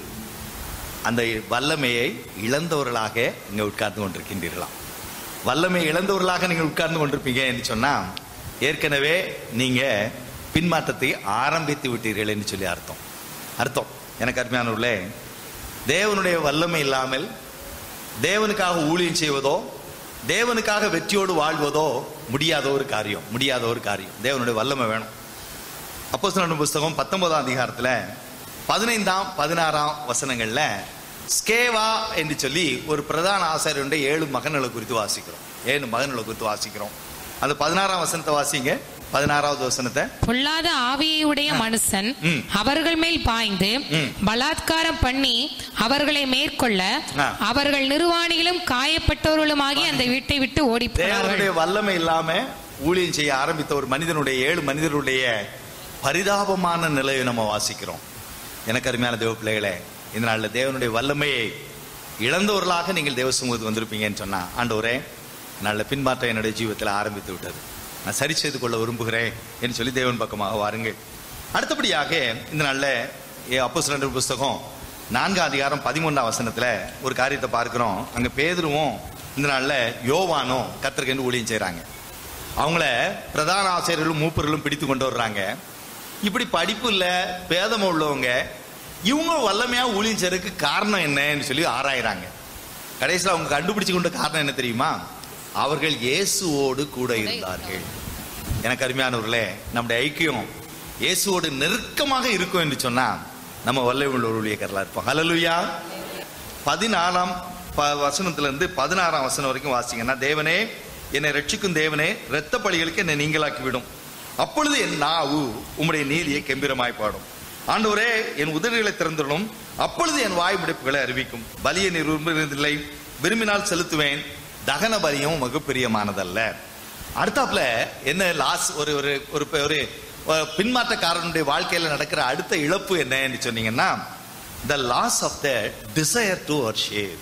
அந்த வல்லமையை இழந்தவர்களாக இங்க உட்கார்ந்து கொண்டிருக்கின்றீர்களா வல்லமை இழந்தவர்களாக நீங்கள் உட்கார்ந்து கொண்டிருப்பீங்க என்று சொன்னா ஏற்கனவே நீங்க பின்மாற்றத்தை ஆரம்பித்து விட்டீர்கள் என்று சொல்லி அர்த்தம் அர்த்தம் எனக்கு அருமையானவர்களே தேவனுடைய வல்லமை இல்லாமல் தேவனுக்காக ஊழியம் செய்வதோ தேவனுக்காக வெற்றியோடு வாழ்வதோ முடியாத ஒரு காரியம் முடியாத ஒரு காரியம் தேவனுடைய வல்லமை வேணும் அப்போ புஸ்தகம் பத்தொன்பதாம் அதிகாரத்துல பதினைந்தாம் பதினாறாம் வசனங்கள்ல ஸ்கேவா என்று சொல்லி ஒரு பிரதான ஆசாரியருடைய ஏழு மகன்களை குறித்து வாசிக்கிறோம் ஏழு மகன்களை குறித்து வாசிக்கிறோம் அந்த பதினாறாம் வசனத்தை வாசிங்க பதினாறாவது வசனத்தை பொல்லாத ஆவியை உடைய மனுஷன் ம். அவர்கள் மேல் பாய்ந்து ம். பலாத்காரம் பண்ணி அவர்களை மேற்கொள்ள ஆ. அவர்கள் நிர்வாணிகளும் காயப்பட்டவர்களுமாகி அந்த வீட்டை விட்டு ஓடி போனார்கள் தேவனுடைய வல்லமை இல்லாம ஊழியம் செய்ய ஆரம்பித்த ஒரு மனிதனுடைய ஏழு மனிதருடைய பரிதாபமான நிலையை நம்ம வாசிக்கிறோம் எனக்கு அருமையான தேவ பிள்ளைகளே இந்த நாளில் தேவனுடைய வல்லமையை இழந்தவர்களாக நீங்கள் தேவ சமூகத்துக்கு வந்திருப்பீங்கன்னு சொன்னா ஆண்டவரே நல்ல பின்மாற்றம் என்னுடைய ஜீவிதத்தில் ஆரம்பித்து விட்டது நான் சரி செய்து கொள்ள விரும்புகிறேன் என்று சொல்லி தேவன் பக்கமாக வாருங்கள் அடுத்தபடியாக இந்த நாளில் அப்போ சிலண்டர் புஸ்தகம் நான்காம் அதிகாரம் பதிமூன்றாம் வசனத்துல ஒரு காரியத்தை பார்க்கிறோம் அங்க பேதுருவும் இந்த நாள்ல யோவானும் கத்திரிக்கண்டு ஊழியம் செய்றாங்க அவங்கள பிரதான ஆசிரியர்களும் மூப்பர்களும் பிடித்து கொண்டு வர்றாங்க இப்படி படிப்பு இல்ல பேதம் உள்ளவங்க இவங்க வல்லமையா ஊழியம் செய்யறதுக்கு காரணம் என்னன்னு சொல்லி ஆராயிறாங்க கடைசியில் அவங்க கண்டுபிடிச்சு கொண்ட காரணம் என்ன தெரியுமா அவர்கள் இயேசுவோடு கூட இருந்தார்கள் எனக்கு அருமையானவர்களே நம்முடைய ஐக்கியம் இயேசுவோடு நெருக்கமாக இருக்கும் என்று சொன்னா நம்ம வல்லை உள்ள ஒரு ஊழியக்காரலா இருப்போம் ஹalleluya பதினாலாம் ப- வசனத்துல இருந்து பதினாறாம் வசனம் வரைக்கும் வாசிங்கன்னா தேவனே என்னை ரட்சிக்கும் தேவனே இரத்த பலிகளுக்கு என்னை நீங்களாக்கி விடும் அப்பொழுது என் நாவு உம்முடைய நீதியை கெம்பீரமாய் பாடும் ஆண்டவரே என் உதடுகளை திறந்துடணும் அப்பொழுது என் வாய் முடிப்புகளை அறிவிக்கும் பலியை நீர் விரும்புகிறதில்லை விரும்பினால் செலுத்துவேன் தகன பலியும் உமக்கு பிரியமானதல்ல அடுத்தாப்புல என்ன லாஸ் ஒரு ஒரு ஒரு ஒரு ஒரு பின்மாற்றக்காரனுடைய வாழ்க்கையில நடக்கிற அடுத்த இழப்பு என்னன்னு சொன்னீங்கன்னா the loss of the desire to worship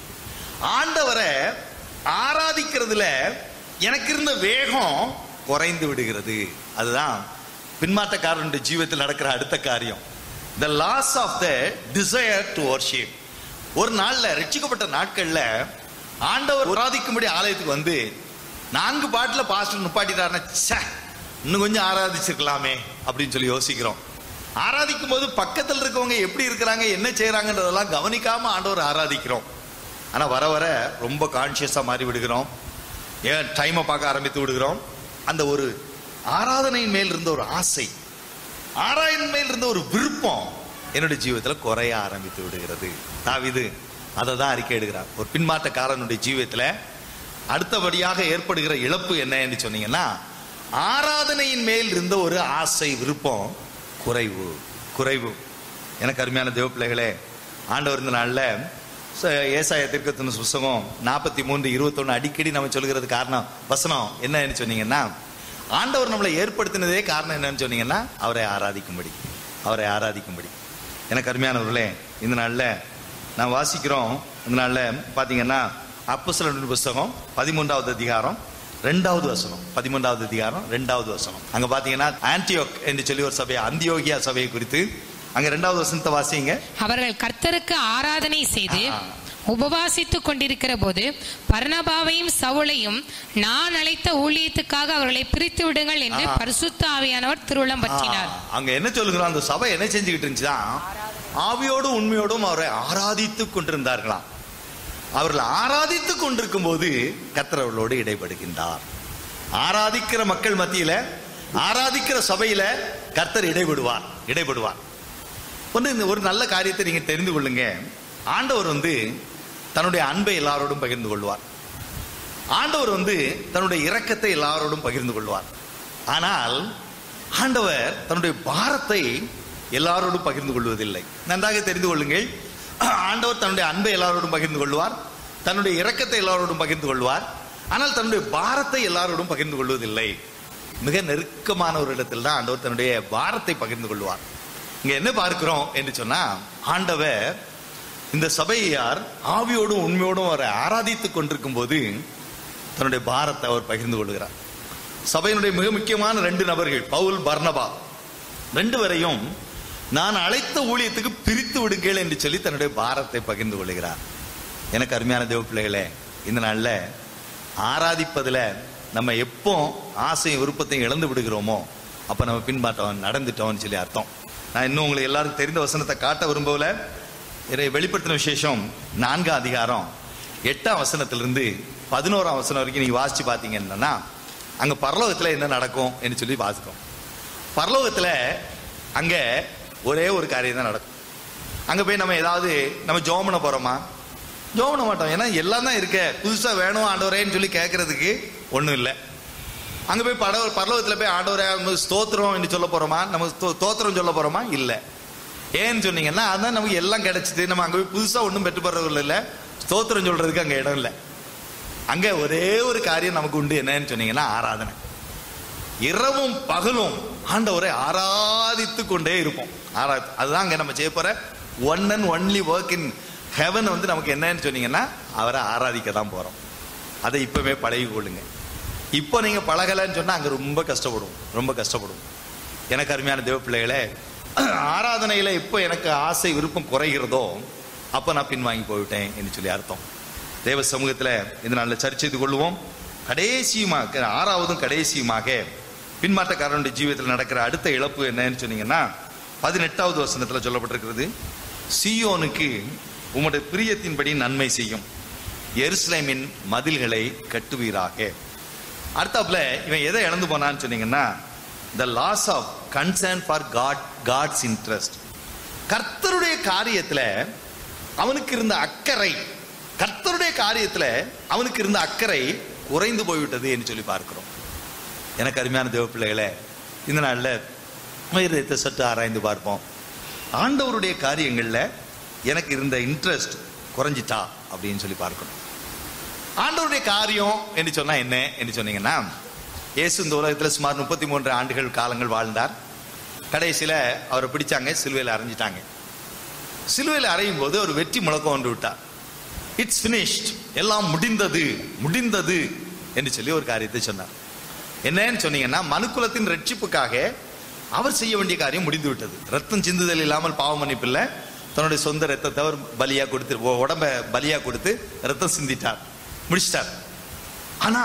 ஆண்டவரை ஆராதிக்கிறதுல எனக்கு இருந்த வேகம் குறைந்து விடுகிறது அதுதான் பின்மாற்றக்காரனுடைய ஜீவிதத்தில் நடக்கிற அடுத்த காரியம் the loss of the desire to worship ஒரு நாள்ல ரட்சிக்கப்பட்ட நாட்கள்ல ஆண்டவர் ஆராதிக்கும்படி ஆலயத்துக்கு வந்து நான்கு பாட்டுல பாஸ்டர் நிப்பாட்டிட்டாருன்னா ச்சே, இன்னும் கொஞ்சம் ஆராதிச்சிருக்கலாமே அப்படின்னு சொல்லி யோசிக்கிறோம் ஆராதிக்கும் போது பக்கத்தில் இருக்கவங்க எப்படி இருக்கிறாங்க என்ன செய்யறாங்கன்றதெல்லாம் கவனிக்காம ஆண்டவர் ஆராதிக்கிறோம் ஆனா வர வர ரொம்ப கான்சியஸா மாறி விடுகிறோம் ஏன் டைமை பார்க்க ஆரம்பித்து விடுகிறோம் அந்த ஒரு ஆராதனையின் மேல் இருந்த ஒரு ஆசை ஆராயின் மேல் இருந்த ஒரு விருப்பம் என்னுடைய ஜீவிதத்துல குறைய ஆரம்பித்து விடுகிறது தாவிது அதை தான் அறிக்கை எடுக்கிறார் ஒரு பின்மாற்றக்காரனுடைய ஜீவிதத்துல அடுத்தபடியாக ஏற்படுகிற இழப்பு என்ன என்று சொன்னீங்கன்னா ஆராதனையின் மேல் இருந்த ஒரு ஆசை விருப்பம் குறைவு குறைவு எனக்கு அருமையான தேவ பிள்ளைகளே ஆண்டவர் இந்த நாள்ல ச- ஏசாயா திருக்கத்தின் புஸ்தகம் நாற்பத்தி மூன்று இருபத்தொன்னு அடிக்கடி நம்ம சொல்கிறது காரணம் வசனம் என்னன்னு சொன்னீங்கன்னா ஆண்டவர் நம்மளை ஏற்படுத்தினதே காரணம் என்னன்னு சொன்னீங்கன்னா அவரை ஆராதிக்கும்படி அவரை ஆராதிக்கும்படி எனக்கு அருமையானவர்களே இந்த நாள்ல நான் வாசிக்கிறோம் இந்த நாள்ல பாத்தீங்கன்னா அப்போஸ்தலர் புஸ்தகம் பதிமூன்றாவது அதிகாரம் ரெண்டாவது வசனம் பதிமூன்றாவது அதிகாரம் ரெண்டாவது வசனம் அங்க பாத்தீங்கன்னா ஆன்டியோக் என்று சொல்லி ஒரு சபை அந்தியோகியா சபையை குறித்து அங்க ரெண்டாவது வசனத்தை வாசிங்க அவர்கள் கர்த்தருக்கு ஆராதனை செய்து ஆ. உபவாசித்துக் கொண்டிருக்கிற போது பர்ணபாவையும் சவுளையும் நான் அழைத்த ஊழியத்துக்காக அவர்களை பிரித்து விடுங்கள் என்று ஆ. பரிசுத்த ஆவியானவர் திருவுளம் பற்றினார் ஆ, அங்க என்ன சொல்லுகிறோம் அந்த சபை என்ன செஞ்சுக்கிட்டு இருந்துச்சுதான் ஆவியோடும் உண்மையோடும் அவரை ஆராதித்துக் கொண்டிருந்தார்களாம் அவர்கள் ஆராதித்துக் கொண்டிருக்கும் போது கர்த்தர் அவர்களோடு இடைபடுகின்றார் ஆராதிக்கிற மக்கள் மத்தியில ஆராதிக்கிற சபையில கர்த்தர் இடைபடுவார் இடைபடுவார் ஒன்று இந்த ஒரு நல்ல காரியத்தை நீங்க தெரிந்து கொள்ளுங்க ஆண்டவர் வந்து தன்னுடைய அன்பை எல்லாரோடும் பகிர்ந்து கொள்வார் ஆண்டவர் வந்து தன்னுடைய இரக்கத்தை எல்லாரோடும் பகிர்ந்து கொள்வார் ஆனால் ஆண்டவர் தன்னுடைய பாரத்தை எல்லாரோடும் பகிர்ந்து கொள்வதில்லை நன்றாக தெரிந்து கொள்ளுங்கள் ஆண்டவர் தன்னுடைய அன்பை எல்லாரோடும் பகிர்ந்து கொள்வார் தன்னுடைய இரக்கத்தை எல்லாரோடும் பகிர்ந்து கொள்வார் ஆனால் தன்னுடைய பாரத்தை எல்லாரோடும் பகிர்ந்து கொள்வதில்லை மிக நெருக்கமான ஒரு இடத்தில் தான் ஆண்டவர் தன்னுடைய பாரத்தை பகிர்ந்து கொள்வார் இங்க என்ன பார்க்கிறோம் என்று சொன்னா ஆண்டவர் இந்த சபையார் ஆவியோடும் உண்மையோடும் அவரை ஆராதித்துக் கொண்டிருக்கும் போது தன்னுடைய பாரத்தை அவர் பகிர்ந்து கொள்கிறார் சபையினுடைய மிக முக்கியமான ரெண்டு நபர்கள் பவுல் பர்னபா ரெண்டு பேரையும் நான் அழைத்த ஊழியத்துக்கு பிரித்து விடுங்கள் என்று சொல்லி தன்னுடைய பாரத்தை பகிர்ந்து கொள்கிறார் எனக்கு அருமையான தேவ பிள்ளைகளே இந்த நாள்ல ஆராதிப்பதுல நம்ம எப்போ ஆசையும் விருப்பத்தையும் இழந்து விடுகிறோமோ அப்ப நம்ம பின்பாட்டம் நடந்துட்டோம்னு சொல்லி அர்த்தம் நான் இன்னும் உங்களுக்கு எல்லாருக்கும் தெரிந்த வசனத்தை காட்ட விரும்பல இதை வெளிப்படுத்தின விசேஷம் நான்காம் அதிகாரம் எட்டாம் வசனத்திலிருந்து பதினோராம் வசனம் வரைக்கும் நீங்க வாசிச்சு பாத்தீங்கன்னா அங்க பரலோகத்துல என்ன நடக்கும் என்று சொல்லி வாசிக்கும் பரலோகத்துல அங்க ஒரே ஒரு காரியம் தான் நடக்கும் அங்க போய் நம்ம ஏதாவது நம்ம ஜோம் பண்ண போறோமா ஜோம் பண்ண மாட்டோம் ஏன்னா எல்லாம் தான் இருக்க புதுசா வேணும் ஆண்டவரேன்னு சொல்லி கேட்கறதுக்கு ஒண்ணும் இல்லை அங்க போய் பட பரலோகத்துல போய் ஆண்டவரே நம்ம ஸ்தோத்திரம் என்று சொல்ல போறோமா நம்ம ஸ்தோ- ஸ்தோத்திரம் சொல்ல போறோமா இல்ல ஏன்னு சொன்னீங்கன்னா அதான் நமக்கு எல்லாம் கிடைச்சிது நம்ம அங்க போய் புதுசா ஒண்ணும் பெற்று போறது இல்ல ஸ்தோத்திரம் சொல்றதுக்கு அங்க இடம் இல்லை அங்க ஒரே ஒரு காரியம் நமக்கு உண்டு என்னன்னு சொன்னீங்கன்னா ஆராதனை இரவும் பகலும் ஆண்டவரை ஆராதித்து கொண்டே இருப்போம் ஆரா அதுதான் அங்க நம்ம செய்ய போற one and only work in heaven வந்து நமக்கு என்னன்னு சொன்னீங்கன்னா அவரை ஆராதிக்க தான் போறோம் அதை இப்பவே பழகி கொள்ளுங்க இப்போ நீங்க பழகலைன்னு சொன்னா அங்க ரொம்ப கஷ்டப்படும் ரொம்ப கஷ்டப்படும் எனக்கு அருமையான தேவ பிள்ளைகளே ஆராதனையில இப்போ எனக்கு ஆசை விருப்பம் குறைகிறதோ அப்ப நான் பின்வாங்கி போய்விட்டேன் என்று சொல்லி அர்த்தம் தேவ சமூகத்துல இந்த நாளில் சர்ச்சை செய்து கொள்வோம் கடைசியுமாக ஆறாவதும் கடைசியுமாக பின்மாற்றக்காரனுடைய ஜீவிதத்தில் நடக்கிற அடுத்த இழப்பு என்னன்னு சொன்னீங்கன்னா பதினெட்டாவது வசனத்துல சொல்லப்பட்டிருக்கிறது சீயோனுக்கு உம்முடைய பிரியத்தின்படி நன்மை செய்யும் எருசலேமின் மதில்களை கட்டுவீராக அடுத்தாப்புல இவன் எதை இழந்து போனான்னு சொன்னீங்கன்னா the loss of concern for God God's interest கர்த்தருடைய காரியத்துல அவனுக்கு இருந்த அக்கறை கர்த்தருடைய காரியத்துல அவனுக்கு இருந்த அக்கறை குறைந்து போய்விட்டது என்று சொல்லி பார்க்கிறோம் எனக்கு அருமையான தேவ பிள்ளைகளே இந்த நாள்ல இருதயத்தை சற்று ஆராய்ந்து பார்ப்போம் ஆண்டவருடைய காரியங்கள்ல எனக்கு இருந்த இன்ட்ரெஸ்ட் குறைஞ்சிட்டா அப்படின்னு சொல்லி பார்க்கணும் ஆண்டவருடைய காரியம் என்று சொன்னா என்ன என்று சொன்னீங்கன்னா இயேசு இந்த உலகத்தில் சுமார் முப்பத்தி மூன்று ஆண்டுகள் காலங்கள் வாழ்ந்தார் கடைசியில அவரை பிடிச்சாங்க சிலுவையில் அரைஞ்சிட்டாங்க சிலுவையில் அறையும் போது ஒரு வெற்றி முழக்கம் ஒன்று விட்டார் இட்ஸ் finished எல்லாம் முடிந்தது முடிந்தது என்று சொல்லி ஒரு காரியத்தை சொன்னார் என்னன்னு சொன்னீங்கன்னா மனுக்குலத்தின் ரட்சிப்புக்காக அவர் செய்ய வேண்டிய காரியம் முடிந்து விட்டது ரத்தம் சிந்துதல் இல்லாமல் பாவ மன்னிப்பு இல்ல தன்னுடைய சொந்த ரத்தத்தை அவர் பலியா கொடுத்து உ- உடம்ப பலியா கொடுத்து ரத்தம் சிந்திட்டார் முடிச்சிட்டார் ஆனா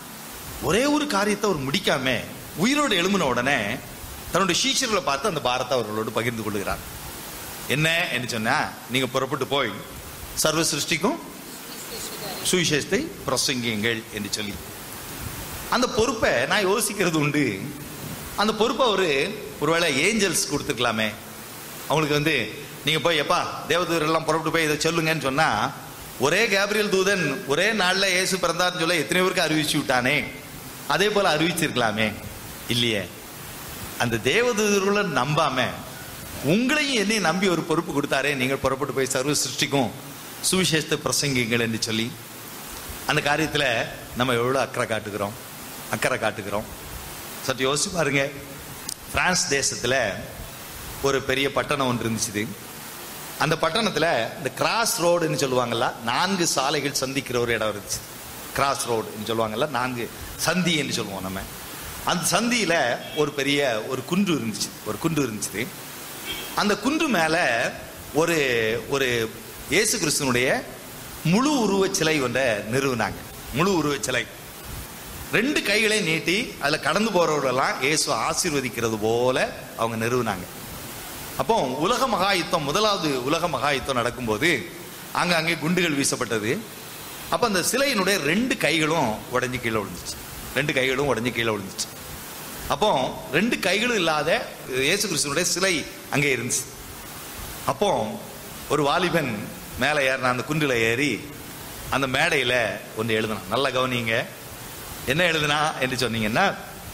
ஒரே ஒரு காரியத்தை அவர் முடிக்காம உயிரோடு எழும்பின உடனே தன்னுடைய சீஷர்களை பார்த்து அந்த பாரத்தை அவர்களோடு பகிர்ந்து கொள்கிறார் என்ன என்று சொன்னா நீங்க புறப்பட்டு போய் சர்வ சிருஷ்டிக்கும் சுவிசேஷத்தை பிரசங்கியுங்கள் என்று சொல்லி அந்த பொறுப்பை நான் யோசிக்கிறது உண்டு அந்த பொறுப்பை அவரு ஒருவேளை ஏஞ்சல்ஸ் கொடுத்துருக்கலாமே அவங்களுக்கு வந்து நீங்க போய் எப்பா தேவதூதர் எல்லாம் புறப்பட்டு போய் இதை சொல்லுங்கன்னு சொன்னா ஒரே கேப்ரியல் தூதன் ஒரே நாள்ல இயேசு பிறந்தார்னு சொல்ல எத்தனை பேருக்கு அறிவிச்சு விட்டானே அதே போல அறிவிச்சிருக்கலாமே இல்லையே அந்த தேவதூதர்களை நம்பாம உங்களையும் என்னையும் நம்பி ஒரு பொறுப்பு கொடுத்தாரே நீங்கள் புறப்பட்டு போய் சர்வ சிருஷ்டிக்கும் சுவிசேஷத்தை பிரசங்கிங்கள் என்று சொல்லி அந்த காரியத்துல நம்ம எவ்வளவு அக்கறை காட்டுகிறோம் அக்கறை காட்டுகிறோம் சற்று யோசிச்சு பாருங்க பிரான்ஸ் தேசத்துல ஒரு பெரிய பட்டணம் ஒன்று இருந்துச்சு அந்த பட்டணத்துல இந்த கிராஸ் ரோடுன்னு சொல்லுவாங்கல்ல நான்கு சாலைகள் சந்திக்கிற ஒரு இடம் இருந்துச்சு கிராஸ் ரோடுன்னு சொல்லுவாங்கல்ல நான்கு சந்தி என்று சொல்லுவோம் நம்ம அந்த சந்தியில ஒரு பெரிய ஒரு குன்று இருந்துச்சு ஒரு குன்று இருந்துச்சு அந்த குன்று மேல ஒரு ஒரு இயேசு கிறிஸ்துனுடைய முழு உருவச் சிலை ஒன்றை நிறுவினாங்க முழு உருவச் சிலை ரெண்டு கைகளை நீட்டி அதுல கடந்து போறவர்களெல்லாம் இயேசு ஆசீர்வதிக்கிறது போல அவங்க நிறுவினாங்க அப்போ உலக மகா யுத்தம் முதலாவது உலக மகா யுத்தம் நடக்கும்போது அங்க அங்கே குண்டுகள் வீசப்பட்டது அப்ப அந்த சிலையினுடைய ரெண்டு கைகளும் உடைஞ்சு கீழே விழுந்துச்சு ரெண்டு கைகளும் உடைஞ்சு கீழே விழுந்துச்சு அப்போ ரெண்டு கைகளும் இல்லாத இயேசு கிறிஸ்துனுடைய சிலை அங்கே இருந்துச்சு அப்போ ஒரு வாலிபன் மேலே ஏறின அந்த குன்றில ஏறி அந்த மேடையில ஒன்று எழுதினான் நல்ல கவனிங்க என்ன எழுதுனா என்று சொன்னீங்கன்னா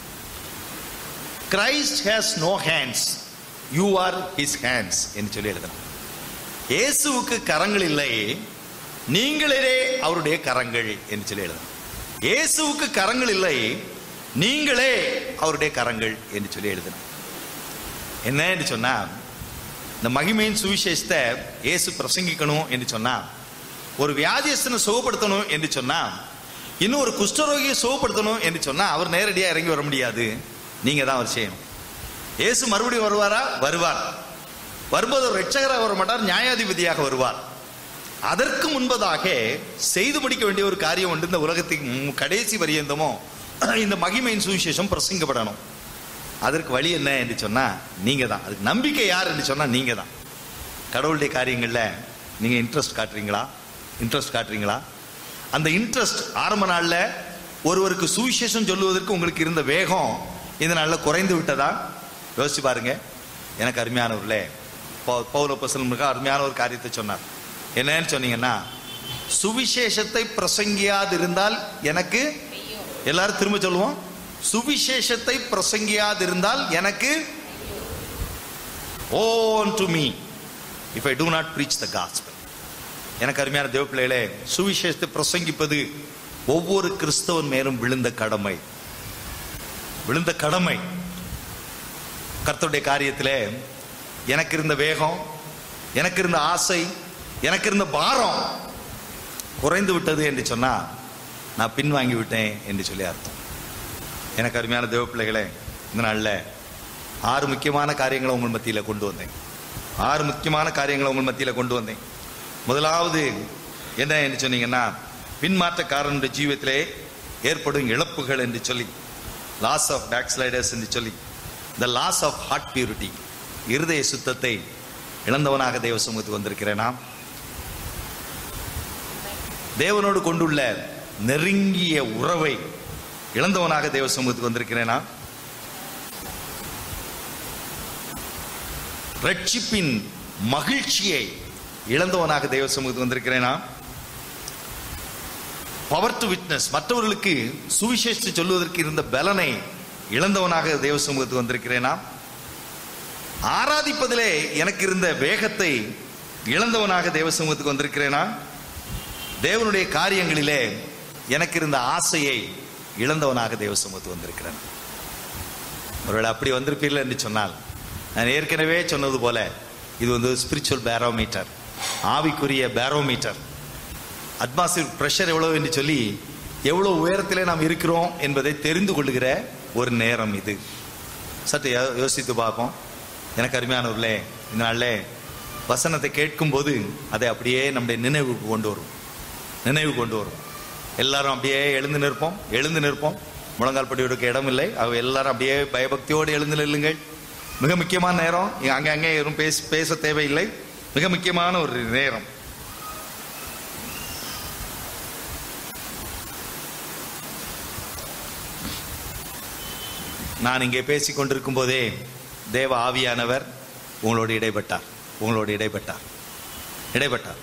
Christ has no hands you are his hands என்று சொல்லி எழுதினான் இயேசுவுக்கு கரங்கள் இல்லை நீங்களே அவருடைய கரங்கள் என்று சொல்லி எழுதினான் இயேசுவுக்கு கரங்கள் இல்லை நீங்களே அவருடைய கரங்கள் என்று சொல்லி எழுதினான் என்ன என்று சொன்னா இந்த மகிமையின் சுவிசேஷத்தை இயேசு பிரசங்கிக்கணும் என்று சொன்னா ஒரு வியாதியஸ்தனை சுகப்படுத்தணும் என்று சொன்னா இன்னும் ஒரு குஷ்டரோகியை சுகப்படுத்தணும் என்று சொன்னா அவர் நேரடியாக இறங்கி வர முடியாது நீங்க தான் அவர் செய்யணும் இயேசு மறுபடியும் வருவாரா வருவார் வரும்போது ஒரு ரட்சகராக வர மாட்டார் நியாயாதிபதியாக வருவார் அதற்கு முன்பதாக செய்து முடிக்க வேண்டிய ஒரு காரியம் உண்டு இந்த உலகத்தின் கடைசி பரியந்தமோ இந்த மகிமையின் சுவிசேஷம் பிரசங்கப்படணும் அதற்கு வழி என்ன என்று சொன்னா நீங்க தான் அதுக்கு நம்பிக்கை யார் என்று சொன்னா நீங்க தான் கடவுளுடைய காரியங்கள்ல நீங்க இன்ட்ரெஸ்ட் காட்டுறீங்களா இன்ட்ரெஸ்ட் காட்டுறீங்களா அந்த இன்ட்ரெஸ்ட் ஆரம்ப நாள்ல ஒருவருக்கு சுவிசேஷம் சொல்லுவதற்கு உங்களுக்கு இருந்த வேகம் இந்த நாள்ல குறைந்து விட்டதா யோசிச்சு பாருங்க எனக்கு அருமையானவர்களே பௌ- பவுல பசல் மிக அருமையான ஒரு காரியத்தை சொன்னார் என்னன்னு சொன்னீங்கன்னா சுவிசேஷத்தை பிரசங்கியாதிருந்தால் எனக்கு எல்லாரும் திரும்ப சொல்லுவோம் சுவிசேஷத்தை பிரசங்கியாதிருந்தால் எனக்கு own to me if I do not preach the gospel எனக்கு அருமையான தேவ பிள்ளைகளே சுவிசேஷத்தை பிரசங்கிப்பது ஒவ்வொரு கிறிஸ்தவன் மேலும் விழுந்த கடமை விழுந்த கடமை கர்த்தருடைய காரியத்திலே எனக்கு இருந்த வேகம் எனக்கு இருந்த ஆசை எனக்கு இருந்த பாரம் குறைந்து விட்டது என்று சொன்னா நான் பின்வாங்கி விட்டேன் என்று சொல்லி அர்த்தம் எனக்கு அருமையான தேவ பிள்ளைகளே இந்த நாளில் ஆறு முக்கியமான காரியங்களை உங்கள் மத்தியில் கொண்டு வந்தேன் ஆறு முக்கியமான காரியங்களை உங்கள் மத்தியில் கொண்டு வந்தேன் முதலாவது என்ன என்று சொன்னீங்கன்னா பின்மாற்றக்காரனுடைய ஜீவியத்திலே ஏற்படும் இழப்புகள் என்று சொல்லி லாஸ் ஆஃப் பேக்ஸ்லைடர்ஸ் என்று சொல்லி the loss of heart purity இருதய சுத்தத்தை இழந்தவனாக தேவ சமூகத்துக்கு வந்திருக்கிறேனா தேவனோடு கொண்டுள்ள நெருங்கிய உறவை இழந்தவனாக தேவ சமூகத்துக்கு வந்திருக்கிறேனா ரட்சிப்பின் மகிழ்ச்சியை இழந்தவனாக தேவ சமூகத்துக்கு வந்திருக்கிறேனா பவர் டு விட்னஸ் மற்றவர்களுக்கு சுவிசேஷத்தை சொல்வதற்கு இருந்த பலனை இழந்தவனாக தேவ சமூகத்துக்கு வந்திருக்கிறேனா ஆராதிப்பதிலே எனக்கு இருந்த வேகத்தை இழந்தவனாக தேவ சமூகத்துக்கு வந்திருக்கிறேனா தேவனுடைய காரியங்களிலே எனக்கு இருந்த ஆசையை இழந்தவனாக தேவ சமூகத்து வந்திருக்கிறேன் ஒருவேளை அப்படி வந்திருப்பீர்கள் என்று சொன்னால் நான் ஏற்கனவே சொன்னது போல இது வந்து ஸ்பிரிச்சுவல் பேரோமீட்டர் ஆவிக்குரிய பேரோமீட்டர் அட்மாஸ்பியர் ப்ரெஷர் எவ்வளவு என்று சொல்லி எவ்வளவு உயரத்திலே நாம் இருக்கிறோம் என்பதை தெரிந்து கொள்ளுகிற ஒரு நேரம் இது சற்று யோ- யோசித்து பார்ப்போம் எனக்கு அருமையானவர்களே இந்த நாளில் வசனத்தை கேட்கும்போது அதை அப்படியே நம்முடைய நினைவுக்கு கொண்டு வரும் நினைவு கொண்டு வரும் எல்லாரும் அப்படியே எழுந்து நிற்போம் எழுந்து நிற்போம் முழங்கால் படியோடுக்க இடம் இல்லை அவ எல்லாரும் அப்படியே பயபக்தியோடு எழுந்து நில்லுங்கள் மிக முக்கியமான நேரம் இங்க அங்கே அங்கே எதுவும் பேச பேச தேவையில்லை மிக முக்கியமான ஒரு நேரம் நான் இங்கே பேசிக் கொண்டிருக்கும் போதே தேவ ஆவியானவர் உங்களோடு இடைப்பட்டார் உங்களோடு இடைப்பட்டார் இடைப்பட்டார்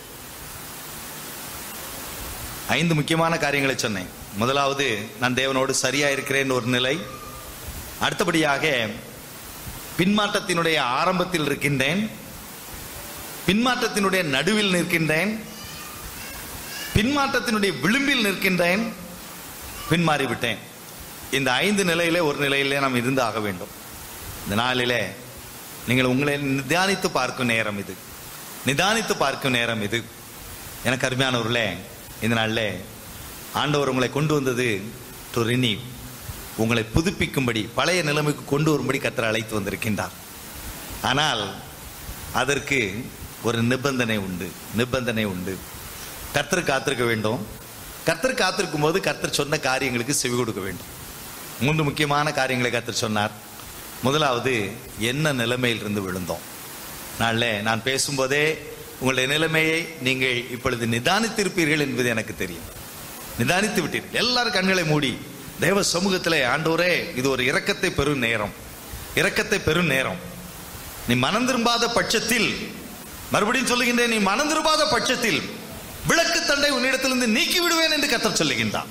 ஐந்து முக்கியமான காரியங்களை சொன்னேன் முதலாவது நான் தேவனோடு சரியா இருக்கிறேன் ஒரு நிலை அடுத்தபடியாக பின்மாற்றத்தினுடைய ஆரம்பத்தில் இருக்கின்றேன் பின்மாற்றத்தினுடைய நடுவில் நிற்கின்றேன் பின்மாற்றத்தினுடைய விளிம்பில் நிற்கின்றேன் பின்மாறி விட்டேன் இந்த ஐந்து நிலையிலே ஒரு நிலையிலே நாம் இருந்து ஆக வேண்டும் இந்த நாளிலே நீங்கள் உங்களை நிதானித்து பார்க்கும் நேரம் இது நிதானித்து பார்க்கும் நேரம் இது எனக்கு அருமையானவர்களே இந்த நாளிலே ஆண்டவர் உங்களை கொண்டு வந்தது டு ரினீவ் உங்களை புதுப்பிக்கும்படி பழைய நிலைமைக்கு கொண்டு வரும்படி கத்தர் அழைத்து வந்திருக்கின்றார் ஆனால் அதற்கு ஒரு நிபந்தனை உண்டு நிபந்தனை உண்டு கர்த்தர் காத்திருக்க வேண்டும் கர்த்தர் காத்திருக்கும் போது கர்த்தர் சொன்ன காரியங்களுக்கு செவி கொடுக்க வேண்டும் மூன்று முக்கியமான காரியங்களை கர்த்தர் சொன்னார் முதலாவது என்ன நிலைமையில் இருந்து விழுந்தோம் நாளில் நான் பேசும்போதே உங்களுடைய நிலைமையை நீங்கள் இப்பொழுது நிதானித்திருப்பீர்கள் என்பது எனக்கு தெரியும் நிதானித்து விட்டீர்கள் எல்லாரும் கண்களை மூடி தேவ சமூகத்திலே ஆண்டவரே இது ஒரு இரக்கத்தை பெறும் நேரம் இரக்கத்தை பெறும் நேரம் நீ மனம் திரும்பாத பட்சத்தில் மறுபடியும் சொல்லுகின்றேன் நீ மனம் திரும்பாத பட்சத்தில் விளக்கு தண்டை உன்னிடத்திலிருந்து நீக்கி விடுவேன் என்று கத்தர் சொல்லுகின்றான்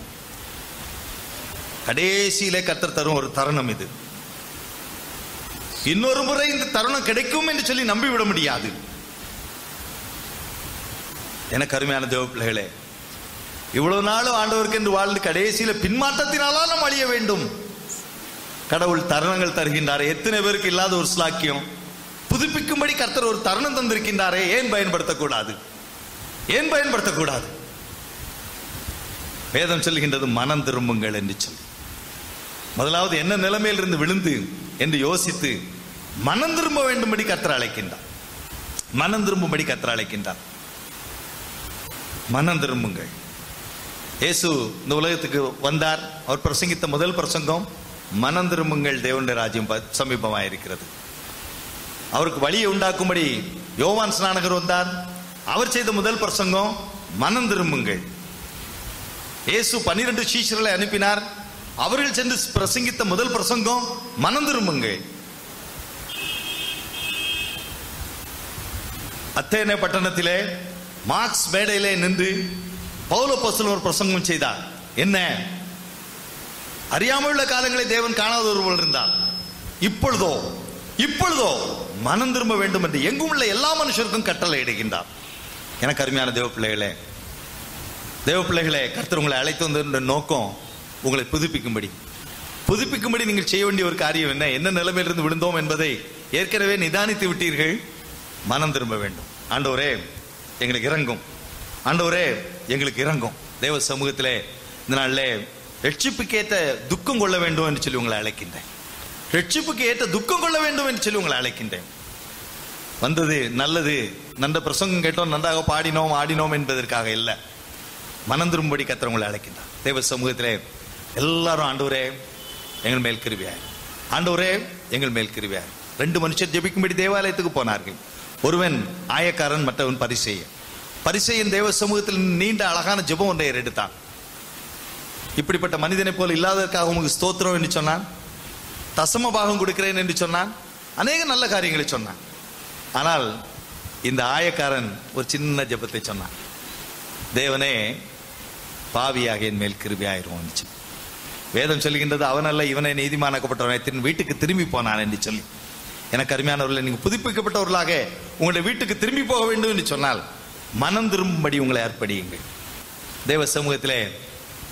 கடைசியிலே கத்தர் தரும் ஒரு தருணம் இது இன்னொரு முறை இந்த தருணம் கிடைக்கும் என்று சொல்லி நம்பிவிட முடியாது எனக்கு அருமையான தேவ பிள்ளைகளே இவ்வளவு நாளும் ஆண்டவருக்கு என்று வாழ்ந்து கடைசியில பின்மாற்றத்தினாலா நாம் அழிய வேண்டும் கடவுள் தருணங்கள் தருகின்றாரே எத்தனை பேருக்கு இல்லாத ஒரு ஸ்லாக்கியம் புதுப்பிக்கும்படி கர்த்தர் ஒரு தருணம் தந்திருக்கின்றாரே ஏன் பயன்படுத்தக்கூடாது ஏன் பயன்படுத்தக்கூடாது வேதம் சொல்லுகின்றது மனம் திரும்புங்கள் என்று சொல்லி முதலாவது என்ன நிலைமையில் இருந்து விழுந்து என்று யோசித்து மனம் திரும்ப வேண்டும்படி கர்த்தர் அழைக்கின்றார் மனம் திரும்பும்படி கர்த்தர் அழைக்கின்றார் மனம் திரும்புங்கள் இயேசு இந்த உலகத்துக்கு வந்தார் அவர் பிரசங்கித்த முதல் பிரசங்கம் மனம் திரும்புங்கள் தேவனுடைய ராஜ்யம் ப- சமீபமாயிருக்கிறது அவருக்கு வழியை உண்டாக்கும்படி யோவான் ஸ்நானகர் வந்தார் அவர் செய்த முதல் பிரசங்கம் மனம் திரும்புங்கள் இயேசு பன்னிரண்டு சீஷர்களை அனுப்பினார் அவர்கள் சென்று பிரசங்கித்த முதல் பிரசங்கம் மனம் திரும்புங்கள் அத்தேனே பட்டணத்திலே மார்க்ஸ் மேடையிலே நின்று பவுல ஒரு பிரசங்கம் செய்தார் என்ன அறியாமல் உள்ள காலங்களை தேவன் காணாத ஒருவர் இருந்தார் இப்பொழுதோ இப்பொழுதோ மனம் திரும்ப வேண்டும் என்று எங்கும் உள்ள எல்லா மனுஷருக்கும் கட்டளை இடுகின்றார் எனக்கு அருமையான தேவ பிள்ளைகளே தேவ பிள்ளைகளே கர்த்தர் உங்களை அழைத்து வந்த நோக்கம் உங்களை புதுப்பிக்கும்படி புதுப்பிக்கும்படி நீங்கள் செய்ய வேண்டிய ஒரு காரியம் என்ன என்ன நிலைமையிலிருந்து விழுந்தோம் என்பதை ஏற்கனவே நிதானித்து விட்டீர்கள் மனம் திரும்ப வேண்டும் ஆண்டவரே எங்களுக்கு இறங்கும் ஆண்டவரே எங்களுக்கு இறங்கும் தேவ சமூகத்திலே இந்த நாளிலே ரட்சிப்புக்கு ஏற்ற துக்கம் கொள்ள வேண்டும் என்று சொல்லி உங்களை அழைக்கின்றேன் ரட்சிப்புக்கு ஏற்ற துக்கம் கொள்ள வேண்டும் என்று சொல்லி உங்களை அழைக்கின்றேன் வந்தது நல்லது நல்ல பிரசங்கம் கேட்டோம் நன்றாக பாடினோம் ஆடினோம் என்பதற்காக இல்லை மனம் திரும்படி கத்தர் உங்களை அழைக்கின்றார் தேவ சமூகத்திலே எல்லாரும் ஆண்டவரே எங்கள் மேல் கிருவியார் ஆண்டவரே எங்கள் மேல் கிருவியார் ரெண்டு மனுஷர் ஜெபிக்கும்படி தேவாலயத்துக்கு போனார்கள் ஒருவன் ஆயக்காரன் மற்றவன் பரிசெய்யன் பரிசெய்யன் தேவ சமூகத்தில் நீண்ட அழகான ஜெபம் ஒன்றை எடுத்தான் இப்படிப்பட்ட மனிதனை போல இல்லாததற்காக உமக்கு ஸ்தோத்திரம் என்று சொன்னான் தசம பாகம் கொடுக்கிறேன் என்று சொன்னான் அநேக நல்ல காரியங்களை சொன்னான் ஆனால் இந்த ஆயக்காரன் ஒரு சின்ன ஜெபத்தை சொன்னான் தேவனே பாவியாக என் மேல் கிருபியாயிரும் வேதம் சொல்லுகின்றது அவனல்ல இவனை நீதிமானாக்கப்பட்டவனை தின் வீட்டுக்கு திரும்பி போனான் என்று சொல்லி எனக்கு அருமையானவர்களை நீங்கள் புதுப்பிக்கப்பட்டவர்களாக உங்களுடைய வீட்டுக்கு திரும்பி போக வேண்டும் என்று சொன்னால் மனம் திரும்பும்படி உங்களை அர்ப்பணியுங்கள் தேவ சமூகத்திலே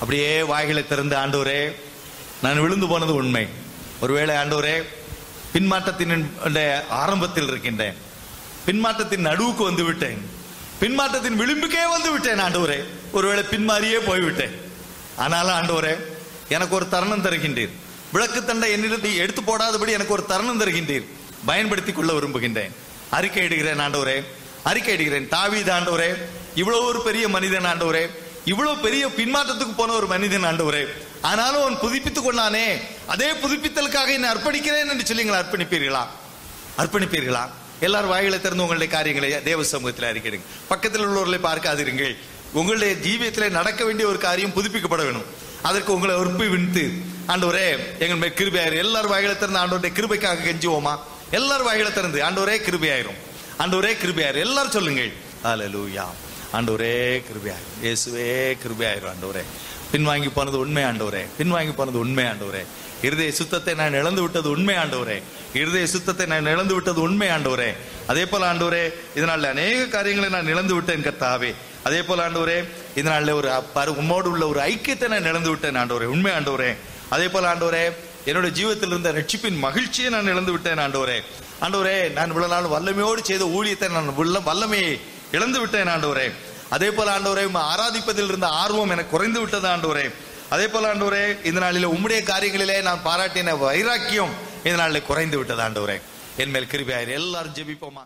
அப்படியே வாய்களை திறந்து ஆண்டவரே நான் விழுந்து போனது உண்மை ஒருவேளை ஆண்டவரே பின்மாற்றத்தின் ஆரம்பத்தில் இருக்கின்றேன் பின்மாற்றத்தின் நடுவுக்கு வந்து விட்டேன் பின்மாற்றத்தின் விளிம்புக்கே வந்து விட்டேன் ஆண்டவரே ஒருவேளை பின்மாறியே போய்விட்டேன் ஆனாலும் ஆண்டவரே எனக்கு ஒரு தருணம் தருகின்றீர் விளக்கு தண்டை என்னிடத்தில் எடுத்து போடாதபடி எனக்கு ஒரு தருணம் தருகின்றீர் பயன்படுத்திக் கொள்ள விரும்புகின்றேன் அறிக்கை இடுகிறேன் ஆண்டவரே அறிக்கை இடுகிறேன் தாவீது ஆண்டவரே இவ்வளவு ஒரு பெரிய மனிதன் ஆண்டவரே இவ்வளவு பெரிய பின்மாற்றத்துக்கு போன ஒரு மனிதன் ஆண்டவரே ஆனாலும் அவன் புதுப்பித்துக் கொண்டானே அதே புதுப்பித்தலுக்காக என்னை அர்ப்பணிக்கிறேன் என்று சொல்லி நீங்கள் அர்ப்பணிப்பீர்களா அர்ப்பணிப்பீர்களா எல்லாரும் வாயிலை திறந்து உங்களுடைய காரியங்களை தேவ சமூகத்தில் அறிக்கையிடுங்க பக்கத்தில் உள்ளவர்களை பார்க்காதிருங்கள் உங்களுடைய ஜீவியத்தில் நடக்க வேண்டிய ஒரு காரியம் புதுப்பிக்கப்பட வேணும் அதற்கு உங்களை உறுப்பி விண்த்து ஆண்டவரே எங்கள் மேல் கிருபையாயிரும் எல்லாரும் வாயிலை திறந்து ஆண்டவருடைய கிருபைக்காக கெஞ்சுவோமா எல்லாரும் வாயிலை திறந்து ஆண்டவரே கிருபையாயிரும் ஆண்டவரே கிருபையாயிரும் எல்லாரும் சொல்லுங்கள் ஹalleluya ஆண்டவரே கிருபையாயிரும் இயேசுவே கிருபையாயிரும் ஆண்டவரே பின்வாங்கி போனது உண்மை ஆண்டவரே பின்வாங்கி போனது உண்மை ஆண்டவரே இருதய சுத்தத்தை நான் இழந்து விட்டது உண்மை ஆண்டவரே இருதய சுத்தத்தை நான் இழந்து விட்டது உண்மை ஆண்டவரே அதே போல ஆண்டவரே இதனால அநேக காரியங்களை நான் இழந்து விட்டேன் கர்த்தாவே அதே போல ஆண்டவரே இதனால ஒரு பரு- உம்மோடு உள்ள ஒரு ஐக்கியத்தை நான் இழந்து விட்டேன் ஆண்டவரே உண்மை ஆண்டவரே அதே போல ஆண்டவரே என்னுடைய ஜீவத்தில் இருந்த ரட்சிப்பின் மகிழ்ச்சியை நான் இழந்து விட்டேன் ஆண்டவரே ஆண்டவரே நான் இவ்வளவு நாள் வல்லமையோடு செய்த ஊழியத்தை நான் உள்ள- வல்லமையை இழந்து விட்டேன் ஆண்டவரே அதே போல ஆண்டவரே உம்மை ஆராதிப்பதில் இருந்த ஆர்வம் எனக்கு குறைந்து விட்டது ஆண்டவரே அதே போல ஆண்டவரே இந்த நாளிலே உம்முடைய காரியங்களிலே நான் பாராட்டின வைராக்கியம் இந்த நாளிலே குறைந்து விட்டது ஆண்டவரே என் மேல் கிருபையாயிரு எல்லாரும் ஜெபிப்போமா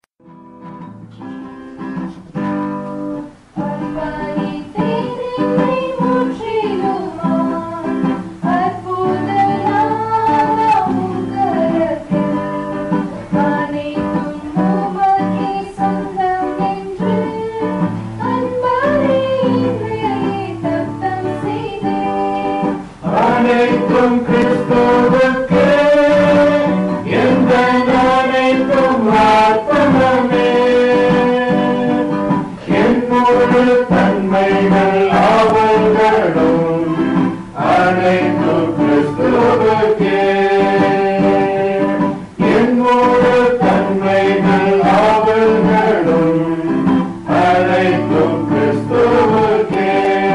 அனைத்தும் கிறிஸ்துவுக்கே எந்த அனைத்தும் அர்ப்பணமே என் முழு தன்மைகள் ஆவல்களும் அனைத்தும் கிறிஸ்துவுக்கே என் முழு தன்மைகள் ஆவல்களும் அனைத்தும் கிறிஸ்துவுக்கே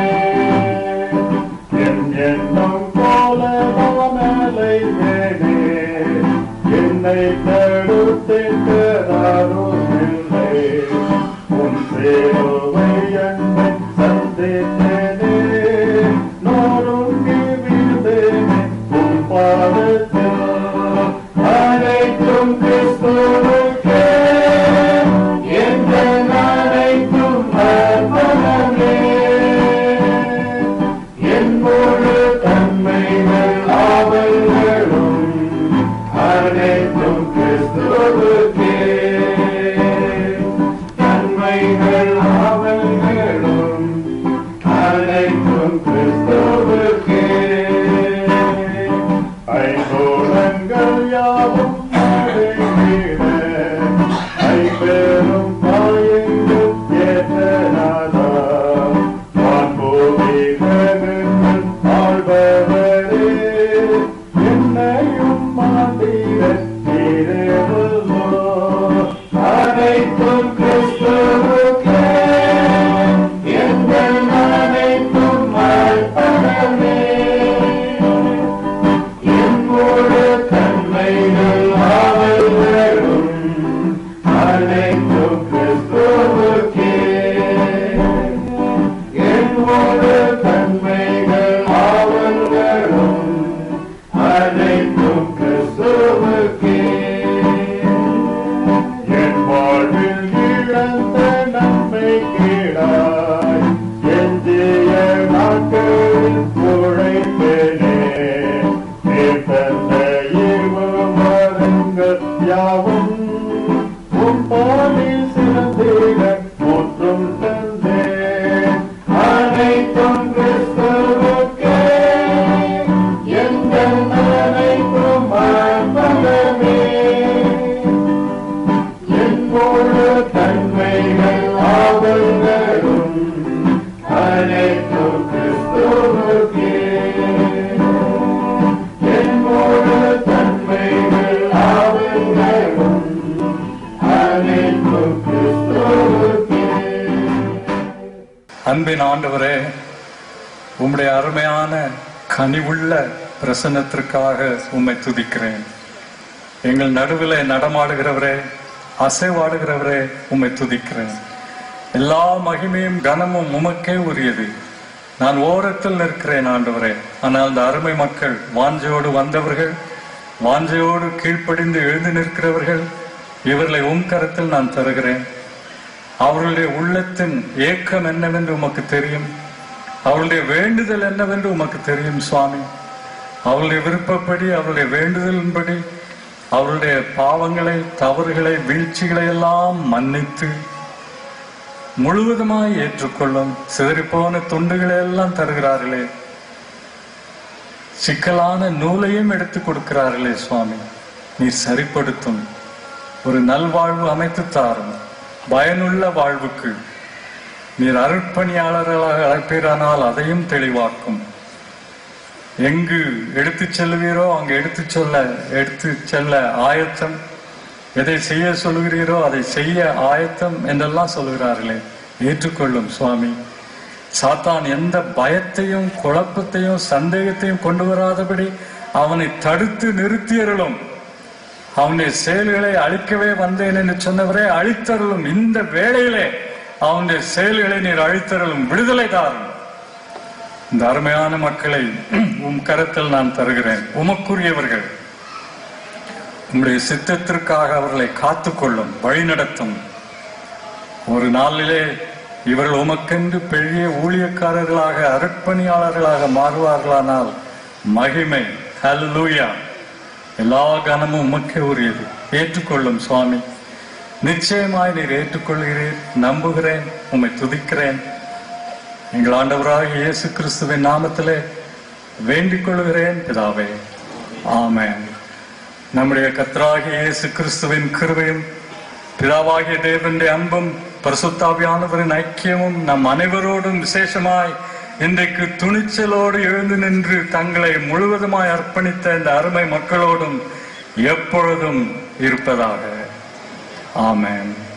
என் எண்ணம் போல வானலை மேலே என்னை தடுத்திட்டாரும் இல்லை உன் சேவை என்னை சந்தித்தேனே நோருங்கி விழுந்தேனே உன் பாதத்தில் அனைத்தும் கிறிஸ்துவுக்கே எந்த அனைத்தும் அர்ப்பணமே என் முழு தன்மைகள் ஆவல்களும் அனைத்தும் கிறிஸ்துவுக்கே தன்மைகள் ஆவல்களும் அனைத்தும் கிறிஸ்துவுக்கே ஐங்கோலங்கள் யாவும் அடைந்திட ஐம்பெரும் காயங்கள் ஏற்றனாதா வான்பூமிகளுக்கு ஆள்பவரே என்னையும் மாட்டிட தீரவல்லோ அனைத்தும் கிறிஸ்துவுக்கே எந்த அனைத்தும் அர்ப்பணமே என் முழு தன்மைகள் ஆவல்களும் அனைத்தும் கிறிஸ்துவுக்கே என் முழு தன்மைகள் ஆவல்களும் அனைத்தும் கிறிஸ்துவுக்கே என் வாழ்வில் இழந்த நன்மை கீழாய் எஞ்சிய நாட்களில் உழைப்பேனே நீ தந்த ஈவு மரங்கள் யாவும் உன் பாலில் சிறந்திட முற்றும் தந்தேன் அனைத்தும் கிறிஸ்துவுக்கே எந்த அனைத்தும் அர்ப்பணமே என் முழு தன்மைகள் ஆவல்களும் அனைத்தும் கிறிஸ்துவுக்கே என் முழு தன்மைகள் ஆவல்களும் அனைத்தும் கிறிஸ்துவுக்கே அன்பின் ஆண்டவரே உம்முடைய அருமையான கனிவுள்ள பிரசன்னத்திற்காக உம்மை துதிக்கிறேன் எங்கள் நடுவில் நடமாடுகிறவரே அசைவாடுகிறவரே உம்மை துதிக்கிறேன் எல்லா மகிமையும் கனமும் உமக்கே உரியது நான் ஓரத்தில் நிற்கிறேன் ஆண்டவரே ஆனால் அந்த அருமை மக்கள் வாஞ்சையோடு வந்தவர்கள் வாஞ்சையோடு கீழ்ப்படிந்து எழுந்து நிற்கிறவர்கள் இவர்களை உம் கரத்தில் நான் தருகிறேன் அவர்களுடைய உள்ளத்தின் ஏக்கம் என்னவென்று உமக்கு தெரியும் அவளுடைய வேண்டுதல் என்னவென்று உமக்கு தெரியும் சுவாமி அவளுடைய விருப்பப்படி அவளுடைய வேண்டுதலின்படி அவளுடைய பாவங்களை தவறுகளை வீழ்ச்சிகளை எல்லாம் மன்னித்து முழுவதுமாய் ஏற்றுக்கொள்ளும் சிதறிப்போன துண்டுகளை எல்லாம் தருகிறார்களே சிக்கலான நூலையும் எடுத்து கொடுக்கிறார்களே சுவாமி நீர் சரிப்படுத்தும் ஒரு நல்வாழ்வு அமைத்து தாரும் பயனுள்ள வாழ்வுக்கு நீர் அருட்பணியாளர்களாக அழைப்பீரானால் அதையும் தெளிவாக்கும் எங்கு எடுத்துச் செல்லுவீரோ அங்கு எடுத்துச் சொல்ல எடுத்து செல்ல ஆயத்தம் எதை செய்ய சொல்லுகிறீரோ அதை செய்ய ஆயத்தம் என்றெல்லாம் சொல்லுகிறார்களே ஏற்றுக்கொள்ளும் சுவாமி சாத்தான் எந்த பயத்தையும் குழப்பத்தையும் சந்தேகத்தையும் கொண்டு வராதபடி அவனை தடுத்து நிறுத்தியருளும் அவனுடைய செயல்களை அழிக்கவே வந்தேன் என்று சொன்னவரே அழித்தருளும் இந்த வேளையிலே அவனுடைய செயல்களை நீர் அழித்தருளும் விடுதலை தாரும் இந்த அருமையான மக்களை உம் கரத்தில் நான் தருகிறேன் உமக்குரியவர்கள் உம்முடைய சித்தத்திற்காக அவர்களை காத்துக்கொள்ளும் வழிநடத்தும் ஒரு நாளிலே இவர்கள் உமக்கென்று பெரிய ஊழியக்காரர்களாக அர்ப்பணியாளர்களாக மாறுவார்களானால் மகிமை ஹல்லேலூயா எல்லா கனமும் உமக்கே உரியது ஏற்றுக்கொள்ளும் சுவாமி நிச்சயமாய் நீர் ஏற்றுக்கொள்கிறீர் நம்புகிறேன் உம்மை துதிக்கிறேன் எங்கள் ஆண்டவராக இயேசு கிறிஸ்துவின் நாமத்திலே வேண்டிக் கொள்கிறேன் பிதாவே ஆமென் நம்முடைய கர்த்தராகிய இயேசு கிறிஸ்துவின் கிருபையும் பிதாவாகிய தேவனுடைய அன்பும் பரிசுத்தாவியானவரின் ஐக்கியமும் நம் அனைவரோடும் விசேஷமாய் இன்றைக்கு துணிச்சலோடு எழுந்து நின்று தங்களை முழுவதுமாய் அர்ப்பணித்த இந்த அருமை மக்களோடும் எப்பொழுதும் இருப்பதாக ஆமென்